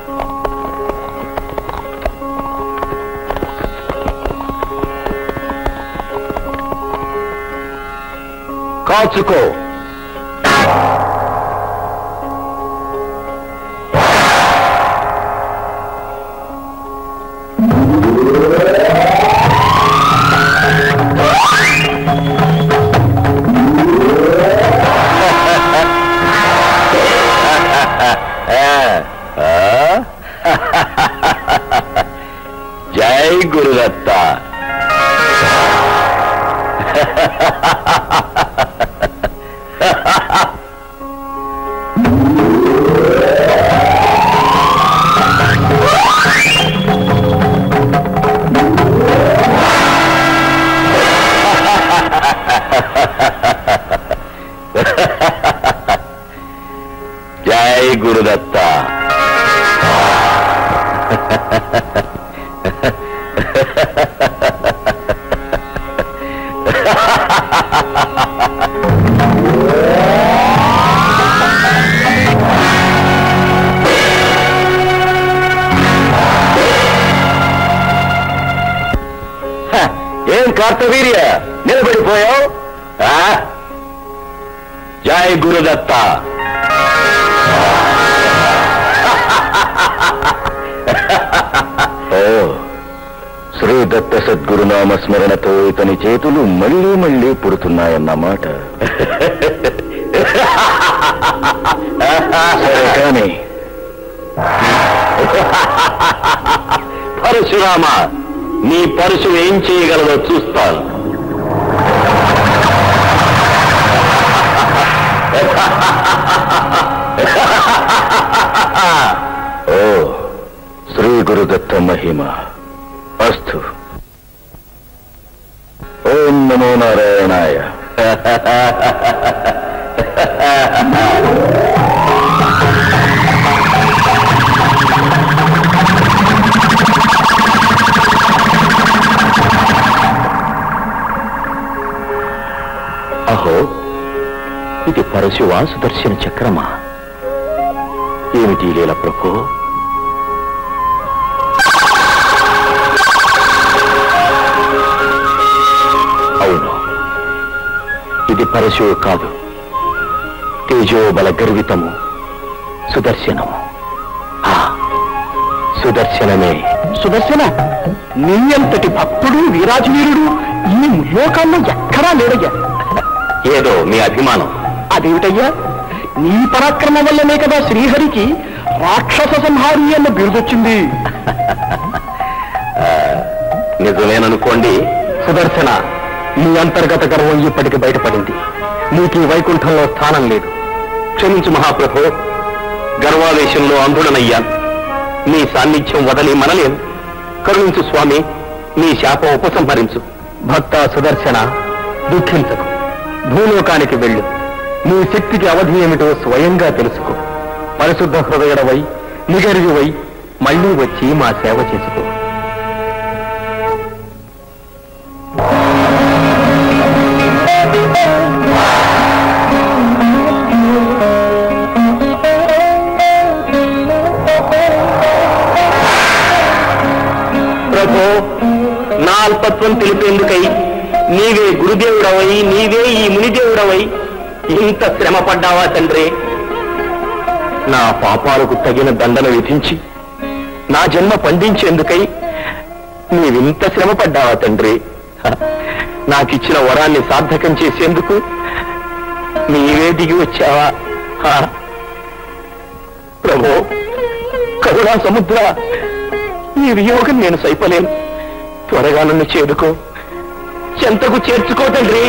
Speaker 2: కాచుకో జై గురుదత్త జై గురుదత్త హ, ఏం కార్తవీర్య నిలబడిపోయావు ఆ? జై గురుదత్త ఓ శ్రీ దత్త సద్గురునామ స్మరణతో ఇతని చేతులు మళ్ళీ మళ్ళీ పుడుతున్నాయన్నమాట సరే కానీ పరశురామ నీ పరశు ఏం చేయగలదో చూస్తాను ఓ శ్రీ గురుదత్త మహిమ అస్తు ఓం నమో నారాయణాయ అహో ఇది పరశువా సుదర్శన చక్రమా ఏమిటి ఈ లీల ప్రభు అవును ఇది పరశువు కాదు తేజోబల గర్వితము సుదర్శనము ఆ, సుదర్శనమే
Speaker 4: సుదర్శన నీ అంతటి భక్తుడు వీరాజవీరుడు ఈ లోకాల్లో ఎక్కడా లేడయ్యా
Speaker 2: ఏదో మీ అభిమానం
Speaker 4: అదేమిటయ్యా నీ పరాక్రమం వల్లనే కదా శ్రీహరికి రాక్షస సంహారి అన్న బిరుదొచ్చింది
Speaker 2: నిజమేననుకోండి సుదర్శన నీ అంతర్గత గర్వం ఇప్పటికి బయటపడింది నీకు ఈ వైకుంఠంలో స్థానం లేదు క్షమించు మహాప్రభు గర్వావేశంలో అంధుడనయ్యాను నీ సాన్నిధ్యం వదలి మనలేను కరుణించు స్వామి నీ శాపం ఉపసంహరించు భక్త సుదర్శన దుఃఖించకు భూలోకానికి వెళ్ళు నీ శక్తికి అవధి ఏమిటో స్వయంగా తెలుసుకో పరిశుద్ధ హృదయుడవై నిగర్వివై మళ్ళీ వచ్చి మా సేవ చేసుకో ప్రభు నా అల్పత్వం తెలిపేందుకై నీవే గురుదేవుడవై నీవే ఈ మునిదేవుడవై ఇంత శ్రమ పడ్డావా తండ్రి నా పాపాలకు తగిన దండన విధించి నా జన్మ పండించేందుకై నీవింత శ్రమ పడ్డావా తండ్రి హ, నాకిచ్చిన వరాన్ని సార్థకం చేసేందుకు నీవే దిగి వచ్చావా హ, ప్రభు కరుణా సముద్ర ఈ వియోగం నేను సైపలేను త్వరగా నన్ను చేరుకో చెంతకు చేర్చుకో తండ్రి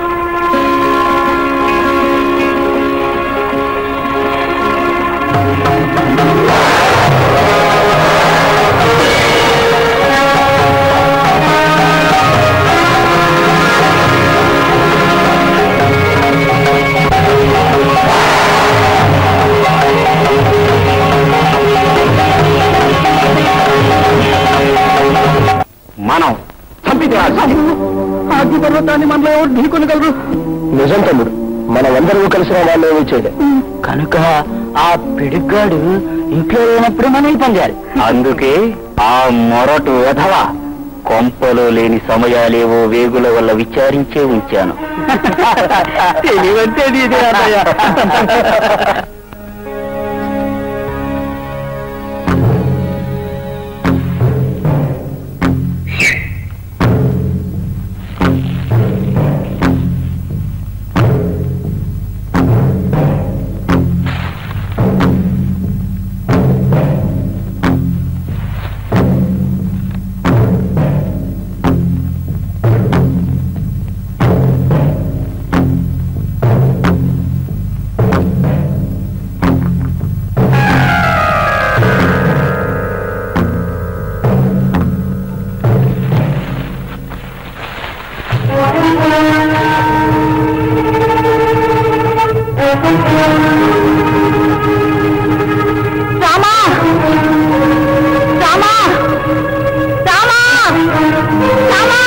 Speaker 2: మనం చంపితే
Speaker 4: ఆది పర్వతాన్ని మనలో ఎవరు ఢీకొనగలరు
Speaker 2: నిజం తమ్ముడు మనమందరూ కలిసిన వాళ్ళు ఏమీ చేయలే
Speaker 1: కనుక ఆ పిడుగ్గాడు ఇంట్లో లేనప్పుడు మనం పొందాలి
Speaker 2: అందుకే ఆ మొరటు వెధవ కొంపలో లేని సమయాలేవో వేగుల వల్ల విచారించే ఉంచాను
Speaker 4: తెలివంటే నీదే అన్నయ్య
Speaker 3: రామా రామా రామా రామా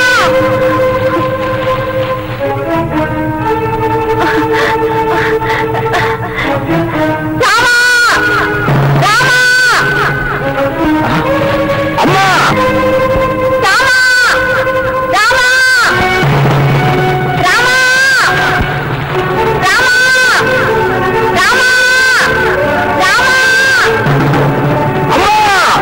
Speaker 3: రామా రామా
Speaker 2: అమ్మా
Speaker 3: రామా రామా రామా రామా రామా రామా
Speaker 2: అమ్మా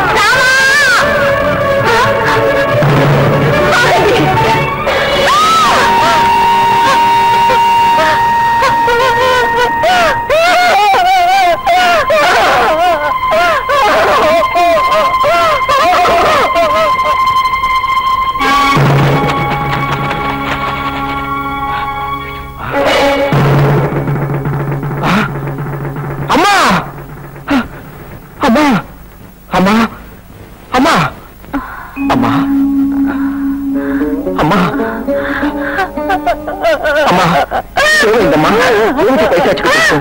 Speaker 2: అమ్మా అమ్మా అమ్మా అమ్మా అమ్మా అమ్మా అమ్మా ఏమైందమ్మా ఏంటి పైశాచిక దృశ్యం?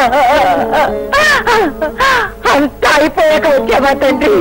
Speaker 3: అంతా అయిపోయాక వచ్చావా తండ్రి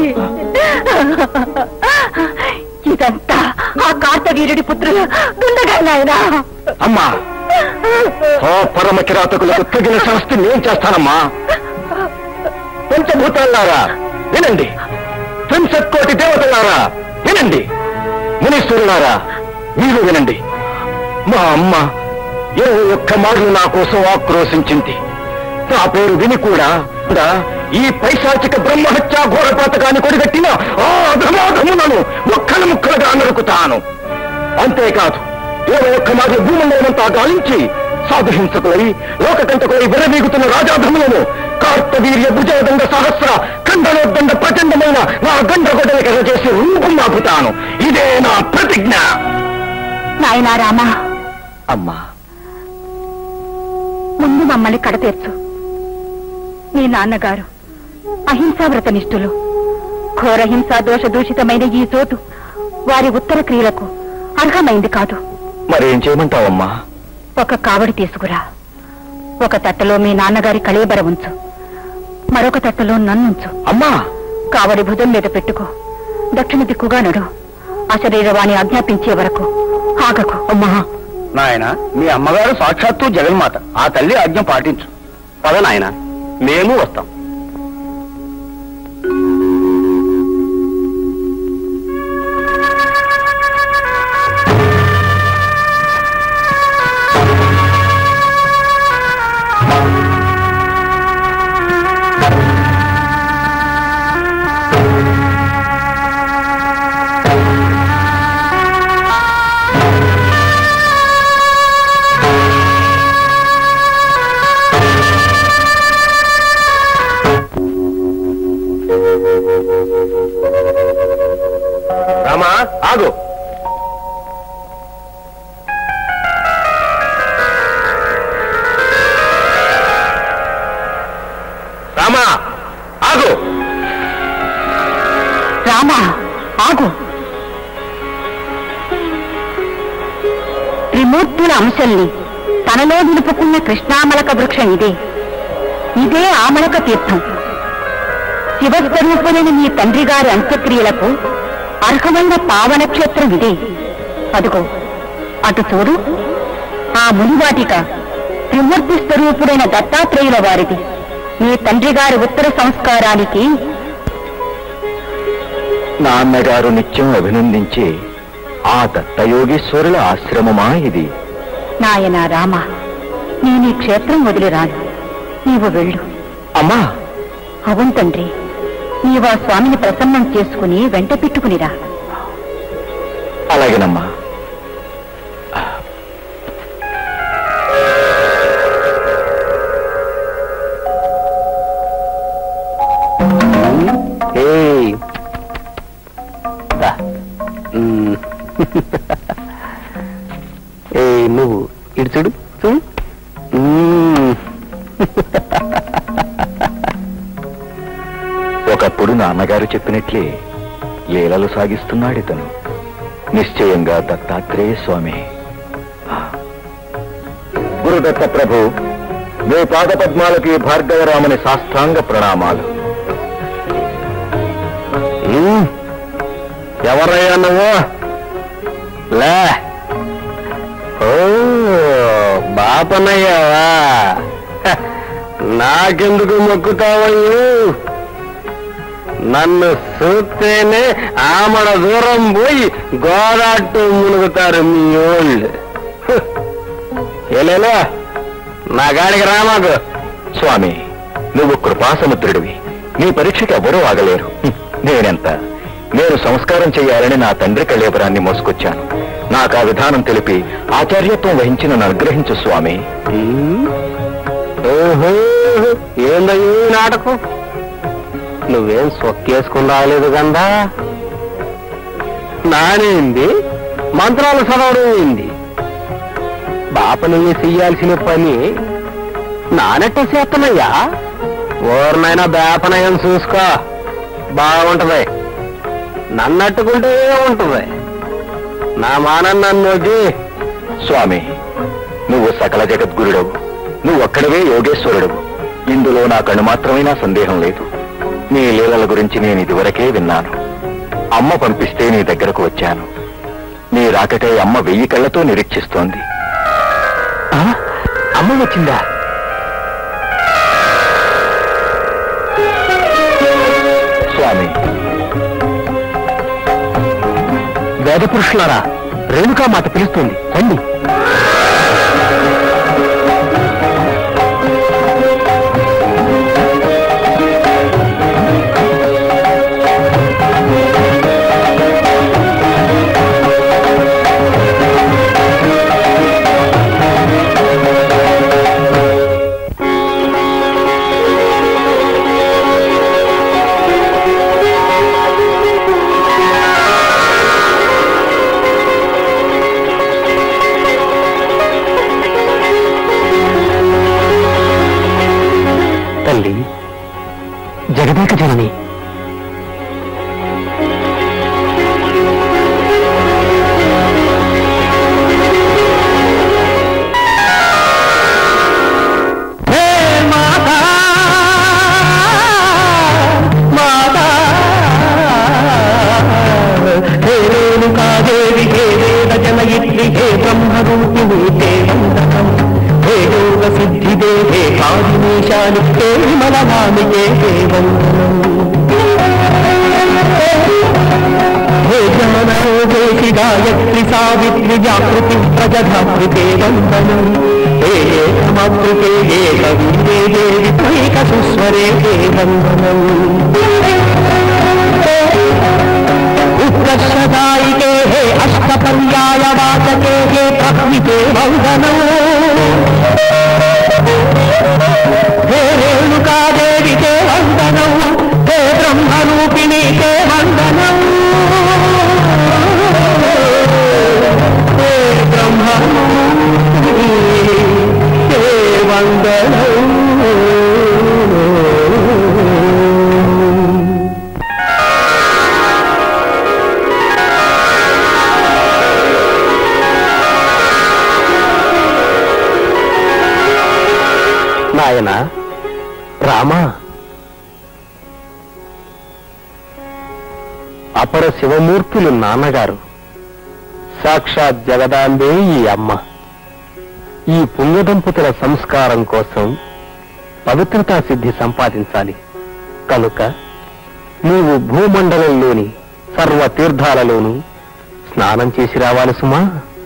Speaker 3: ఇదంతా ఆ కార్తవీరుడి పుత్రులు దుండగా నాయనా
Speaker 2: అమ్మా ఆ పరమ కిరాతకులకు తగిన శాస్తి నేను చేస్తానమ్మా పంచభూతాలారా వినండి త్రింశత్కోటి దేవతలారా వినండి మునీశ్వరులారా మీరు వినండి మా అమ్మ ఇరవై ఒక్క మార్లు నా కోసం ఆక్రోశించింది నా పేరు విని కూడా కూడా ఈ పైశాచిక బ్రహ్మహత్యా ఘోర పాతకాన్ని కొడిగట్టిన ఆ అధమాధములను ముక్కలు ముక్కలుగా నరుకుతాను అంతేకాదు ఇరవై ఒక్క మాది భూమండలమంతా గాలించి సాధుహింసకులై లోకకంటకులై విరవీగుతున్న రాజాధములను కార్తవీర్య భుజయదండ సహస్ర ఖండనోద్దండ ప్రచండమైన నా గండ్రగొడ్డలికర చేసి రూపం ఆపుతాను ఇదే నా ప్రతిజ్ఞ
Speaker 3: నాయనా రామా
Speaker 2: అమ్మా
Speaker 3: ముందు మమ్మల్ని కడతీర్చు మీ నాన్నగారు అహింసావ్రత నిష్ఠులు ఘోర హింసా దోష దూషితమైన ఈ చోటు వారి ఉత్తర క్రియలకు అర్హమైంది కాదు
Speaker 2: మరేం చేయమంటావమ్మా
Speaker 3: ఒక కావడి తీసుకురా ఒక తట్టలో మీ నాన్నగారి కళేబర ఉంచు మరొక తట్టలో నన్నుంచు
Speaker 2: అమ్మా
Speaker 3: కావడి భుజం మీద పెట్టుకో దక్షిణ దిక్కుగా నడు అశరీరవాణి ఆజ్ఞాపించే వరకు ఆగకు
Speaker 2: అమ్మా నాయన మీ అమ్మగారు సాక్షాత్తు జగన్మాత ఆ తల్లి ఆజ్ఞ పాటించు పద నాయన మేము వస్తాం రామా ఆగు రామా ఆగు
Speaker 3: రామా ఆగు త్రిమూర్తుల అంశల్ని తనలో నిలుపుకున్న కృష్ణామలక వృక్షం ఇదే ఇదే ఆమలక తీర్థం శివస్వరూపులైన మీ తండ్రి గారి అంత్యక్రియలకు అర్హమైన పావన క్షేత్రం ఇదే అదుగో అటు చూడు ఆ మునివాటిక త్రిమూర్తి స్వరూపుడైన దత్తాత్రేయుల వారిది మీ తండ్రి గారి ఉత్తర సంస్కారానికి
Speaker 2: నాన్నగారు నిత్యం అభినందించే ఆ దత్తయోగీశ్వరుల ఆశ్రమమా ఇది
Speaker 3: నాయనా రామ నేను ఈ క్షేత్రం వదిలి రాను నీవు వెళ్ళు
Speaker 2: అమ్మా
Speaker 3: అవును తండ్రి నీవు ఆ స్వామిని ప్రసన్నం చేసుకుని వెంట పెట్టుకునిరా
Speaker 2: అలాగేనమ్మా ఏయ్. దా. మ్మ్. ఏయ్ నువ్వు ఇటు చూడు చూడు మ్మ్. ఒకప్పుడు నాన్నగారు చెప్పినట్లే లీలలు సాగిస్తున్నాడు ఇతను నిశ్చయంగా దత్తాత్రేయ స్వామి గురుదత్త ప్రభు మీ పాద పద్మాలకి భార్గవరాముని సాష్టాంగ ప్రణామాలు ఎవరయ్యా నువ్వు లే ఓ బాపనయ్యావా హ, నాకెందుకు మొక్కుతావయ్యూ నన్ను చూస్తేనే ఆమడ దూరం పోయి గోదాట్టు మునుగుతారు మీ ఓళ్ళు ఏలేలో నా గాడికి రామాకు స్వామి నువ్వు కృపాసముద్రుడివి నీ పరీక్షకి ఎవరూ ఆగలేరు హ్మ్, నేనెంత నేను సంస్కారం చేయాలని నా తండ్రి కళేబరాన్ని మోసుకొచ్చాను నాకు ఆ విధానం తెలిపి ఆచార్యత్వం వహించి నన్ను అనుగ్రహించు స్వామి ఓహో ఏందయ్యూ ఈ నాటకం నువ్వేం సొక్కేసుకుని రాలేదు గందా నానేంది మంత్రాలు చదవడం ఏంది బాపని చెయ్యాల్సిన పని నానెట్ట చేస్తున్నాయ్యా ఓరినైనా బేపనయం చూసుకో బాగుంటది నన్నట్టుకుంటే ఉంటది నా మానం నన్ను స్వామి నువ్వు సకల జగద్గురుడవు నువ్వు ఒక్కడవే యోగేశ్వరుడవు ఇందులో నాకు అణుమాత్రమైన సందేహం లేదు నీ లీలల గురించి నేను ఇదివరకే విన్నాను అమ్మ పంపిస్తే నీ దగ్గరకు వచ్చాను నీ రాకటే అమ్మ వెయ్యి కళ్ళతో నిరీక్షిస్తోంది ఆ? అమ్మ వచ్చిందా స్వామి వేద పురుషులారా రేణుకా మాత పిలుస్తుంది రండి జగదేక జనని హే మాతా మాతా హే రేణుకాదేవి హే వేద జనయిత్రి హే బ్రహ్మరూపిణి హే వందనం హే యోగ సిద్ధిదే హే కాదినేశాని హే విమలనామికే హే వందనం హే జ్ఞానయోగేశి గాయత్రి సావిత్రి జాగృతి ప్రజధాతృతే వందనం హే ఏకమాతృతే ఏకవీరే దేవి త్రైక సుస్వరే హే వందనం ఉత్కర్షదాయికే హే అష్టపర్యాయ వాచకే హే ప్రకృతే వందనం హే రేణుకాదేవికే వందనం హే బ్రహ్మరూపిణికే వందనం హే బ్రహ్మరూపిణి హే వందనం నాయన రామా అపర శివమూర్తులు నాన్నగారు సాక్షాత్ జగదాంబే ఈ అమ్మ ఈ పుణ్యదంపతుల సంస్కారం కోసం పవిత్రతా సిద్ధి సంపాదించాలి కనుక నీవు భూమండలంలోని సర్వ తీర్థాలలోనూ స్నానం చేసి రావాలి సుమా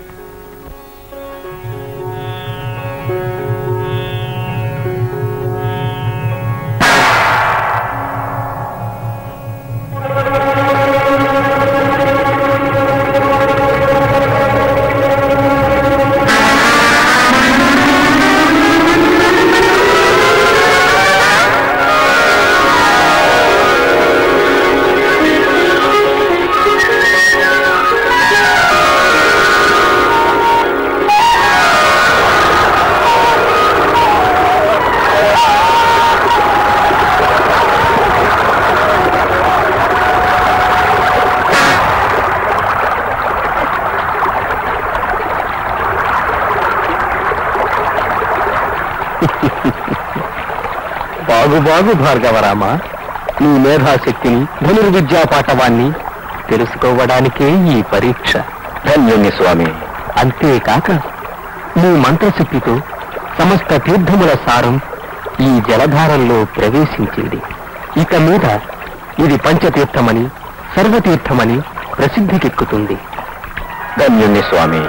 Speaker 2: బాగు బాగు భార్గవరామ నీ మేధాశక్తిని ధనుర్విద్యా పాఠవాన్ని తెలుసుకోవడానికే ఈ పరీక్ష ధన్యుని స్వామి అంతేకాక నీ మంత్రశక్తితో సమస్త తీర్థముల సారం ఈ జలధారంలో ప్రవేశించింది ఇక మీద ఇది పంచతీర్థమని సర్వతీర్థమని ప్రసిద్ధికెక్కుతుంది ధన్యుని స్వామి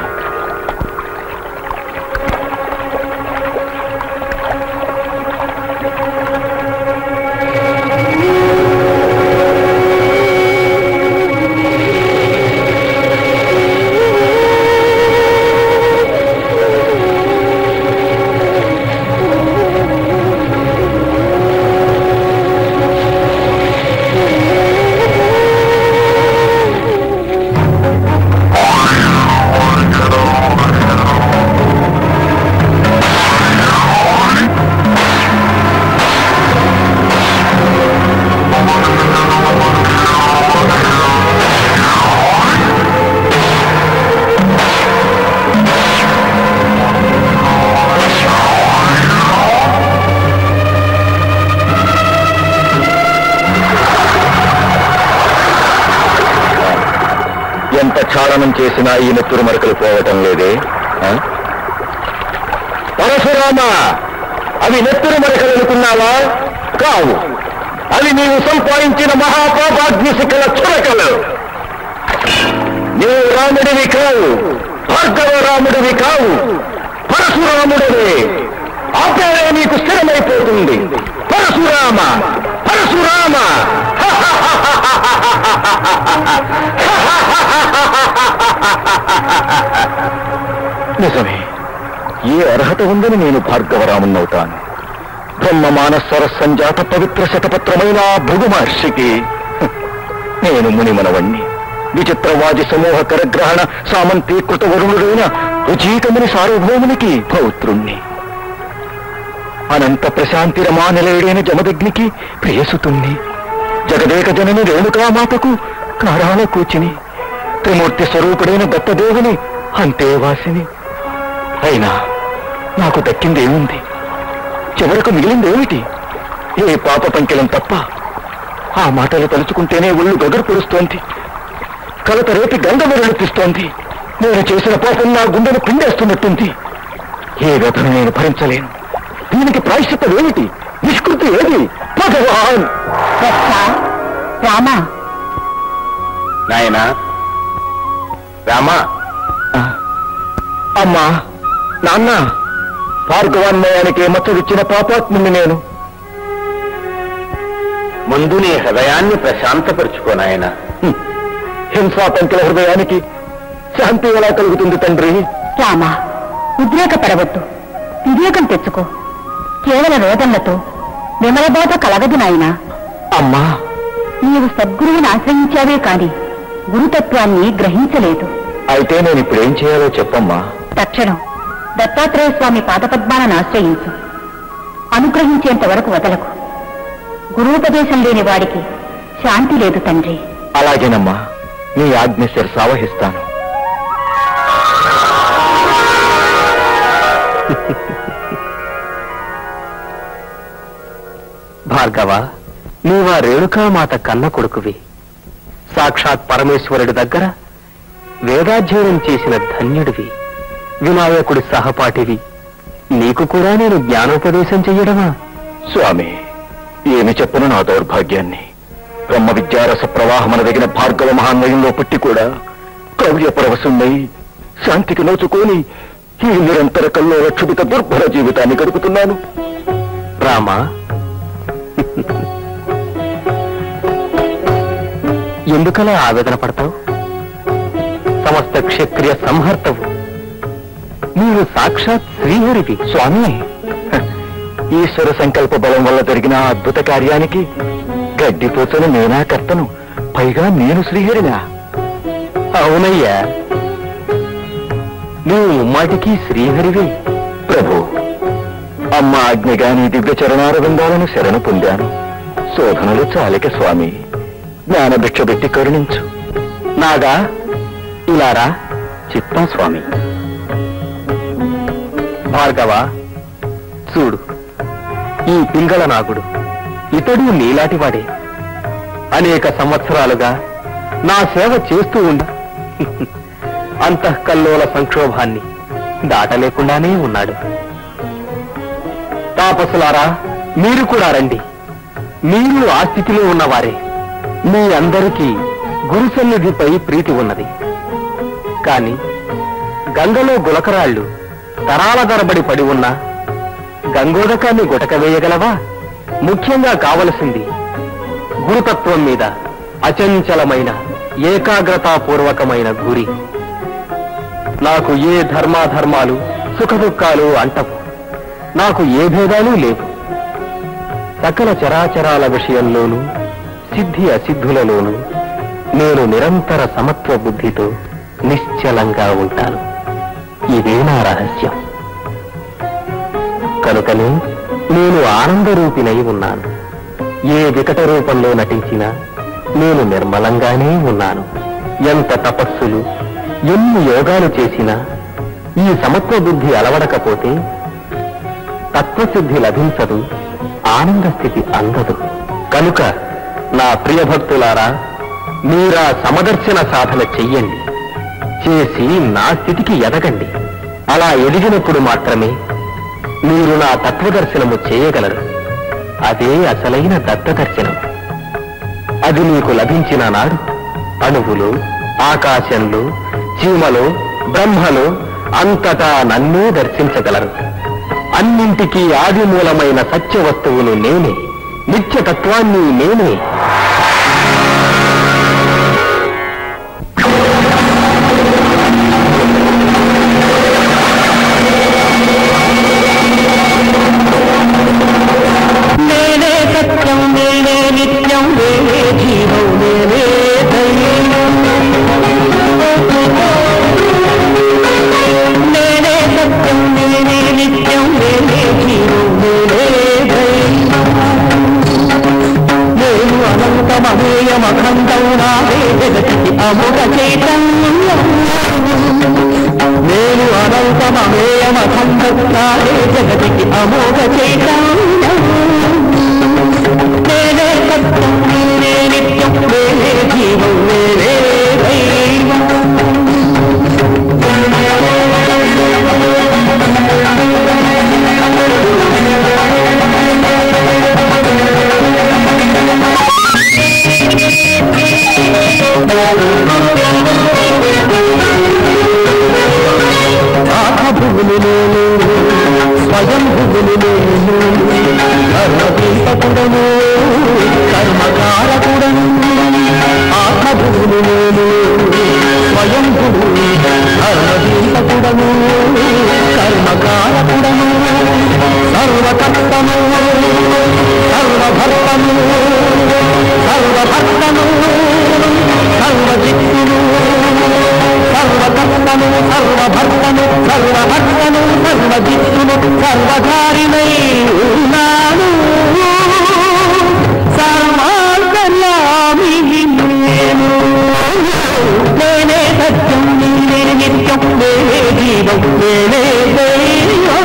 Speaker 2: ఎంత క్షాళనం చేసినా ఈ నెత్తురు మరకలు పోవటం లేదే ఆ? పరశురామ అవి నెత్తురు మరకలు అనుకున్నావా కావు అవి నీవు సంపాదించిన మహాపాపాగ్ని శిఖల చురకలు నీవు రాముడివి కావు భార్గవ రాముడివి కావు పరశురాముడివే ఆపేరే నీకు స్థిరమైపోతుంది పరశురామ పరశురామ నిజమే ఏ అర్హత ఉందని నేను భార్గవరామున్నవుతాను బ్రహ్మ మానస్వర సంజాత పవిత్ర శతపత్రమైన ఆ భృగు మహర్షికి హ, నేను మునిమనవణ్ణి విచిత్రవాది సమూహ కరగ్రహణ సామంతీకృత వరుణుడైన రుచీకముని సార్వభౌమునికి పౌత్రుణ్ణి అనంత ప్రశాంతి రమానిలయుడైన జమదగ్నికి ప్రియసుతుణ్ణి జగదేక జనని రేణుకా మాతకు కారాల కూర్చుని త్రిమూర్తి స్వరూపుడైన దత్తదేవుని అంతేవాసిని అయినా నాకు దక్కింది ఏముంది చివరకు మిగిలింది ఏమిటి ఏ పాప పంకిలం తప్ప ఆ మాటలు తలుచుకుంటేనే ఒళ్ళు గగురు పొడుస్తోంది కలత రేపి గంధము వెలుపిస్తోంది నేను చేసిన పాపం నా గుండెను పిండేస్తున్నట్టుంది ఏ వ్యధను నేను భరించలేను దీనికి ప్రాయశ్చిత్తం ఏమిటి నిష్కృతి ఏది భగవాన్
Speaker 3: వత్స, రామా
Speaker 2: నాయనా రామా అమ్మా నాన్న భార్గవాన్మయానికి మచ్చడిచ్చిన పాపాత్ముని నేను ముందు నీ హృదయాన్ని ప్రశాంతపరుచుకో నాయన హింసాపంకిల హృదయానికి శాంతి ఎలా కలుగుతుంది తండ్రి
Speaker 3: రామా ఉద్రేకపడవద్దు వివేకం తెచ్చుకో కేవల రోదనలతో విమలబోధ కలగదు నాయనా
Speaker 2: అమ్మా
Speaker 3: నీవు సద్గురువుని ఆశ్రయించావే కాని గురుతత్వాన్ని గ్రహించలేదు
Speaker 2: అయితే నేను ఇప్పుడు ఏం చేయాలో చెప్పమ్మా
Speaker 3: తక్షణం దత్తాత్రేయ స్వామి పాదపద్మాలను ఆశ్రయించు అనుగ్రహించేంత వరకు వదలకు గురూపదేశం లేని వాడికి శాంతి లేదు తండ్రి
Speaker 2: అలాగేనమ్మా నీ ఆజ్ఞ శిరసావహిస్తాను భార్గవ నీవా రేణుకామాత కన్న కొడుకువి సాక్షాత్ పరమేశ్వరుడి దగ్గర వేదాధ్యయనం చేసిన ధన్యుడివి వినాయకుడి సహపాఠివి నీకు కూడా నేను జ్ఞానోపదేశం చెయ్యడమా స్వామి ఏమి చెప్పను నా దౌర్భాగ్యాన్ని బ్రహ్మ విద్యారస ప్రవాహమనదగిన భార్గవ మహాన్వయంలో పుట్టి కూడా కవ్య పరవశున్నై శాంతికి నోచుకొని ఈ నిరంతర కల్లో రక్షుడిత దుర్భర జీవితాన్ని గడుపుతున్నాను రామా ఎందుకలా ఆవేదన పడతావు సమస్త క్షత్రియ సంహర్తవు నీవు సాక్షాత్ శ్రీహరివి స్వామి హ, ఈశ్వర సంకల్ప బలం వల్ల జరిగిన ఆ అద్భుత కార్యానికి గడ్డిపోతున్న నేనా కర్తను పైగా నేను శ్రీహరినా అవునయ్యా నువ్వు ముమ్మాటికి శ్రీహరివి ప్రభు అమ్మ ఆజ్ఞగా నీ దివ్య చరణారవిందాలను శరణు పొందాను శోధనలు చాలిక స్వామి జ్ఞానభిక్ష పెట్టి కరుణించు నాగా ఇలారా చిత్తా స్వామి భార్గవ చూడు ఈ పింగళ నాగుడు ఇతడు నీలాంటివాడే అనేక సంవత్సరాలుగా నా సేవ చేస్తూ ఉండ అంతఃకల్లోల సంక్షోభాన్ని దాటలేకుండానే ఉన్నాడు తాపసులారా మీరు కూడా రండి మీరు ఆ స్థితిలో ఉన్నవారే మీ అందరికీ గురు సన్నిధిపై ప్రీతి ఉన్నది కాని గంగలో గులకరాళ్ళు తరాల తరబడి పడి ఉన్నా గంగోదకాన్ని గుటక వేయగలవా ముఖ్యంగా కావలసింది గురుతత్వం మీద అచంచలమైన ఏకాగ్రతాపూర్వకమైన గురి నాకు ఏ ధర్మాధర్మాలు సుఖదుఖాలు అంటవు నాకు ఏ భేదాలు లేవు సకల చరాచరాల విషయంలోనూ సిద్ధి అసిద్ధులలోనూ నేను నిరంతర సమత్వ బుద్ధితో నిశ్చలంగా ఉంటాను ఇదే నా రహస్యం కనుకనే నేను ఆనందరూపినై ఉన్నాను ఏ వికట రూపంలో నటించినా నేను నిర్మలంగానే ఉన్నాను ఎంత తపస్సులు ఎన్ని యోగాలు చేసినా ఈ సమత్వ బుద్ధి అలవడకపోతే తత్వసిద్ధి లభించదు ఆనంద స్థితి అందదు కనుక నా ప్రియ భక్తులారా మీరా సమదర్శన సాధన చెయ్యండి చేసి నా స్థితికి ఎదగండి అలా ఎదిగినప్పుడు మాత్రమే మీరు నా తత్వదర్శనము చేయగలరు అదే అసలైన దత్తదర్శనం అది నీకు లభించిన నాడు అణువులు ఆకాశంలో చీమలో బ్రహ్మలో అంతటా నన్నే దర్శించగలరు అన్నింటికీ ఆదిమూలమైన సత్య వస్తువును నేనే నిత్యతత్వాన్ని నేనే నేనే సత్యం నేనే నిత్యం నేనే జీవం నేనే దైవం నేనే సత్యం నేనే నిత్యం నేనే జీవం నేనే దైవం నేను అనంతమేయమఖండం నాదే జగతికి అముక చైతన్యం నేను అనంతమేయమఖండం నాదే జగతికి అమోఘ చైతన్యం నేనే సత్యం నేనే నిత్యం నేనే జీవం నేనే దైవం ఆత్మభువులు నేను స్వయం భువులు నేను కర్మదీపకుడను కర్మకారకుడను ఆత్మభువులు నేను స్వయం భువు కర్మదీపకుడను కర్మకారకుడను సర్వకర్తను సర్వభర్తను సర్వభర్తను సర్వజిత్తును సర్వకర్తను సర్వభర్తను సర్వభర్తను సర్వజిత్తును సర్వధారిణై ఉన్నాను సర్వాంతర్యామి నేను నేనే సత్యం నేనే నిత్యం నేనే జీవం నేనే దైవం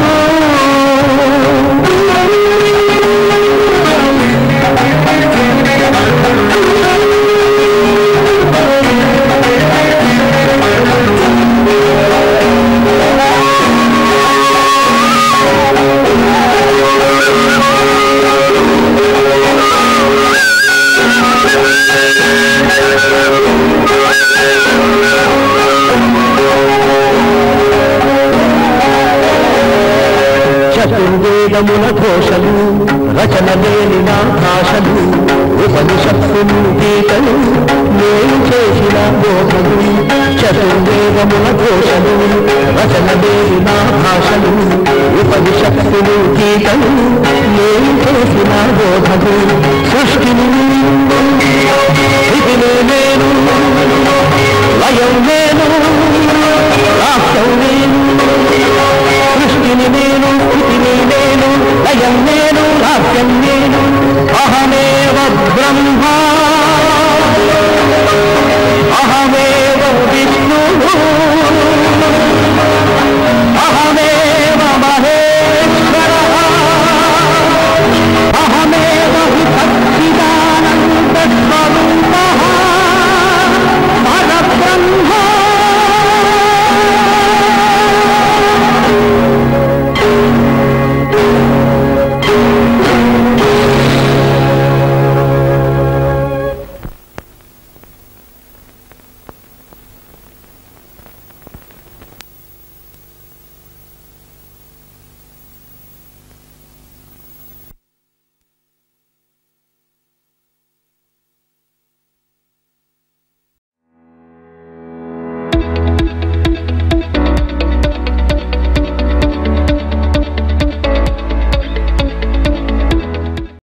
Speaker 2: చతుర్వేదముల ఘోషలు రచన లేని నా భాషలు ఉపనిషత్తులు గీతలు నేను చేసిన బోధలు చతుర్వేదముల ఘోషలు రచన లేని నా భాషలు ఉపనిషత్తులు గీతలు నేను చేసిన బోధలు సృష్టిని